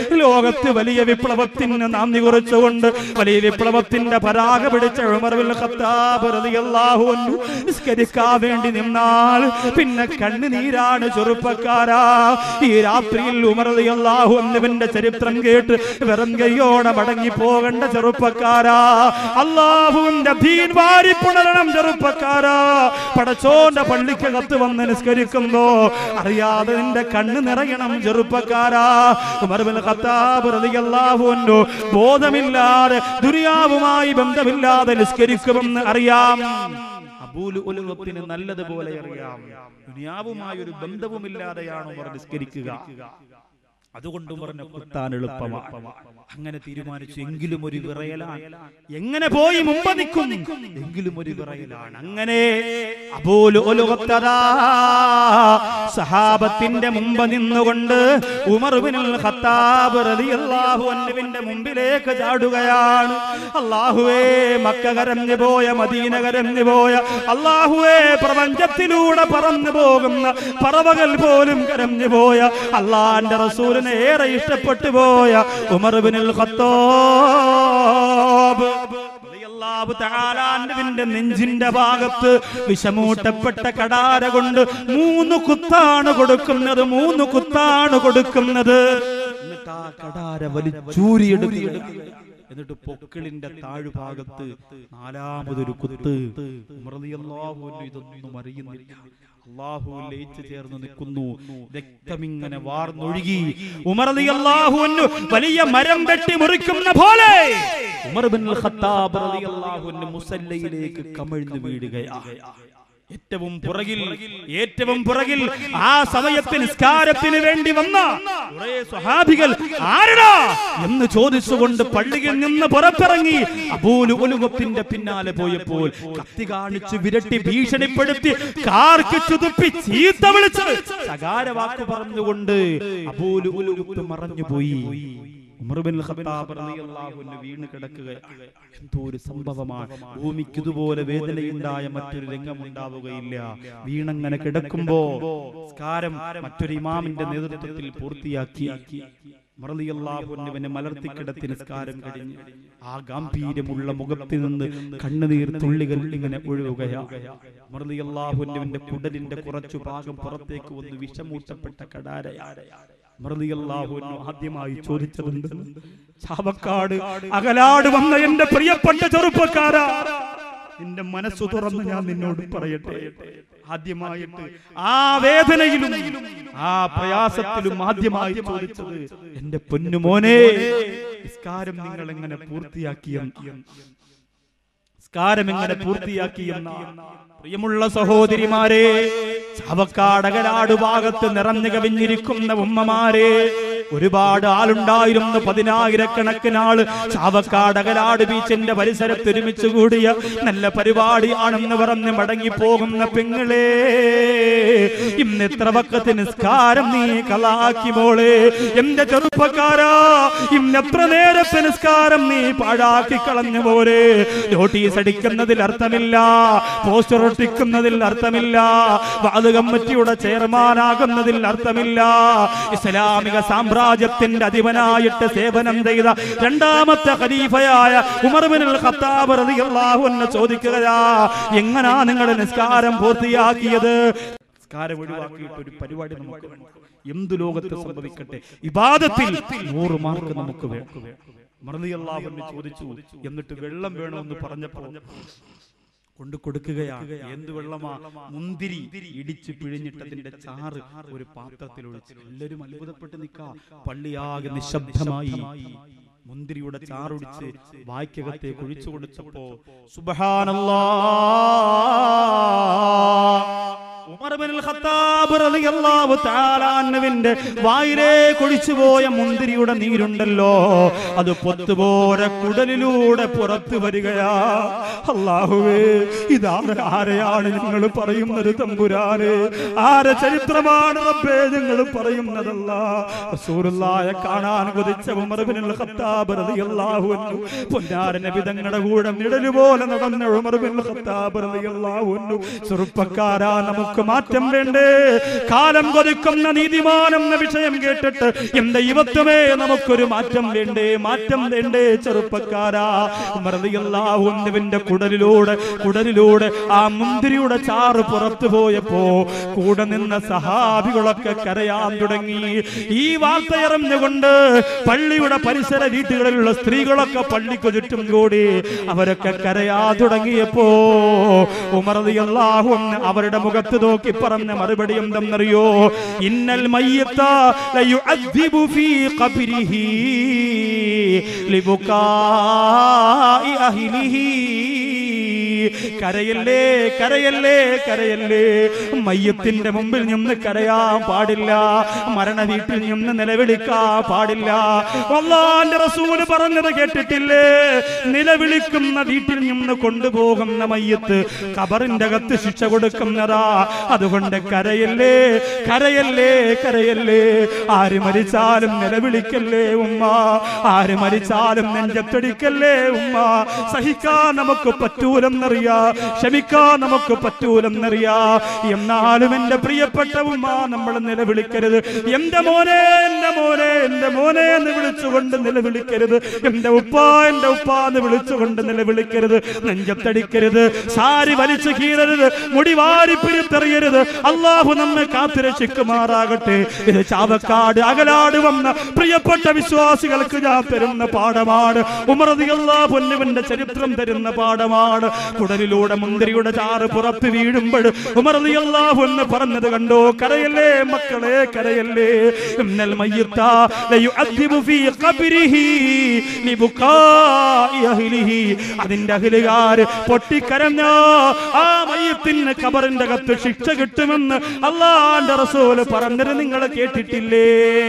ലോകത്ത് വലിയ വിപ്ലവത്തിന് നാന്ദി കുറിച്ചുകൊണ്ട് വലിയ വിപ്ലവത്തിന്റെ പരാഗ പിടിച്ച ഉമർ ബിൻ ഖത്താബ് റളിയല്ലാഹു അൻഹു നിസ്കരിക്കാൻ വേണ്ടി നിന്നാൽ പിന്നെ കണ്ണുനീരാണ് ചെറുപ്പക്കാരാ ഈ രാത്രിയിൽ ഉമർ റളിയല്ലാഹു അൻഹുവിന്റെ ചരിത്രം കേട്ട് വെറും കൈയോടെ മടങ്ങി പോകേണ്ട ചെറുപ്പക്കാരാ അള്ളാഹുവിന്റെ ദീൻ വാരിപ്പുണരണം ചെറുപ്പക്കാരാ പടച്ചോന്റെ പള്ളിക്കകത്ത് വന്ന് നിസ്കരിക്കുമ്പോ അറിയാതെ നിന്റെ കണ്ണ് നിറയണം ചെറുപ്പക്കാരാ ഉമർ ബിൻ ഖത്താബ് റളിയല്ലാഹു അൻഹു ബോധമില്ലാതെ ദുനിയാവുമായി ബന്ധമില്ലാതെ നിസ്കരിക്കുമെന്ന് അറിയാം അബൂലു ഉലുവത്തിന് നല്ലതുപോലെ അറിയാം ദുനിയാവുമായി ഒരു ബന്ധവുമില്ലാതെയാണ് ഉമർ നിസ്കരിക്കുക അതുകൊണ്ട് പറഞ്ഞ കുത്താൻ എളുപ്പമാണ് അങ്ങനെ തീരുമാനിച്ചു എങ്കിലും ഒരു വിറയലാണ് എങ്ങനെ പോയി മുമ്പ് നിൽക്കും എങ്കിലും ഒരു വിറയലാണ് അങ്ങനെ അബൂലു ഉലുവത്തതാ സഹാബത്തിന്റെ മുമ്പ് നിന്നുകൊണ്ട് ഉമർ ബിനുൽ ഖത്താബ് റളിയല്ലാഹു അൻഹുവിന്റെ മുമ്പിലേക്ക് ചാടുകയാണ് അല്ലാഹുവേ മക്ക കരഞ്ഞു പോയ മദീന കരഞ്ഞു പോയ അല്ലാഹുവേ പ്രപഞ്ചത്തിലൂടെ പറന്നു പോകുന്ന പറവകൾ പോലും കരഞ്ഞു പോയ അള്ളാന്റെ റസൂലിനെ ഏറെ ഇഷ്ടപ്പെട്ടു പോയ ഉമർ ബിനുൽ ഖത്താബ് റളിയല്ലാഹു തആല അൻഹുവിന്റെ നെഞ്ചിന്റെ ഭാഗത്ത് വിഷമൂട്ടപ്പെട്ട കടാര കൊണ്ട് മൂന്ന് കുത്താണ് കൊടുക്കുന്നത് മൂന്ന് കുത്താണ് കൊടുക്കുന്നത് എന്നിട്ട് ആ കടാര വലിച്ചൂരിയെടുക്കുക എന്നിട്ട് പൊക്കിളിന്റെ താഴ്ഭാഗത്ത് നാലാമതൊരു കുത്ത് ഉമർ റളിയല്ലാഹു അൻഹു ഇതൊന്നും അറിയുന്നില്ല അള്ളാഹു ലയിച്ചു ചേർന്ന് നിൽക്കുന്നു രക്തമിങ്ങനെ വാർന്നൊഴുകി ഉമർ റളിയല്ലാഹു അൻഹു വലിയ മരം വെട്ടി മുറിക്കുന്ന പോലെ ഉമർ ബിൻ ഖത്താബ് റളിയല്ലാഹു അൻഹു മുസല്ലയിലേക്ക് കമിഴ്ന്നു വീഴുകയാണ് ഏറ്റവും പുറകിൽ ഏറ്റവും പുറകിൽ ആ സമയത്ത് നിസ്കാരത്തിന് വേണ്ടി വന്ന കുറേ സ്വഹാബികൾ ആരടാ എന്ന് ചോദിച്ചുകൊണ്ട് പള്ളിയിൽ നിന്ന് പുറത്തിറങ്ങി അബൂലു ഒലുകത്തിന്റെ പിന്നാലെ പോയപ്പോൾ കത്തി കാണിച്ച് വിരട്ടി ഭീഷണിപ്പെടുത്തി കാർക്ക് ചുതുപ്പി ചീത്ത വിളിച്ച് സകാര വാക്ക് പറഞ്ഞുകൊണ്ട് അബൂലു ഒലുകത്ത് മറഞ്ഞുപോയി ഉമർ ബിൻ ഖത്താബ് റളിയല്ലാഹു അൻഹു വീണ് കിടക്കുകയാണ് എന്തോ ഒരു സംഭവമാണ് ഭൂമിക്ക് ഇതുപോലെ വേദനയുണ്ടായ മറ്റൊരു രംഗമുണ്ടാവുകയില്ല വീണങ്ങനെ കിടക്കുമ്പോ സ്കാരം മറ്റൊരു ഇമാമിന്റെ നേതൃത്വത്തിൽ പൂർത്തിയാക്കി മറലിയല്ലാഹുവിനെ മലർത്തിക്കിടത്തി നിസ്കാരം കഴിഞ്ഞ് ആ ഗാംഭീര്യമുള്ള മുഖത്തിൽ നിന്ന് കണ്ണുനീർ തുള്ളികൾ ഇങ്ങനെ ഒഴുകുകയാണ് മറലിയല്ലാഹുവിന്റെ കുടലിന്റെ കുറച്ചു ഭാഗം പുറത്തേക്ക് വന്ന് വിഷമൂട്ടപ്പെട്ട കടാരയാണ് മറലിയല്ലാഹുവിനു ആദ്യമായി ചോദിച്ചതുണ്ട് ചാവക്കാട് അകലാട് വന്ന എന്റെ പ്രിയപ്പെട്ട ചെറുപ്പക്കാരാ നിന്റെ മനസ്സു തുറന്ന് ഞാൻ നിന്നോട് പറയട്ടെ ആദ്യമായിട്ട് ആ വേദനയിലും ആ പ്രയാസത്തിലും ആദ്യമായി ചോദിച്ചത് എന്റെ പൊന്നുമോനെ നിസ്കാരം നിങ്ങൾ എങ്ങനെ പൂർത്തിയാക്കിയെന്ന് നിസ്കാരം എങ്ങനെ പൂർത്തിയാക്കിയെന്ന പ്രിയമുള്ള സഹോദരിമാരെ ചവക്കാടകലാട് ഭാഗത്ത് നിറഞ്ഞു കവിഞ്ഞിരിക്കുന്ന ഉമ്മമാരെ ഒരുപാട് ആളുണ്ടായിരുന്നു പതിനായിരക്കണക്കിന് ആള് ചാവക്കാടകലാട് ബീച്ചിന്റെ പരിസരത്ത് ഒരുമിച്ച് കൂടിയ നല്ല പരിപാടിയാണെന്ന് പറഞ്ഞ് മടങ്ങി പോകുന്ന പെങ്ങളെ ഇന്ന് എത്ര വക്കത്ത് നിസ്കാരം നീ കളാക്കി മോളെ എന്റെ ചെറുപ്പക്കാരാ ഇന്ന് എത്ര നേരത്തെ നിസ്കാരം നീ പാഴാക്കി കളഞ്ഞു പോരെ നോട്ടീസ് അടിക്കുന്നതിൽ അർത്ഥമില്ല പോസ്റ്റർ ഒട്ടിക്കുന്നതിൽ അർത്ഥമില്ല വാത് കമ്മിറ്റിയുടെ ചെയർമാനാകുന്നതിൽ അർത്ഥമില്ല ഇസ്ലാമിക സാമ്രാജ്യത്തിന്റെ അധിപനായിട്ട് സേവനം ചെയ്ത രണ്ടാമത്തെ ഖലീഫയായ ഉമർ ബിൻ ഖത്താബ് റളിയല്ലാഹു അൻഹു ചോദിക്കുകയാ എങ്ങനാ നിങ്ങൾ നിസ്കാരം പൂർത്തിയാക്കിയത് നിസ്കാരം ഒഴിവാക്കിയിട്ട് ഒരു പരിപാടി നമുക്ക് വേണം എന്തു ലോകത്ത് സംഭവിക്കട്ടെ ഇബാദത്തിൽ നൂറ് മാർക്ക് നമുക്ക് വേണം മറലിയല്ലാഹു അൻഹു ചോദിച്ചു എന്നിട്ട് വെള്ളം വേണമെന്ന് പറഞ്ഞപ്പോൾ കൊണ്ടു കൊടുക്കുകയാണ് എന്ത് വെള്ളമാ മുന്തിരി ഇടിച്ച് പിഴിഞ്ഞിട്ടതിന്റെ ചാറ് ഒരു പാത്രത്തിൽ ഒഴിച്ച് എല്ലാവരും അത്ഭുതപ്പെട്ട് നിൽക്കാ പള്ളിയാകെ നിശബ്ദമായി മുന്തിരിയുടെ ചാറൊടിച്ച് വായ്ക്കകത്തേക്ക് ഒഴിച്ചു കൊടുത്തപ്പോ സുബഹാനല്ലാവിന്റെ വായിലേക്ക് ഒഴിച്ചുപോയ മുന്തിരിയുടെ നീരുണ്ടല്ലോ അത് പൊത്തുപോലെ കുടലിലൂടെ പുറത്തു വരികയാ അള്ളാഹുവേ ഇതാണ് ആരെയാണ് നിങ്ങൾ പറയുന്നത് തമ്പുരാനെ ആരെ ചരിത്രമാണ് റബ്ബേ നിങ്ങൾ പറയുന്നതല്ല റസൂലുള്ളായ കാണാൻ കൊതിച്ച ഉമർ ബിനുൽ ഖത്താബ് റളിയല്ലാഹു അൻഹു പൊന്നാര നബി തങ്ങളുടെ കൂടെ നിഴല് പോലെ നടന്ന ഉമർ ബിൻ ഖത്താബ് റളിയല്ലാഹു അൻഹു ചെറുപ്പക്കാരാ നമുക്ക് നമുക്ക് മാറ്റം വേണ്ടേ കാലം കൊതിക്കുന്ന നീതിമാനം എന്ന വിഷയം കേട്ടിട്ട് എന്റെ യുവത്വമേ നമുക്കൊരു മാറ്റം വേണ്ടേ മാറ്റം വേണ്ടേ ചെറുപ്പക്കാരാ മറുതിയല്ലാവുന്നവന്റെ കുടലിലൂടെ കുടലിലൂടെ ആ മുന്തിരിയുടെ ചാറ് പുറത്തു പോയപ്പോ കൂടെ നിന്ന സഹാബികളൊക്കെ കരയാൻ തുടങ്ങി ഈ വാർത്തയറിഞ്ഞുകൊണ്ട് പള്ളിയുടെ പരിസര വീട്ടുകളിലുള്ള സ്ത്രീകളൊക്കെ പള്ളിക്കു ചുറ്റും കൂടി അവരൊക്കെ കരയാ തുടങ്ങിയപ്പോ ഉമർദിയല്ലാഹു അവരുടെ മുഖത്ത് നോക്കി പറഞ്ഞ മറുപടി എന്തെന്നറിയോ ഇന്നൽ മയ്യത്ത ലയുഅദ്ദിബു ഫീ ഖബ്രിഹി ലിബുകാഇ അഹ്ലിഹി കരയല്ലേ കരയല്ലേ കരയല്ലേ മയ്യത്തിന്റെ മുമ്പിൽ നിന്ന് കരയാൻ പാടില്ല മരണ വീട്ടിൽ നിന്ന് നിലവിളിക്കാൻ പാടില്ല അള്ളാന്റെ റസൂല് പറഞ്ഞത് കേട്ടിട്ടില്ലേ നിലവിളിക്കുന്ന വീട്ടിൽ നിന്ന് കൊണ്ടുപോകുന്ന മയ്യത്ത് കബറിന്റെ അകത്ത് ശിക്ഷ കൊടുക്കുന്നതാ അതുകൊണ്ട് കരയല്ലേ കരയല്ലേ കരയല്ലേ ആര് മരിച്ചാലും നിലവിളിക്കല്ലേ ഉമ്മ ആര് മരിച്ചാലും നെഞ്ചത്തടിക്കല്ലേ ഉമ്മ സഹിക്കാൻ നമുക്ക് പറ്റൂലെന്നറിയാ ക്ഷമിക്കാൻ നമുക്ക് പറ്റൂലെന്നറിയാ എന്നാലും എന്റെ പ്രിയപ്പെട്ട ഉമ്മ നമ്മൾ നിലവിളിക്കരുത് എന്റെ മോനെ എന്റെ മോനെ എന്റെ മോനെ എന്ന് വിളിച്ചുകൊണ്ട് നിലവിളിക്കരുത് എന്റെ ഉപ്പ എന്റെ ഉപ്പ എന്ന് വിളിച്ചുകൊണ്ട് നിലവിളിക്കരുത് നെഞ്ചത്തടിക്കരുത് സാരി വലിച്ചു കീറരുത് മുടി വാരി പിരിത്തെറിയരുത് അള്ളാഹു നമ്മെ കാത്തുരക്ഷിക്കുമാറാകട്ടെ ഇത് ചാവക്കാട് അകലാട് വന്ന പ്രിയപ്പെട്ട വിശ്വാസികൾക്ക് ഞാൻ തരുന്ന പാഠമാണ് ഉമറതിയുള്ള പൊന്നുവിന്റെ ചരിത്രം തരുന്ന പാഠമാണ് കുടലിലൂടെ മുന്തിരിയുടെ ചാറ് പുറത്ത് വീഴുമ്പോൾ ഉമറതിയുള്ള എന്ന് പറഞ്ഞത് കണ്ടോ കരയല്ലേ മക്കളെ കരയല്ലേ ഇന്നൽ മയ്യിത്ത ലയുഅദ്ദിബു ഫീ ഖബ്രിഹി ലിബുകാഇ അഹ്ലിഹി അതിന്റെ അഹിലുകാര് പൊട്ടിക്കരഞ്ഞ ആ മയ്യത്തിന് കബറിന്റെ അകത്ത് ശിക്ഷ കിട്ടുമെന്ന് അള്ളാന്റെ റസൂല് പറഞ്ഞത് നിങ്ങൾ കേട്ടിട്ടില്ലേ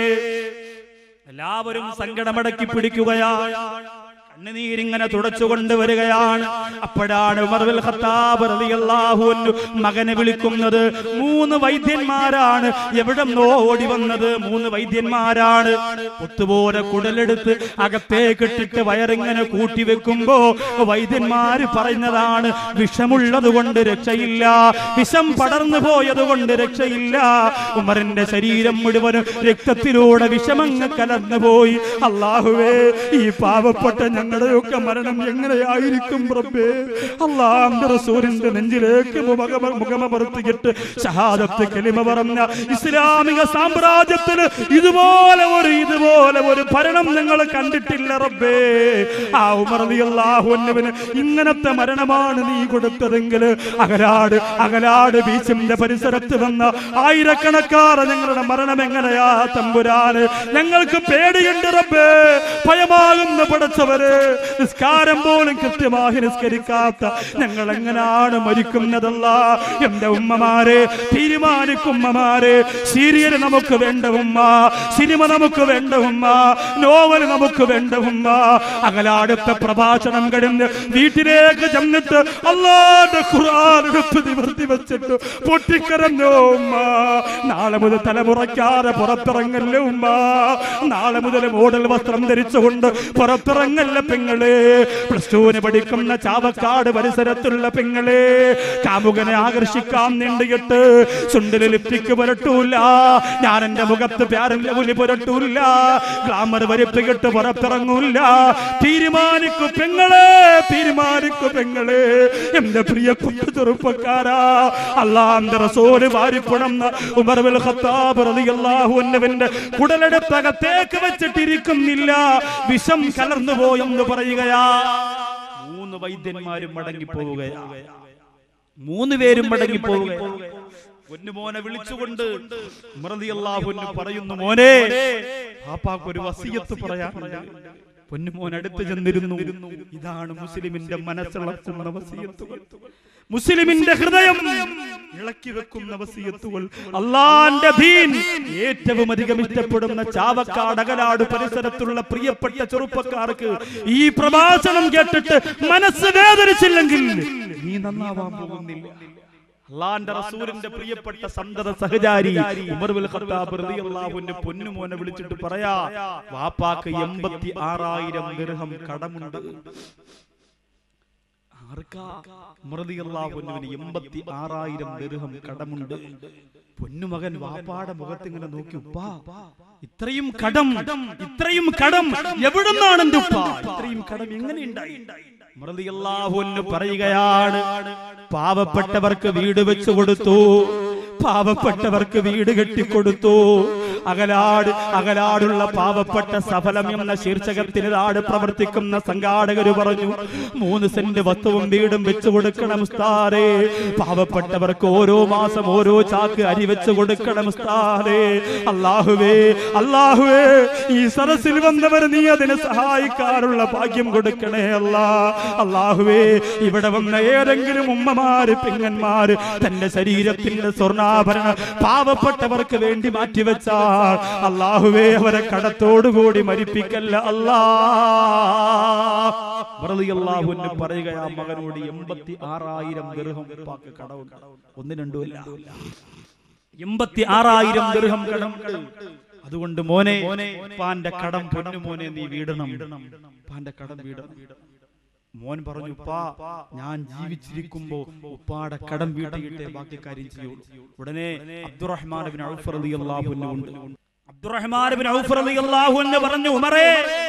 എല്ലാവരും സങ്കടമടക്കി പിടിക്കുകയാണ് കണ്ണുനീരിങ്ങനെ തുടച്ചുകൊണ്ട് വരികയാണ് അപ്പോഴാണ് ഉമർവിൽ ഖത്താബ് റളിയല്ലാഹു അൻഹു മകനെ വിളിക്കുന്നത് മൂന്ന് വൈദ്യന്മാരാണ് എവിടെ ഓടി വന്നത് മൂന്ന് വൈദ്യന്മാരാണ് ഒത്തുപോലെ കുടലെടുത്ത് അകത്തേക്ക് ഇട്ടിട്ട് വയറിങ്ങനെ കൂട്ടി വെക്കുമ്പോ വൈദ്യന്മാര് പറയുന്നതാണ് വിഷമുള്ളത് കൊണ്ട് രക്ഷയില്ല വിഷം പടർന്നു പോയത് കൊണ്ട് രക്ഷയില്ല ഉമറിന്റെ ശരീരം മുഴുവനും രക്തത്തിലൂടെ വിഷമങ്ങ് കലർന്നു പോയി അള്ളാഹുവേ ഈ പാവപ്പെട്ട ഞങ്ങളുടെയൊക്കെ മരണം എങ്ങനെയായിരിക്കും റബ്ബേ അള്ളാന്റെ റസൂലിന്റെ നെഞ്ചിലേക്ക് മുഖമ മുഖമപർത്തിയിട്ട് ഷഹാദത്ത് കലിമ പറഞ്ഞ ഇസ്ലാമിക സാമ്രാജ്യത്തിന് ഇതുപോലെ ഒരു ഇതുപോലെ ഒരു ഭരണം നിങ്ങൾ കണ്ടിട്ടില്ല റബ്ബേ ആ ഉമർ അള്ളാഹുവിന് ഇങ്ങനത്തെ മരണമാണ് നീ കൊടുത്തതെങ്കിൽ അകലാട് അകലാട് ബീച്ചിന്റെ പരിസരത്ത് വന്ന ആയിരക്കണക്കാറ് ഞങ്ങളുടെ മരണം എങ്ങനെയാ തമ്പുരാന് ഞങ്ങൾക്ക് പേടിയുണ്ട് റബ്ബേ ഭയമാകുന്ന പടച്ചവര് നിസ്കാരം പോലും കൃത്യമായി നിസ്കരിക്കാത്ത ഞങ്ങൾ എങ്ങനെയാണ് മരിക്കുന്നതല്ല എന്റെ ഉമ്മമാരെ തീരുമാനിക്കുമ്മമാരെ സീരിയൽ നമുക്ക് വേണ്ട ഉമ്മ സിനിമ നമുക്ക് വേണ്ട ഉമ്മ നോവൽ നമുക്ക് വേണ്ട ഉമ്മ അകലാടുത്ത പ്രഭാഷണം കഴിഞ്ഞ് വീട്ടിലേക്ക് ചെന്നിട്ട് അല്ലാതെ ഖുർആൻ എടുത്ത് നിവർത്തി വെച്ചിട്ട് പൊട്ടിക്കരഞ്ഞോ ഉമ്മ നാളെ മുതൽ തലമുറയ്ക്കാതെ പുറത്തിറങ്ങല്ലേ ഉമ്മ നാളെ മുതൽ മോഡൽ വസ്ത്രം ധരിച്ചുകൊണ്ട് പുറത്തിറങ്ങല്ല പെങ്ങളെ പ്ലസ് ടുവിന് പഠിക്കുന്ന ചാവക്കാട് പരിസരത്തുള്ള പെങ്ങളെ കാമുകനെ ആകർഷിക്കാൻ നീണ്ടിയിട്ട് ചുണ്ടില് ലിപ്റ്റിക്ക് പുരട്ടൂല ഞാൻ എന്റെ മുഖത്ത് പ്യാരല്ല പുലി പുരട്ടൂല ഗ്ലാമർ വരിപ്പിക്കിട്ട് പുറത്തിറങ്ങൂല തീരുമാനിക്കു പെങ്ങളെ തീരുമാനിക്കു പെങ്ങളെ എന്റെ പ്രിയപ്പെട്ട ചെറുപ്പക്കാരാ അള്ളാന്റെ റസൂല് വാരിപ്പുണന്ന ഉമർ ബിൻ ഖത്താബ് റളിയല്ലാഹു അൻഹുവിന്റെ കുടലെടുത്തകത്തേക്ക് വെച്ചിട്ടിരിക്കുന്നില്ല വിഷം കലർന്നു പോയെന്ന് പറയുകയാ മൂന്ന് വൈദ്യന്മാരും മടങ്ങി പോവുകയാ മൂന്ന് പേരും മടങ്ങി പോവുക പൊന്നുമോനെ വിളിച്ചുകൊണ്ട് മറതിയല്ലാഹുന്ന് പറയുന്നു മോനെ പാപ്പാക്ക് ഒരു വസീയത്ത് പറയാനുണ്ട് പൊന്നുമോൻ അടുത്ത് ചെന്നിരുന്നു ഇതാണ് മുസ്ലിമിന്റെ മനസ്സിളക്കുന്ന വസീയത്തുകൾ മുസ്ലിമിന്റെ ഹൃദയം ഇളക്കി വെക്കുന്ന വസീയത്തുകൾ അള്ളാന്റെ ദീൻ ഏറ്റവും അധികം ഇഷ്ടപ്പെടുന്ന ചാവക്കാട് അകലാട് പരിസരത്തുള്ള പ്രിയപ്പെട്ട ചെറുപ്പക്കാർക്ക് ഈ പ്രഭാഷണം കേട്ടിട്ട് മനസ്സ് വേദനിച്ചില്ലെങ്കിൽ നീ നന്നാവാൻ പോകുന്നില്ല അള്ളാന്റെ റസൂലിന്റെ പ്രിയപ്പെട്ട സന്തത സഹചാരി ഉമർ ബിൻ ഖത്താബ് റളിയല്ലാഹുവിന്റെ പൊന്നുമോനെ വിളിച്ചിട്ട് പറയാ വാപ്പാക്ക് എൺപത്തി ആറായിരം ദിർഹം കടമുണ്ട് ആർക്കാ മൃതിയല്ലാഹുവിന് എൺപത്തി ആറായിരം ദീർഘം കടമുണ്ട് പൊന്നുമകൻ വാപ്പാടെ മുഖത്ത് ഇങ്ങനെ നോക്കി ഉപ്പാ ഇത്രയും കടം ഇത്രയും കടം എവിടുന്നാണ് എന്റെ ഉപ്പ ഇത്രയും കടം എങ്ങനെ ഉണ്ടായി മൃതിയല്ലാഹുവിന് പറയുകയാണ് പാവപ്പെട്ടവർക്ക് വീട് വെച്ചു കൊടുത്തു പാവപ്പെട്ടവർക്ക് വീട് കെട്ടിക്കൊടുത്തു അകലാട് അകലാടുള്ള പാവപ്പെട്ട സഫലം എന്ന ശീർഷകത്തിനാട് പ്രവർത്തിക്കുന്ന സംഘാടകര് പറഞ്ഞു മൂന്ന് സെന്റ് വസ്തുവും വീടും വെച്ചു കൊടുക്കണം ഉസ്താദേ പാവപ്പെട്ടവർക്ക് ഓരോ മാസം ഓരോ ചാക്ക് അരി വെച്ചു കൊടുക്കണം ഉസ്താദേ അള്ളാഹുവേ അള്ളാഹുവേ ഈ സദസ്സിൽ വന്നവർ നീ അതിനെ സഹായിക്കാനുള്ള ഭാഗ്യം കൊടുക്കണേ അല്ലാ അള്ളാഹുവേ ഇവിടെ വന്ന ഏതെങ്കിലും ഉമ്മമാര് പെങ്ങന്മാര് തന്റെ ശരീരത്തിന്റെ സ്വർണ്ണാഭരണം പാവപ്പെട്ടവർക്ക് വേണ്ടി മാറ്റിവെച്ചാൽ അള്ളാഹുവേ അവരെ കടത്തോടുകൂടി മരിപ്പിക്കല്ല അല്ലാ അള്ളാഹുവിന് പറയുകയാ മകനോട് എൺപത്തി ആറായിരം ദീർഘം ഉപ്പാക്ക് കടവുണ്ട് ഒന്ന് രണ്ടുമല്ല എൺപത്തി ആറായിരം ദീർഘം കടമുണ്ട് അതുകൊണ്ട് മോനെ പാന്റെ കടം പൊന്നു മോനെ നീ വീടണം പാന്റെ കടം വീടണം മോൻ പറഞ്ഞു ഉപ്പാ ഞാൻ ജീവിച്ചിരിക്കുമ്പോ ഉപ്പാടെ കടം വീട്ടിയിട്ടേ ബാക്കി കാര്യം ചെയ്യൂ ഉടനെ അബ്ദുറഹ്മാൻ ബിൻ ഔഫ് റളിയല്ലാഹു അൻഹു ഉണ്ട് അബ്ദുറഹ്മാൻ ബിൻ ഔഫ് റളിയല്ലാഹു അൻഹു പറഞ്ഞു ഉമറേ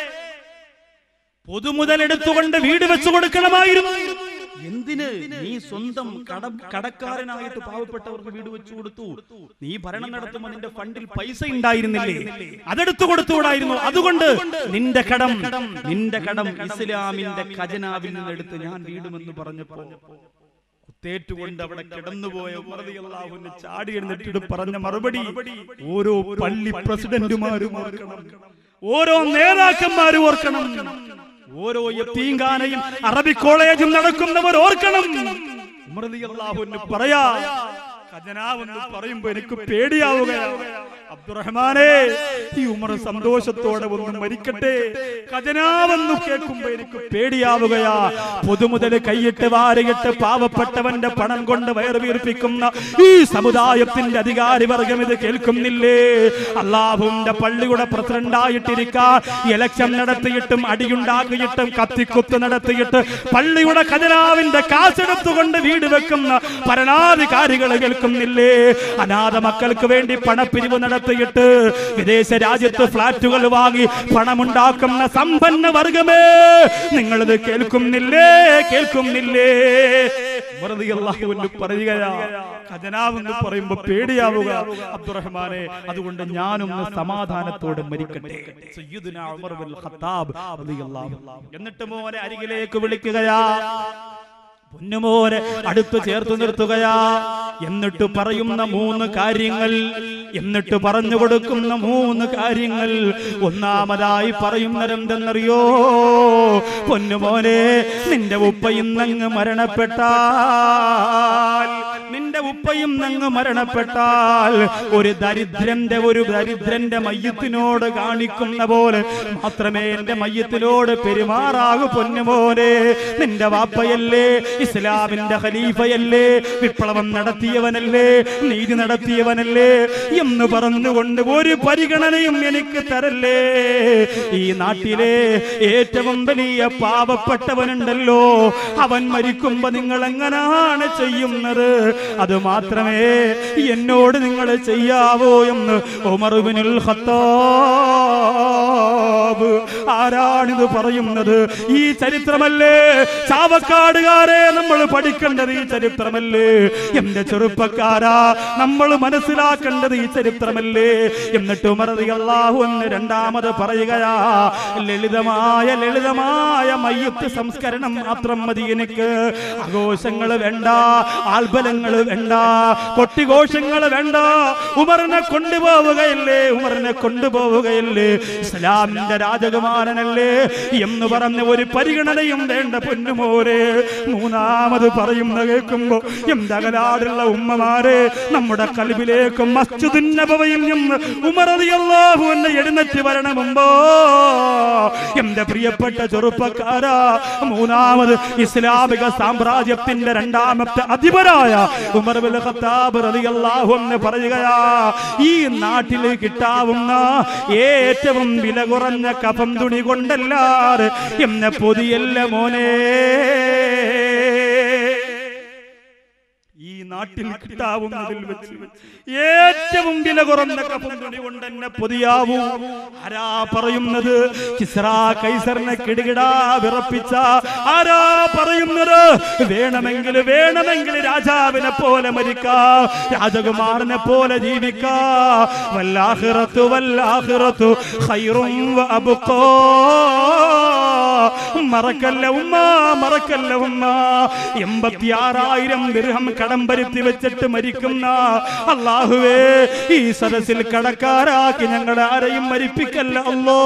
പൊതുമുതലെടുത്തുകൊണ്ട് വീട് വെച്ചു കൊടുക്കണമായിരുന്നു എന്തിന് നീ സ്വന്തം കട കടക്കാരനായിട്ട് പാവപ്പെട്ടവർക്ക് വീട് വെച്ചു കൊടുത്തു നീ ഭരണം നടത്തുമ്പോൾ നിന്റെ ഫണ്ടിൽ പൈസ ഉണ്ടായിരുന്നില്ലേ അതെടുത്തു കൊടുത്തുകൂടായിരുന്നു അതുകൊണ്ട് നിന്റെ കടം നിന്റെ കടം ഇസ്ലാമിന്റെ ഖജനാവിൽ നിന്നെടുത്ത് ഞാൻ വീടുമെന്ന് പറഞ്ഞപ്പോ കുത്തേറ്റുകൊണ്ട് അവിടെ കിടന്നുപോയ ഉമർ റളിയല്ലാഹുവിന് ചാടി എഴുന്നിട്ട് പറഞ്ഞ മറുപടി ഓരോ പള്ളി പ്രസിഡന്റുമാരും ഓർക്കണം ഓരോ നേതാക്കന്മാരും ഓർക്കണം ഓരോ യത്തീങ്കാനയും അറബി കോളേജും നടക്കുന്നവർ ഓർക്കണം ഉമർ റളിയല്ലാഹുവിന് പറയാ ഖജനാവെന്ന് പറയുമ്പോ എനിക്ക് പേടിയാവുകയാണ് അബ്ദുറഹ്മാനെ ഈ ഉമർ സന്തോഷത്തോടെ ഒന്ന് മരിക്കട്ടെ ഖജനാവെന്ന് കേൾക്കുമ്പോ എനിക്ക് പേടിയാവുകയാ പൊതുമുതൽ കൈയിട്ട് വാരിയിട്ട് പാവപ്പെട്ടവന്റെ പണം കൊണ്ട് വയറ് വീർപ്പിക്കുന്ന ഈ സമുദായത്തിന്റെ അധികാരി വർഗം ഇത് കേൾക്കുന്നില്ലേ അള്ളാഹുന്റെ പള്ളിയുടെ പ്രസിഡന്റായിട്ടിരിക്കാൻ ഇലക്ഷൻ നടത്തിയിട്ടും അടിയുണ്ടാക്കിയിട്ടും കത്തിക്കുത്ത് നടത്തിയിട്ട് പള്ളിയുടെ ഖജനാവിന്റെ കാശെടുത്തുകൊണ്ട് വീട് വെക്കുന്ന ഭരണാധികാരികൾ കേൾക്കുന്നില്ലേ അനാഥ മക്കൾക്ക് വേണ്ടി പണപ്പിരിവ് നടത്തിയിട്ട് വിദേശ രാജ്യത്ത് ഫ്ലാറ്റുകൾ വാങ്ങി പണമുണ്ടാക്കുന്ന സമ്പന്ന വർഗമേ നിങ്ങളിത് കേൾക്കുന്നില്ലേ കേൾക്കുന്നില്ലേ വെറുതെ അള്ളാഹുവിന് പറയുകയാ ഖജനാവെന്ന് പറയുമ്പോ പേടിയാവുക അബ്ദുറഹ്മാനെ അതുകൊണ്ട് ഞാനൊന്ന് സമാധാനത്തോടെ മരിക്കട്ടെ സയ്യിദുനാ ഉമർ ബിൻ ഖത്താബ് റളിയല്ലാഹു അൻഹു. എന്നിട്ട് മോനെ അരികിലേക്ക് വിളിക്കുകയാ പൊന്നുമോനെ അടുത്ത് ചേർത്ത് നിർത്തുകയാ എന്നിട്ട് പറയുന്ന മൂന്ന് കാര്യങ്ങൾ എന്നിട്ട് പറഞ്ഞു കൊടുക്കുന്ന മൂന്ന് കാര്യങ്ങൾ ഒന്നാമതായി പറയുന്നതെന്തെന്നറിയോ പൊന്നുമോനെ നിന്റെ ഉപ്പ ഇന്നങ്ങ് മരണപ്പെട്ടാൽ നിന്റെ ഉപ്പയും നങ്ങ് മരണപ്പെട്ടാൽ ഒരു ദരിദ്രന്റെ ഒരു ദരിദ്രന്റെ മയ്യത്തിനോട് കാണിക്കുന്ന പോലെ മാത്രമേ എന്റെ മയ്യത്തിനോട് പെരുമാറാകൂ പൊന്നുമോനെ നിന്റെ വാപ്പയല്ലേ ഇസ്ലാമിന്റെ ഖലീഫയല്ലേ വിപ്ലവം നടത്തിയവനല്ലേ നീതി നടത്തിയവനല്ലേ എന്ന് പറഞ്ഞുകൊണ്ട് ഒരു പരിഗണനയും എനിക്ക് തരല്ലേ ഈ നാട്ടിലെ ഏറ്റവും വലിയ പാവപ്പെട്ടവനുണ്ടല്ലോ അവൻ മരിക്കുമ്പോ നിങ്ങൾ എങ്ങനാണ് ചെയ്യുന്നത് അത് മാത്രമേ എന്നോട് നിങ്ങൾ ചെയ്യാവോ എന്ന് ഉമറുബിനുൽ ഖത്താബ് ആരാണിത് പറയുന്നത് ഈ ചരിത്രമല്ലേ ചാവക്കാടുകാരെ നമ്മൾ പഠിക്കേണ്ടത് ഈ ചരിത്രമല്ലേ എന്റെ ചെറുപ്പക്കാരാ നമ്മൾ മനസ്സിലാക്കേണ്ടത് ഈ ചരിത്രമല്ലേ എന്നിട്ട് ഉമറതി അള്ളാഹു എന്ന് രണ്ടാമത് പറയുകയാ ലളിതമായ ലളിതമായ മയ്യത്ത് സംസ്കരണം മാത്രം മതി എനിക്ക് ആഘോഷങ്ങൾ വേണ്ട ആൽബലങ്ങൾ വേണ്ട കൊട്ടിഘോഷങ്ങൾ വേണ്ട ഉമറിനെ കൊണ്ടുപോവുകയല്ലേ ഉമറിനെ കൊണ്ടുപോവുകയല്ലേ ഇസ്ലാമിന്റെ രാജകുമാരനല്ലേ എന്ന് പറഞ്ഞ ഒരു പരിഗണനയും വേണ്ട പൊന്നുമോരെ മൂന്നാമത് പറയുന്ന കേൾക്കുമ്പോ എന്തകലാടുള്ള ഉമ്മമാരെ നമ്മുടെ കൽബിലേക്ക് മസ്ജിദുൻ നബവിയിൽ നിന്ന് ഉമറതിയല്ലാഹു എന്നെ എഴുന്നേറ്റ് വരണമെമ്പോ എന്റെ പ്രിയപ്പെട്ട ചെറുപ്പക്കാരാ മൂന്നാമത് ഇസ്ലാമിക സാമ്രാജ്യത്തിന്റെ രണ്ടാമത്തെ അധിപരായ ഉമർ ബിൻ ഖത്താബ് റളിയല്ലാഹു അൻഹു പറയുകയാ ഈ നാട്ടിൽ കിട്ടാവുന്ന ഏറ്റവും വില കുറഞ്ഞ കഫം തുണി കൊണ്ടല്ലാതെ എന്നെ പൊതിയല്ല മോനെ നാട്ടിൽ കിട്ടാവുന്നതിൽ വെച്ച് ഏറ്റവും വില കുറഞ്ഞ കഫം തുണി കൊണ്ട് എന്നെ പൊതിയാവൂ ആരാ പറയുന്നത് കിസ്ര കൈസറിനെ കിടുകിടാ വിറപ്പിച്ച ആരാ പറയുന്നത് വേണമെങ്കിൽ വേണമെങ്കിൽ രാജാവിനെ പോലെ മരിക്കാ രാജകുമാരനെ പോലെ ജീവിക്കാ വല്ലാഹിറത്തു വല്ലാഹിറത്തു ഖൈറും വ അബ്ഖാ മറക്കല്ല ഉമ്മ മറക്കല്ല ഉമ്മ എൺപത്തി ആറായിരം ദിർഹം കടം വരുത്തി വെച്ചിട്ട് മരിക്കുന്ന അള്ളാഹുവേ ഈ സദസ്സിൽ കടക്കാരാക്കി ഞങ്ങൾ ആരെയും മരിപ്പിക്കല്ല അല്ലോ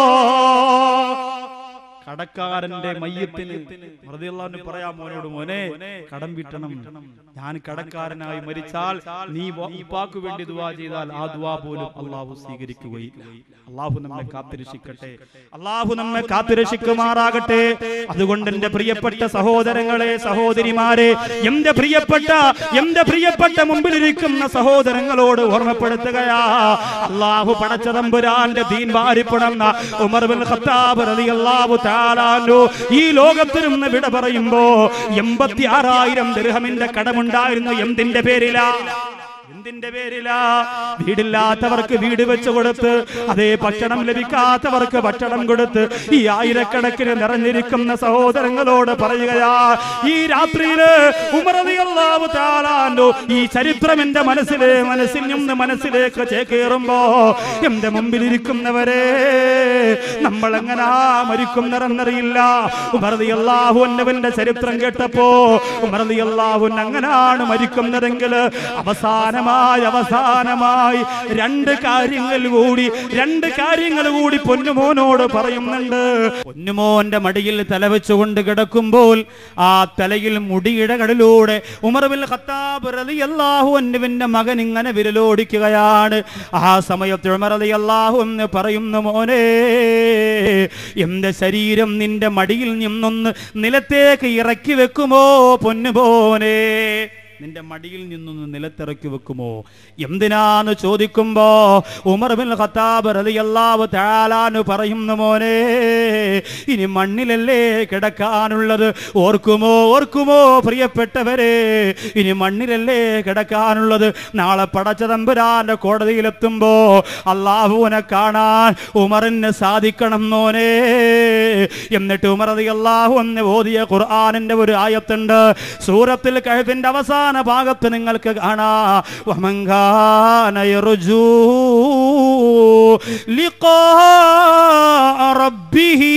കടക്കാരന്റെ മയ്യത്തിന് മൃതിയുള്ളവന് പറയാം മോനോട് മോനെ കടം വിട്ടണം ഞാൻ കടക്കാരനായി മരിച്ചാൽ നീ വ- ഉപ്പാക്ക് വേണ്ടി ദുവാ ചെയ്താൽ ആ ദുവാ പോലും അള്ളാഹു സ്വീകരിക്കുകയില്ല അള്ളാഹു നമ്മെ കാത്തുരക്ഷിക്കട്ടെ അള്ളാഹു നമ്മെ കാത്തുരക്ഷിക്കുമാറാകട്ടെ അതുകൊണ്ട് എന്റെ പ്രിയപ്പെട്ട സഹോദരങ്ങളെ സഹോദരിമാരെ എന്റെ പ്രിയപ്പെട്ട എന്റെ പ്രിയപ്പെട്ട മുമ്പിലിരിക്കുന്ന സഹോദരങ്ങളോട് ഓർമ്മപ്പെടുത്തുകയാ അള്ളാഹു പടച്ചതമ്പുരാന്റെ ദീൻ വാരിപ്പുണർന്ന ഉമർ ബിൻ ഖത്താബ് റളിയല്ലാഹു തആല അൻഹു ഈ ലോകത്തിൽ നിന്ന് വിട പറയുമ്പോ എൺപത്തി ആറായിരം ദിർഹമിന്റെ കടമുണ്ടായിരുന്നു എന്തിന്റെ പേരിലാ എന്തിന്റെ പേരിലാ വീടില്ലാത്തവർക്ക് വീട് വെച്ച് കൊടുത്ത് അതേ ഭക്ഷണം ലഭിക്കാത്തവർക്ക് ഭക്ഷണം കൊടുത്ത് ഈ ആയിരക്കണക്കിന് നിറഞ്ഞിരിക്കുന്ന സഹോദരങ്ങളോട് പറയുകയാ ഈ രാത്രിയില് ഉമറതിയല്ലാവ് താളാണ്ടോ ഈ ചരിത്രം എന്റെ മനസ്സിലെ മനസ്സിൽ നിന്ന് മനസ്സിലേക്ക് ചേക്കേറുമ്പോ എന്റെ മുമ്പിലിരിക്കുന്നവരെ നമ്മൾ എങ്ങനാ മരിക്കുന്നതെന്നറിയില്ല ഉമറതിയല്ലാഹു എന്നവന്റെ ചരിത്രം കേട്ടപ്പോ ഉമറതിയല്ലാഹു അങ്ങനാണ് മരിക്കുന്നതെങ്കിൽ അവസാനമായി അവസാനമായി രണ്ട് കാര്യങ്ങൾ കൂടി രണ്ട് കാര്യങ്ങൾ കൂടി പൊന്നുമോനോട് പറയുന്നുണ്ട് പൊന്നുമോന്റെ മടിയിൽ തല വെച്ചുകൊണ്ട് കിടക്കുമ്പോൾ ആ തലയിൽ മുടിയിടകളിലൂടെ ഉമർബിൽ ഖത്താബ് റളിയല്ലാഹു അൻഹുവിന്റെ മകൻ ഇങ്ങനെ വിരലോടിക്കുകയാണ് ആ സമയത്ത് ഉമർ റളിയല്ലാഹു എന്ന് പറയുന്നു മോനെ എന്റെ ശരീരം നിന്റെ മടിയിൽ നിന്നൊന്ന് നിലത്തേക്ക് ഇറക്കി വെക്കുമോ പൊന്നുമോനെ നിന്റെ മടിയിൽ നിന്നൊന്ന് നിലത്തിറക്കി വെക്കുമോ എന്തിനാന്ന് ചോദിക്കുമ്പോ ഉമർ ബിൻ ഖത്താബ് റളിയല്ലാഹു തആലാന് പറയുന്നു മോനെ ഇനി മണ്ണിലല്ലേ കിടക്കാനുള്ളത് ഓർക്കുമോ ഓർക്കുമോ പ്രിയപ്പെട്ടവരെ ഇനി മണ്ണിലല്ലേ കിടക്കാനുള്ളത് നാളെ പടച്ചതമ്പുരാന്റെ കോടതിയിലെത്തുമ്പോ അള്ളാഹുവിനെ കാണാൻ ഉമറിന് സാധിക്കണം മോനെ എന്നിട്ട് ഉമർ റളിയല്ലാഹു എന്ന് ഓതിയ ഖുർആനിന്റെ ഒരു ആയത്തുണ്ട് സൂറത്തിൽ കഴുത്തിന്റെ അവസാന ഭാഗത്ത് നിങ്ങൾക്ക് കാണാ വമങ്കാന യർജൂ ലിഖാ റബ്ബിഹി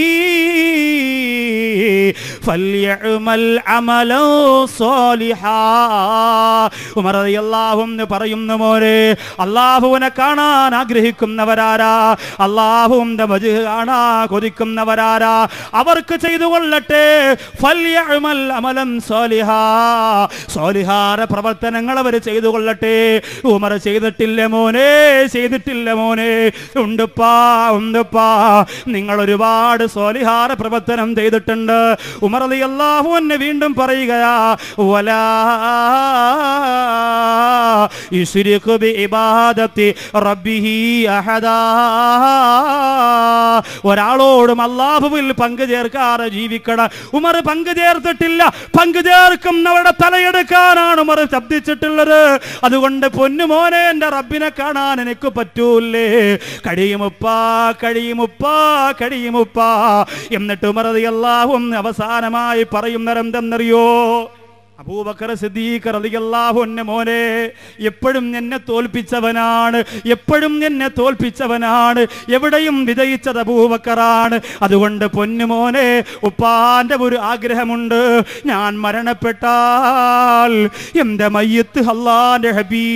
ഫല്യഅമൽ അമലൻ സാലിഹാ ഉമർ റളിയല്ലാഹു അൻഹു പറയുന്നു മോനെ അള്ളാഹുവിനെ കാണാൻ ആഗ്രഹിക്കുന്നവരാരാ അള്ളാഹുവിന്റെ വജ് കാണാ കൊതിക്കുന്നവരാരാ അവർക്ക് ചെയ്തു കൊള്ളട്ടെ ഫല്യഅമൽ അമലൻ സാലിഹാ സാലിഹാര പ്രവർത്തനങ്ങൾ അവർ ചെയ്തു കൊള്ളട്ടെ ഉമർ ചെയ്തിട്ടില്ല മോനെ ചെയ്തിട്ടില്ല മോനെ ഉണ്ടുപ്പാ ഉണ്ടുപ്പാ നിങ്ങൾ ഒരുപാട് സ്വാലിഹാര പ്രവർത്തനം ചെയ്തിട്ടുണ്ട് ഉമർ അലി അള്ളാഹു എന്നെ വീണ്ടും പറയുകയാ വലാ യുശ്രികു ബിഇബാദത്തി റബ്ബിഹി അഹദാ ഒരാളോടും അള്ളാഹുവിൽ പങ്കു ചേർക്കാതെ ജീവിക്കണം ഉമർ പങ്കു ചേർത്തിട്ടില്ല പങ്കു ചേർക്കുന്നവരുടെ തലയെടുക്കാനാണ് ഉമർ ശബ്ദിച്ചിട്ടുള്ളത് അതുകൊണ്ട് പൊന്നുമോനെ എന്റെ റബ്ബിനെ കാണാൻ എനിക്ക് പറ്റൂലേ കഴിയുമുപ്പാ കഴിയുമുപ്പാ കഴിയുമുപ്പാ എന്നിട്ട് ഉമർ റളിയല്ലാഹു അൻഹു അവസാനമായി പറയുന്നവരെന്തെന്നറിയോ അബൂബക്കർ സിദ്ദീഖ് റളിയല്ലാഹു അൻഹു മോനെ എപ്പോഴും എന്നെ തോൽപ്പിച്ചവനാണ് എപ്പോഴും എന്നെ തോൽപ്പിച്ചവനാണ് എവിടെയും വിജയിച്ചത് അബൂബക്കറാണ് അതുകൊണ്ട് പൊന്നുമോനെ ഉപ്പാന്റെ ഒരു ആഗ്രഹമുണ്ട് ഞാൻ മരണപ്പെട്ടാൽ എന്റെ മയ്യത്ത് അള്ളാന്റെ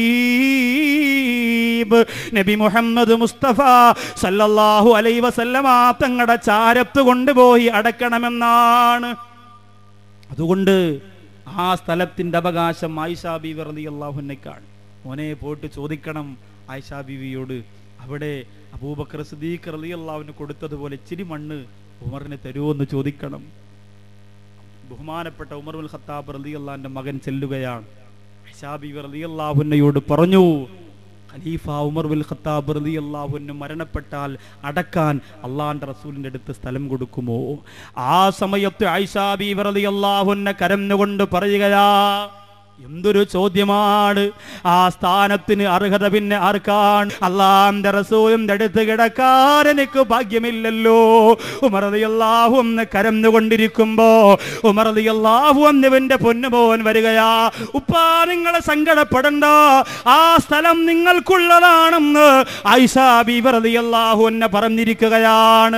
ഹബീബ് നബി മുഹമ്മദ് മുസ്തഫ സല്ലല്ലാഹു അലൈഹി വസല്ലമ തങ്ങളുടെ ചാരത്ത് കൊണ്ടുപോയി അടക്കണമെന്നാണ് അതുകൊണ്ട് ആ സ്ഥലത്തിന്റെ അവകാശം ആയിഷാ ബീവി റളിയല്ലാഹുവിനേക്കാണ് മോനെ പോയിട്ട് ചോദിക്കണം ആയിഷാ ബീവിയോട് അവിടെ അബൂബക്കർ സിദ്ദീഖ് റളിയല്ലാഹുവിന് കൊടുത്തതുപോലെ ഇച്ചിരി മണ്ണ് ഉമറിന് തരുമോ എന്ന് ചോദിക്കണം ബഹുമാനപ്പെട്ട ഉമർ ഉൽ ഖത്താബ് റളിയല്ലാഹുവിന്റെ മകൻ ചെല്ലുകയാണ് ആയിഷാ ബീവി റളിയല്ലാഹുവിനയോട് പറഞ്ഞു ഖലീഫ ഉമർ ബിൻ ഖത്താബ് റളിയല്ലാഹു അൻഹു മരണപ്പെട്ടാൽ അടക്കാൻ അള്ളാന്റെ റസൂലിന്റെ അടുത്ത് സ്ഥലം കൊടുക്കുമോ ആ സമയത്ത് ആയിഷാ ബീവി റളിയല്ലാഹു അൻഹ കരഞ്ഞുകൊണ്ട് പറയുകയാ എന്തൊരു ചോദ്യമാണ് ആ സ്ഥാനത്തിന് അർഹത പിന്നെ ആർക്കാണ് അള്ളാന്റെ റസൂലിന്റെ അടുത്ത് കിടക്കാൻ എനിക്ക് ഭാഗ്യമില്ലല്ലോ ഉമറതിയല്ലാഹു എന്ന് കരഞ്ഞുകൊണ്ടിരിക്കുമ്പോ ഉമറതിയല്ലാഹു എന്നവന്റെ പൊന്നുമോൻ വരികയാ ഉപ്പാ നിങ്ങളെ സങ്കടപ്പെടണ്ട ആ സ്ഥലം നിങ്ങൾക്കുള്ളതാണെന്ന് ഐഷാ ബീവറതിയല്ലാഹു എന്നെ പറഞ്ഞിരിക്കുകയാണ്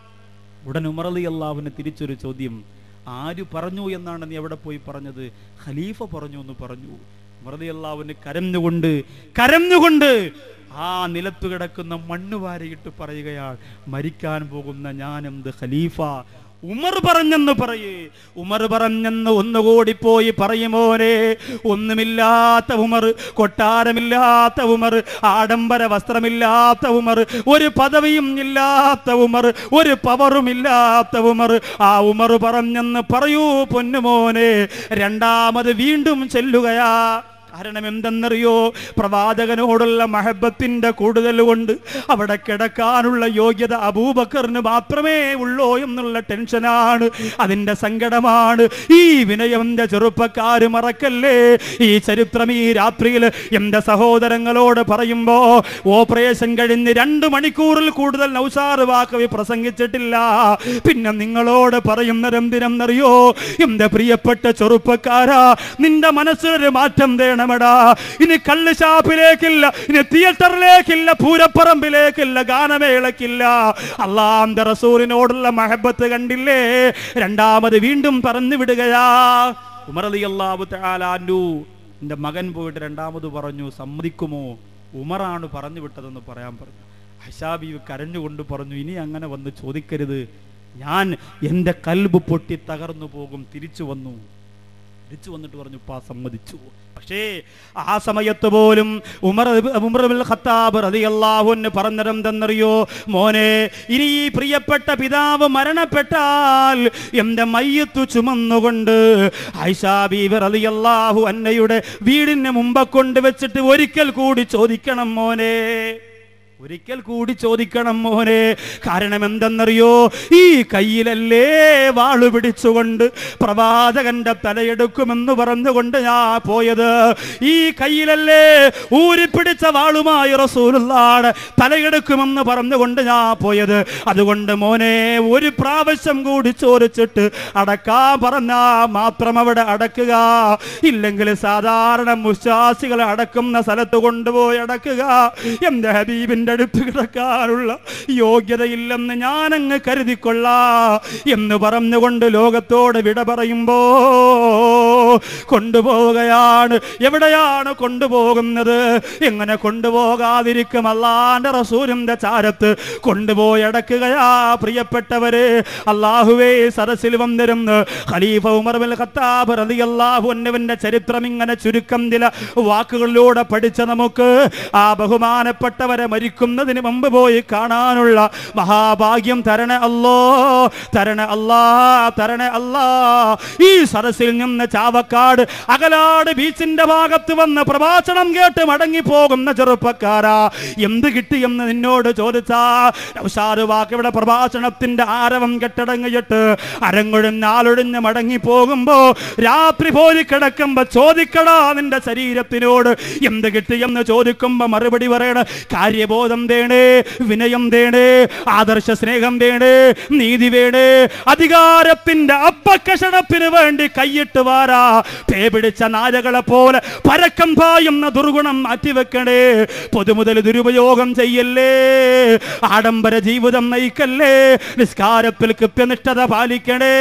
ഉടൻ ഉമറലി അള്ളാഹുവിന് തിരിച്ചൊരു ചോദ്യം ആര് പറഞ്ഞു എന്നാണ് നീ എവിടെ പോയി പറഞ്ഞത് ഖലീഫ പറഞ്ഞു എന്ന് പറഞ്ഞു ഉമറലി അള്ളാഹുവിന് കരഞ്ഞുകൊണ്ട് കരഞ്ഞുകൊണ്ട് ആ നിലത്തു കിടക്കുന്ന മണ്ണ് വാരിയിട്ട് പറയുകയാണ് മരിക്കാൻ പോകുന്ന ഞാനെന്ത് ഖലീഫ ഉമർ പറഞ്ഞെന്ന് പറയേ ഉമർ പറഞ്ഞെന്ന് ഒന്നുകൂടി പോയി പറയുമോനെ ഒന്നുമില്ലാത്ത ഉമർ കൊട്ടാരമില്ലാത്ത ഉമർ ആഡംബര വസ്ത്രമില്ലാത്ത ഉമർ ഒരു പദവിയും ഇല്ലാത്ത ഉമർ ഒരു പവറും ഇല്ലാത്ത ഉമർ ആ ഉമർ പറഞ്ഞെന്ന് പറയൂ പൊന്നുമോനെ രണ്ടാമത് വീണ്ടും ചെല്ലുകയാ കാരണം എന്തെന്നറിയോ പ്രവാചകനോടുള്ള മഹബത്തിന്റെ കൂടുതൽ കൊണ്ട് അവിടെ കിടക്കാനുള്ള യോഗ്യത അബൂബക്കറിന് മാത്രമേ ഉള്ളൂ എന്നുള്ള ടെൻഷനാണ് അതിന്റെ സങ്കടമാണ് ഈ വിനയന്റെ ചെറുപ്പക്കാര് മറക്കല്ലേ ഈ ചരിത്രം ഈ രാത്രിയിൽ എന്റെ സഹോദരങ്ങളോട് പറയുമ്പോ ഓപ്പറേഷൻ കഴിഞ്ഞ് രണ്ട് മണിക്കൂറിൽ കൂടുതൽ നൗസാറ് വാക്കവി പ്രസംഗിച്ചിട്ടില്ല പിന്നെ നിങ്ങളോട് പറയുന്നതെന്തിനെന്നറിയോ എന്റെ പ്രിയപ്പെട്ട ചെറുപ്പക്കാരാ നിന്റെ മനസ്സിലൊരു മാറ്റം വേണമടാ ഇനി കള്ള് ഷാപ്പിലേക്കില്ല ഇനി തിയേറ്ററിലേക്കില്ല പൂരപ്പറമ്പിലേക്കില്ല ഗാനമേളക്കില്ല അള്ളാന്റെ റസൂലിനോടുള്ള മഹബത്ത് കണ്ടില്ലേ രണ്ടാമത് വീണ്ടും പറഞ്ഞു വിടുകയാ ഉമറലി അള്ളാഹു താലാൻഡു എന്റെ മകൻ പോയിട്ട് രണ്ടാമത് പറഞ്ഞു സമ്മതിക്കുമോ ഉമറാണ് പറഞ്ഞു വിട്ടതെന്ന് പറയാൻ പറഞ്ഞു ഹഷാബീവ് കരഞ്ഞുകൊണ്ട് പറഞ്ഞു ഇനി അങ്ങനെ വന്ന് ചോദിക്കരുത് ഞാൻ എൻ്റെ കൽബ് പൊട്ടി തകർന്നു പോകും തിരിച്ചു വന്നു തിരിച്ചു വന്നിട്ട് പറഞ്ഞു പാ സമ്മതിച്ചു പക്ഷേ ആ സമയത്ത് പോലും ഉമർ ഉമർ ഇബ്നുൽ ഖത്താബ് റളിയല്ലാഹുവിന് പറഞ്ഞതെന്തെന്നറിയോ മോനെ ഇനി ഈ പ്രിയപ്പെട്ട പിതാവ് മരണപ്പെട്ടാൽ എന്റെ മയ്യത്തു ചുമന്നുകൊണ്ട് ഐഷാ ബീവി റളിയല്ലാഹു അന്നയുടെ വീടിന് മുമ്പ് കൊണ്ട് വെച്ചിട്ട് ഒരിക്കൽ കൂടി ചോദിക്കണം മോനെ ഒരിക്കൽ കൂടി ചോദിക്കണം മോനെ കാരണം എന്തെന്നറിയോ ഈ കയ്യിലല്ലേ വാളു പിടിച്ചുകൊണ്ട് പ്രവാചകന്റെ തലയെടുക്കുമെന്ന് പറഞ്ഞുകൊണ്ട് ഞാൻ പോയത് ഈ കയ്യിലല്ലേ ഊരിപ്പിടിച്ച വാളുമായി റസൂലുള്ളാണ് തലയെടുക്കുമെന്ന് പറഞ്ഞുകൊണ്ട് ഞാൻ പോയത് അതുകൊണ്ട് മോനെ ഒരു പ്രാവശ്യം കൂടി ചോദിച്ചിട്ട് അടക്കാൻ പറഞ്ഞാ മാത്രം അവിടെ അടക്കുക ഇല്ലെങ്കിൽ സാധാരണ മുശാസികളെ അടക്കുന്ന സ്ഥലത്ത് കൊണ്ടുപോയി അടക്കുക എന്റെ ഹബീബിന്റെ അടുത്ത് കിടക്കാനുള്ള യോഗ്യതയില്ലെന്ന് ഞാനങ്ങ് കരുതിക്കൊള്ളാ എന്ന് പറഞ്ഞുകൊണ്ട് ലോകത്തോട് വിട പറയുമ്പോ കൊണ്ടുപോവുകയാണ് എവിടെയാണ് കൊണ്ടുപോകുന്നത് എങ്ങനെ കൊണ്ടുപോകാതിരിക്കും അള്ളാന്റെ റസൂലിന്റെ ചാരത്ത് കൊണ്ടുപോയി അടക്കുകയാ പ്രിയപ്പെട്ടവരെ അള്ളാഹുവേ സരസിൽ വന്നിരുന്ന് ഖലീഫ ഉമർ ബിൻ ഖത്താബ് റളിയല്ലാഹു അൻഹുവിന്റെ ചരിത്രം ഇങ്ങനെ ചുരുക്കം ചില വാക്കുകളിലൂടെ പഠിച്ച നമുക്ക് ആ ബഹുമാനപ്പെട്ടവരെ മരിക്കുന്നതിന് മുമ്പ് പോയി കാണാനുള്ള മഹാഭാഗ്യം തരണ അല്ലോ തരണ അല്ലാ തരണ അല്ലാ ഈ സരസിൽ നിന്ന് ചാവക്കാട് അകലാട് ബീച്ചിന്റെ ഭാഗത്ത് വന്ന് പ്രഭാഷണം കേട്ട് മടങ്ങി പോകുന്ന ചെറുപ്പക്കാരാ എന്ത് കിട്ടിയെന്ന് നിന്നോട് ചോദിച്ചാ നൗഷാദ് വാക്ക് ഇവിടെ പ്രഭാഷണത്തിന്റെ ആരവം കെട്ടടങ്ങിയിട്ട് അരങ്ങൊഴിഞ്ഞ് ആളൊഴിഞ്ഞ് മടങ്ങി പോകുമ്പോ രാത്രി പോയി കിടക്കുമ്പോ ചോദിക്കടാ നിന്റെ ശരീരത്തിനോട് എന്ത് കിട്ടിയെന്ന് ചോദിക്കുമ്പോ മറുപടി പറയണ കാര്യബോധം തേണേ വിനയം തേണേ ആദർശ സ്നേഹം തേണേ നീതി വേണേ അധികാരത്തിന്റെ അപ്പക്കഷണത്തിന് വേണ്ടി കൈയിട്ട് വാരാ പേ പിടിച്ച നാരകളെ പോലെ പരക്കം പായുന്ന ദുർഗുണം മാറ്റിവെക്കണേ പൊതുമുതൽ ദുരുപയോഗം ചെയ്യല്ലേ ആഡംബര ജീവിതം നയിക്കല്ലേ നിസ്കാരത്തിൽ കൃത്യനിഷ്ഠത പാലിക്കണേ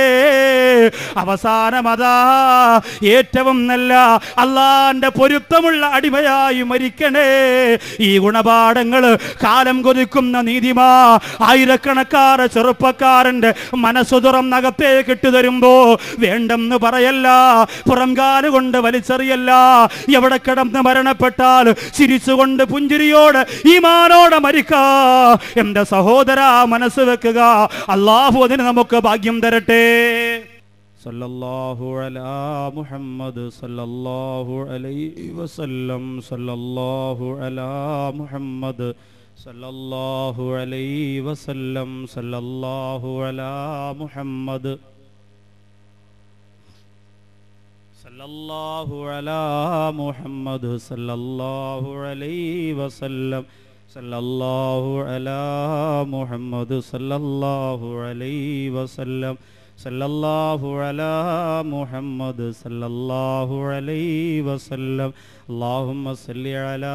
അവസാനമതാ ഏറ്റവും നല്ല അള്ളാന്റെ പൊരുത്തമുള്ള അടിമയായി മരിക്കണേ ഈ ഗുണപാഠങ്ങൾ കാലം കൊതിക്കുന്ന നീതിമാ ആയിരക്കണക്കാറ് ചെറുപ്പക്കാരന്റെ മനസ്സു തുറന്നകത്തേക്ക് ഇട്ടു തരുമ്പോ വേണ്ടെന്ന് പറയല്ല പുറംകാല് കൊണ്ട് വലിച്ചെറിയല്ല എവിടെ കിടന്ന് മരണപ്പെട്ടാൽ ചിരിച്ചുകൊണ്ട് പുഞ്ചിരിയോട് ഈ മാനോടെ മരിക്കാ എന്റെ സഹോദര മനസ്സ് വെക്കുക അള്ളാഹു അതിന് നമുക്ക് ഭാഗ്യം തരട്ടെ സല്ലല്ലാഹു അലാ മുഹമ്മദ് സല്ലല്ലാഹു അലൈഹി വസല്ലം സല്ലല്ലാഹു അലാ മുഹമ്മദ് സല്ലല്ലാഹു അലൈഹി വസല്ലം സല്ലല്ലാഹു അലാ മുഹമ്മദ് صلى الله على محمد صلى الله عليه وسلم صلى الله على محمد صلى الله عليه وسلم صلى الله على محمد صلى الله عليه وسلم اللهم صل على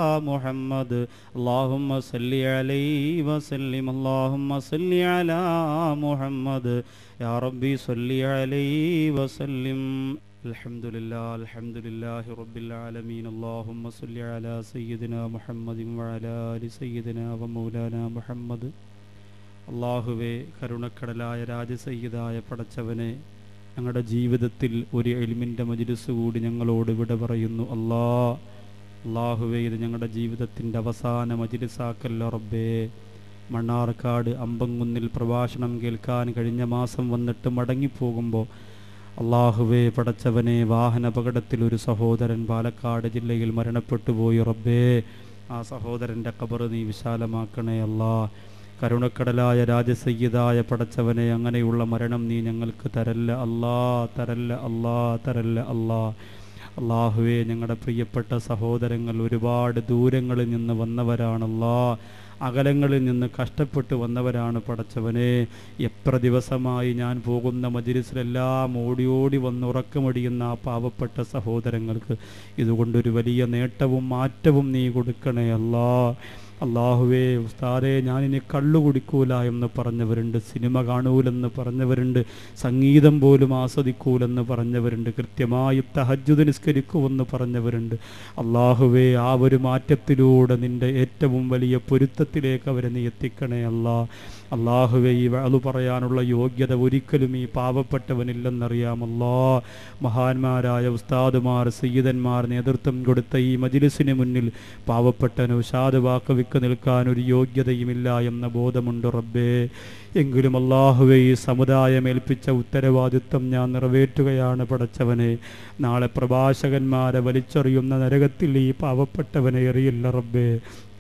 محمد اللهم صل عليه وسلم اللهم صل على محمد يا ربي صل عليه وسلم الحمد لله الحمد لله رب العالمين اللهم صل على سيدنا محمد وعلى آل سيدنا ومولانا محمد അള്ളാഹുവെ കരുണക്കടലായ രാജസയ്യതായ പടച്ചവനെ ഞങ്ങളുടെ ജീവിതത്തിൽ ഒരു എലിമിൻ്റെ മജിലിസ് കൂടി ഞങ്ങളോട് വിട പറയുന്നു അല്ലാ അള്ളാഹുവെ ഇത് ഞങ്ങളുടെ ജീവിതത്തിൻ്റെ അവസാന മജിലിസാക്കല്ല റബ്ബേ മണ്ണാർക്കാട് അമ്പങ്കുന്നിൽ പ്രഭാഷണം കേൾക്കാൻ കഴിഞ്ഞ മാസം വന്നിട്ട് മടങ്ങിപ്പോകുമ്പോൾ അള്ളാഹുവേ പടച്ചവനെ വാഹനാപകടത്തിൽ ഒരു സഹോദരൻ പാലക്കാട് ജില്ലയിൽ മരണപ്പെട്ടു പോയി റബ്ബേ ആ സഹോദരൻ്റെ കബറ് നീ വിശാലമാക്കണേ അല്ലാ കരുണക്കടലായ രാജസയ്യതായ പടച്ചവനെ അങ്ങനെയുള്ള മരണം നീ ഞങ്ങൾക്ക് തരല്ല അല്ലാ തരല്ല അല്ലാ തരല്ല അല്ലാ അള്ളാഹുവെ ഞങ്ങളുടെ പ്രിയപ്പെട്ട സഹോദരങ്ങൾ ഒരുപാട് ദൂരങ്ങളിൽ നിന്ന് വന്നവരാണല്ലാ അകലങ്ങളിൽ നിന്ന് കഷ്ടപ്പെട്ട് വന്നവരാണ് പടച്ചവനെ എത്ര ദിവസമായി ഞാൻ പോകുന്ന മജിലിസിലെല്ലാം ഓടി ഓടി വന്ന് ഉറക്കമടിയുന്ന ആ പാവപ്പെട്ട സഹോദരങ്ങൾക്ക് ഇതുകൊണ്ടൊരു വലിയ നേട്ടവും മാറ്റവും നീ കൊടുക്കണേ അല്ലാ അള്ളാഹുവേ ഉസ്താദെ ഞാനിനി കള്ളു കുടിക്കൂല എന്ന് പറഞ്ഞവരുണ്ട് സിനിമ കാണൂലെന്ന് പറഞ്ഞവരുണ്ട് സംഗീതം പോലും ആസ്വദിക്കൂലെന്ന് പറഞ്ഞവരുണ്ട് കൃത്യമായി തഹജ്ജുദ് നിസ്കരിക്കുമെന്ന് പറഞ്ഞവരുണ്ട് അള്ളാഹുവേ ആ ഒരു മാറ്റത്തിലൂടെ നിന്റെ ഏറ്റവും വലിയ പൊരുത്തത്തിലേക്ക് അവരെ നീ എത്തിക്കണേ അല്ലാ അള്ളാഹുവെ ഈ വാളു പറയാനുള്ള യോഗ്യത ഒരിക്കലും ഈ പാവപ്പെട്ടവനില്ലെന്നറിയാമല്ലോ മഹാന്മാരായ ഉസ്താദുമാർ സയ്യിദന്മാർ നേതൃത്വം കൊടുത്ത ഈ മജിലിസിന് മുന്നിൽ പാവപ്പെട്ടവന് ഉഷാദ് വാക്കവിക്ക് നിൽക്കാൻ ഒരു യോഗ്യതയുമില്ല എന്ന ബോധമുണ്ട് റബ്ബേ എങ്കിലും അള്ളാഹുവെ ഈ സമുദായം ഏൽപ്പിച്ച ഉത്തരവാദിത്വം ഞാൻ നിറവേറ്റുകയാണ് പടച്ചവനെ നാളെ പ്രഭാഷകന്മാരെ വലിച്ചെറിയുന്ന നരകത്തിൽ ഈ പാവപ്പെട്ടവനെ എറിയില്ല റബ്ബേ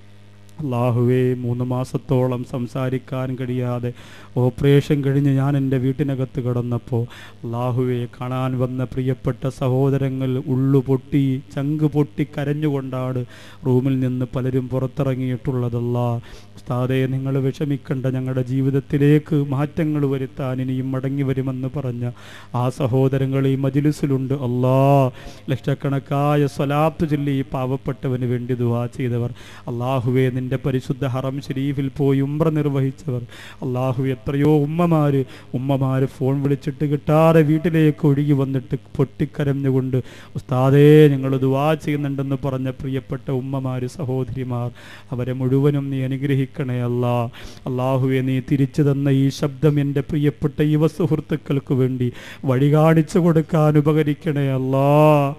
അള്ളാഹുവേ മൂന്ന് മാസത്തോളം സംസാരിക്കാൻ കഴിയാതെ ഓപ്പറേഷൻ കഴിഞ്ഞ് ഞാൻ എൻ്റെ വീട്ടിനകത്ത് കിടന്നപ്പോൾ അള്ളാഹുവെ കാണാൻ വന്ന പ്രിയപ്പെട്ട സഹോദരങ്ങൾ ഉള്ളു പൊട്ടി ചങ്ക് പൊട്ടി കരഞ്ഞുകൊണ്ടാണ് റൂമിൽ നിന്ന് പലരും പുറത്തിറങ്ങിയിട്ടുള്ളതല്ല ഉസ്താദെ നിങ്ങൾ വിഷമിക്കണ്ട ഞങ്ങളുടെ ജീവിതത്തിലേക്ക് മാറ്റങ്ങൾ വരുത്താൻ ഇനിയും മടങ്ങി വരുമെന്ന് പറഞ്ഞ ആ സഹോദരങ്ങൾ ഈ മജിലിസിലുണ്ട് അല്ലാ ലക്ഷക്കണക്കായ സ്വലാത്ത് ചൊല്ലി ഈ പാവപ്പെട്ടവന് വേണ്ടി ദുവാ ചെയ്തവർ അള്ളാഹുവെ നിന്റെ പരിശുദ്ധ ഹറം ഷരീഫിൽ പോയി ഉംറ നിർവഹിച്ചവർ അള്ളാഹു എത്രയോ ഉമ്മമാര് ഉമ്മമാര് ഫോൺ വിളിച്ചിട്ട് കിട്ടാതെ വീട്ടിലേക്ക് ഒഴുകി വന്നിട്ട് പൊട്ടിക്കരഞ്ഞുകൊണ്ട് ഉസ്താദേ ഞങ്ങൾ ദുവാ ചെയ്യുന്നുണ്ടെന്ന് പറഞ്ഞ പ്രിയപ്പെട്ട ഉമ്മമാര് സഹോദരിമാർ അവരെ മുഴുവനും നീ അനുഗ്രഹിക്കണേ അല്ലാ അള്ളാഹുവെ നീ തിരിച്ചു തന്ന ഈ ശബ്ദം എൻ്റെ പ്രിയപ്പെട്ട യുവ സുഹൃത്തുക്കൾക്ക് വേണ്ടി വഴി കാണിച്ചു കൊടുക്കാൻ ഉപകരിക്കണേ അല്ലാ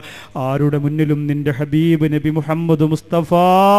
ആരുടെ മുന്നിലും നിന്റെ ഹബീബ് നബി മുഹമ്മദ് മുസ്തഫ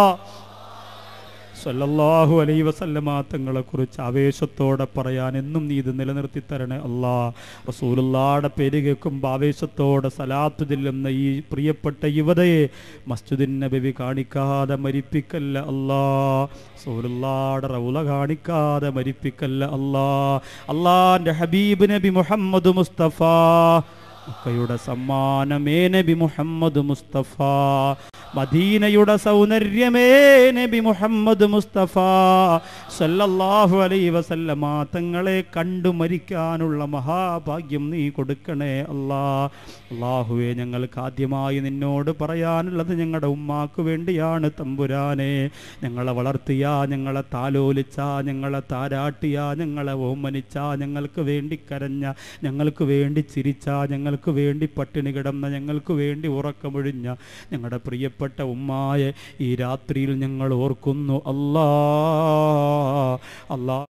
സല്ലല്ലാഹു അലൈ വസല്ലമ തങ്ങളെ കുറിച്ച് ആവേശത്തോടെ പറയാൻ എന്നും നീ ഇത് നിലനിർത്തി തരണേ അല്ലാ റസൂലുള്ളാടെ പേര് കേൾക്കുമ്പോൾ ആവേശത്തോടെ സലാത്ത് ചെല്ലുന്ന ഈ പ്രിയപ്പെട്ട യുവതയെ മസ്ജിദിൻ നബി കാണിക്കാതെ മരിപ്പിക്കല്ല അല്ലാ റസൂലുള്ളാടെ റൗല കാണിക്കാതെ മരിപ്പിക്കല്ല അല്ലാ അള്ളാന്റെ ഹബീബ് നബി മുഹമ്മദ് മുസ്തഫ മക്കയുടെ സമ്മാനമേ നബി മുഹമ്മദ് മുസ്തഫ മദീനയുടെ സൗന്ദര്യമേ നബി മുഹമ്മദ് മുസ്തഫ സല്ലല്ലാഹു അലൈഹി വസല്ലമ തങ്ങളെ കണ്ടു മരിക്കാനുള്ള മഹാഭാഗ്യം നീ കൊടുക്കണേ അല്ലാ അള്ളാഹുവെ ഞങ്ങൾക്ക് ആദ്യമായി നിന്നോട് പറയാനുള്ളത് ഞങ്ങളുടെ ഉമ്മാക്ക് വേണ്ടിയാണ് തമ്പുരാനെ ഞങ്ങളെ വളർത്തിയ ഞങ്ങളെ താലോലിച്ച ഞങ്ങളെ താരാട്ടിയ ഞങ്ങളെ ഓമനിച്ച ഞങ്ങൾക്ക് വേണ്ടി കരഞ്ഞ ഞങ്ങൾക്ക് വേണ്ടി ചിരിച്ച ഞങ്ങൾക്ക് വേണ്ടി പട്ടിണി കിടന്ന ഞങ്ങൾക്ക് വേണ്ടി ഉറക്കമൊഴിഞ്ഞ ഞങ്ങളുടെ പ്രിയപ്പെട്ട ഉമ്മായെ ഈ രാത്രിയിൽ ഞങ്ങൾ ഓർക്കുന്നു അല്ലാ അല്ലാ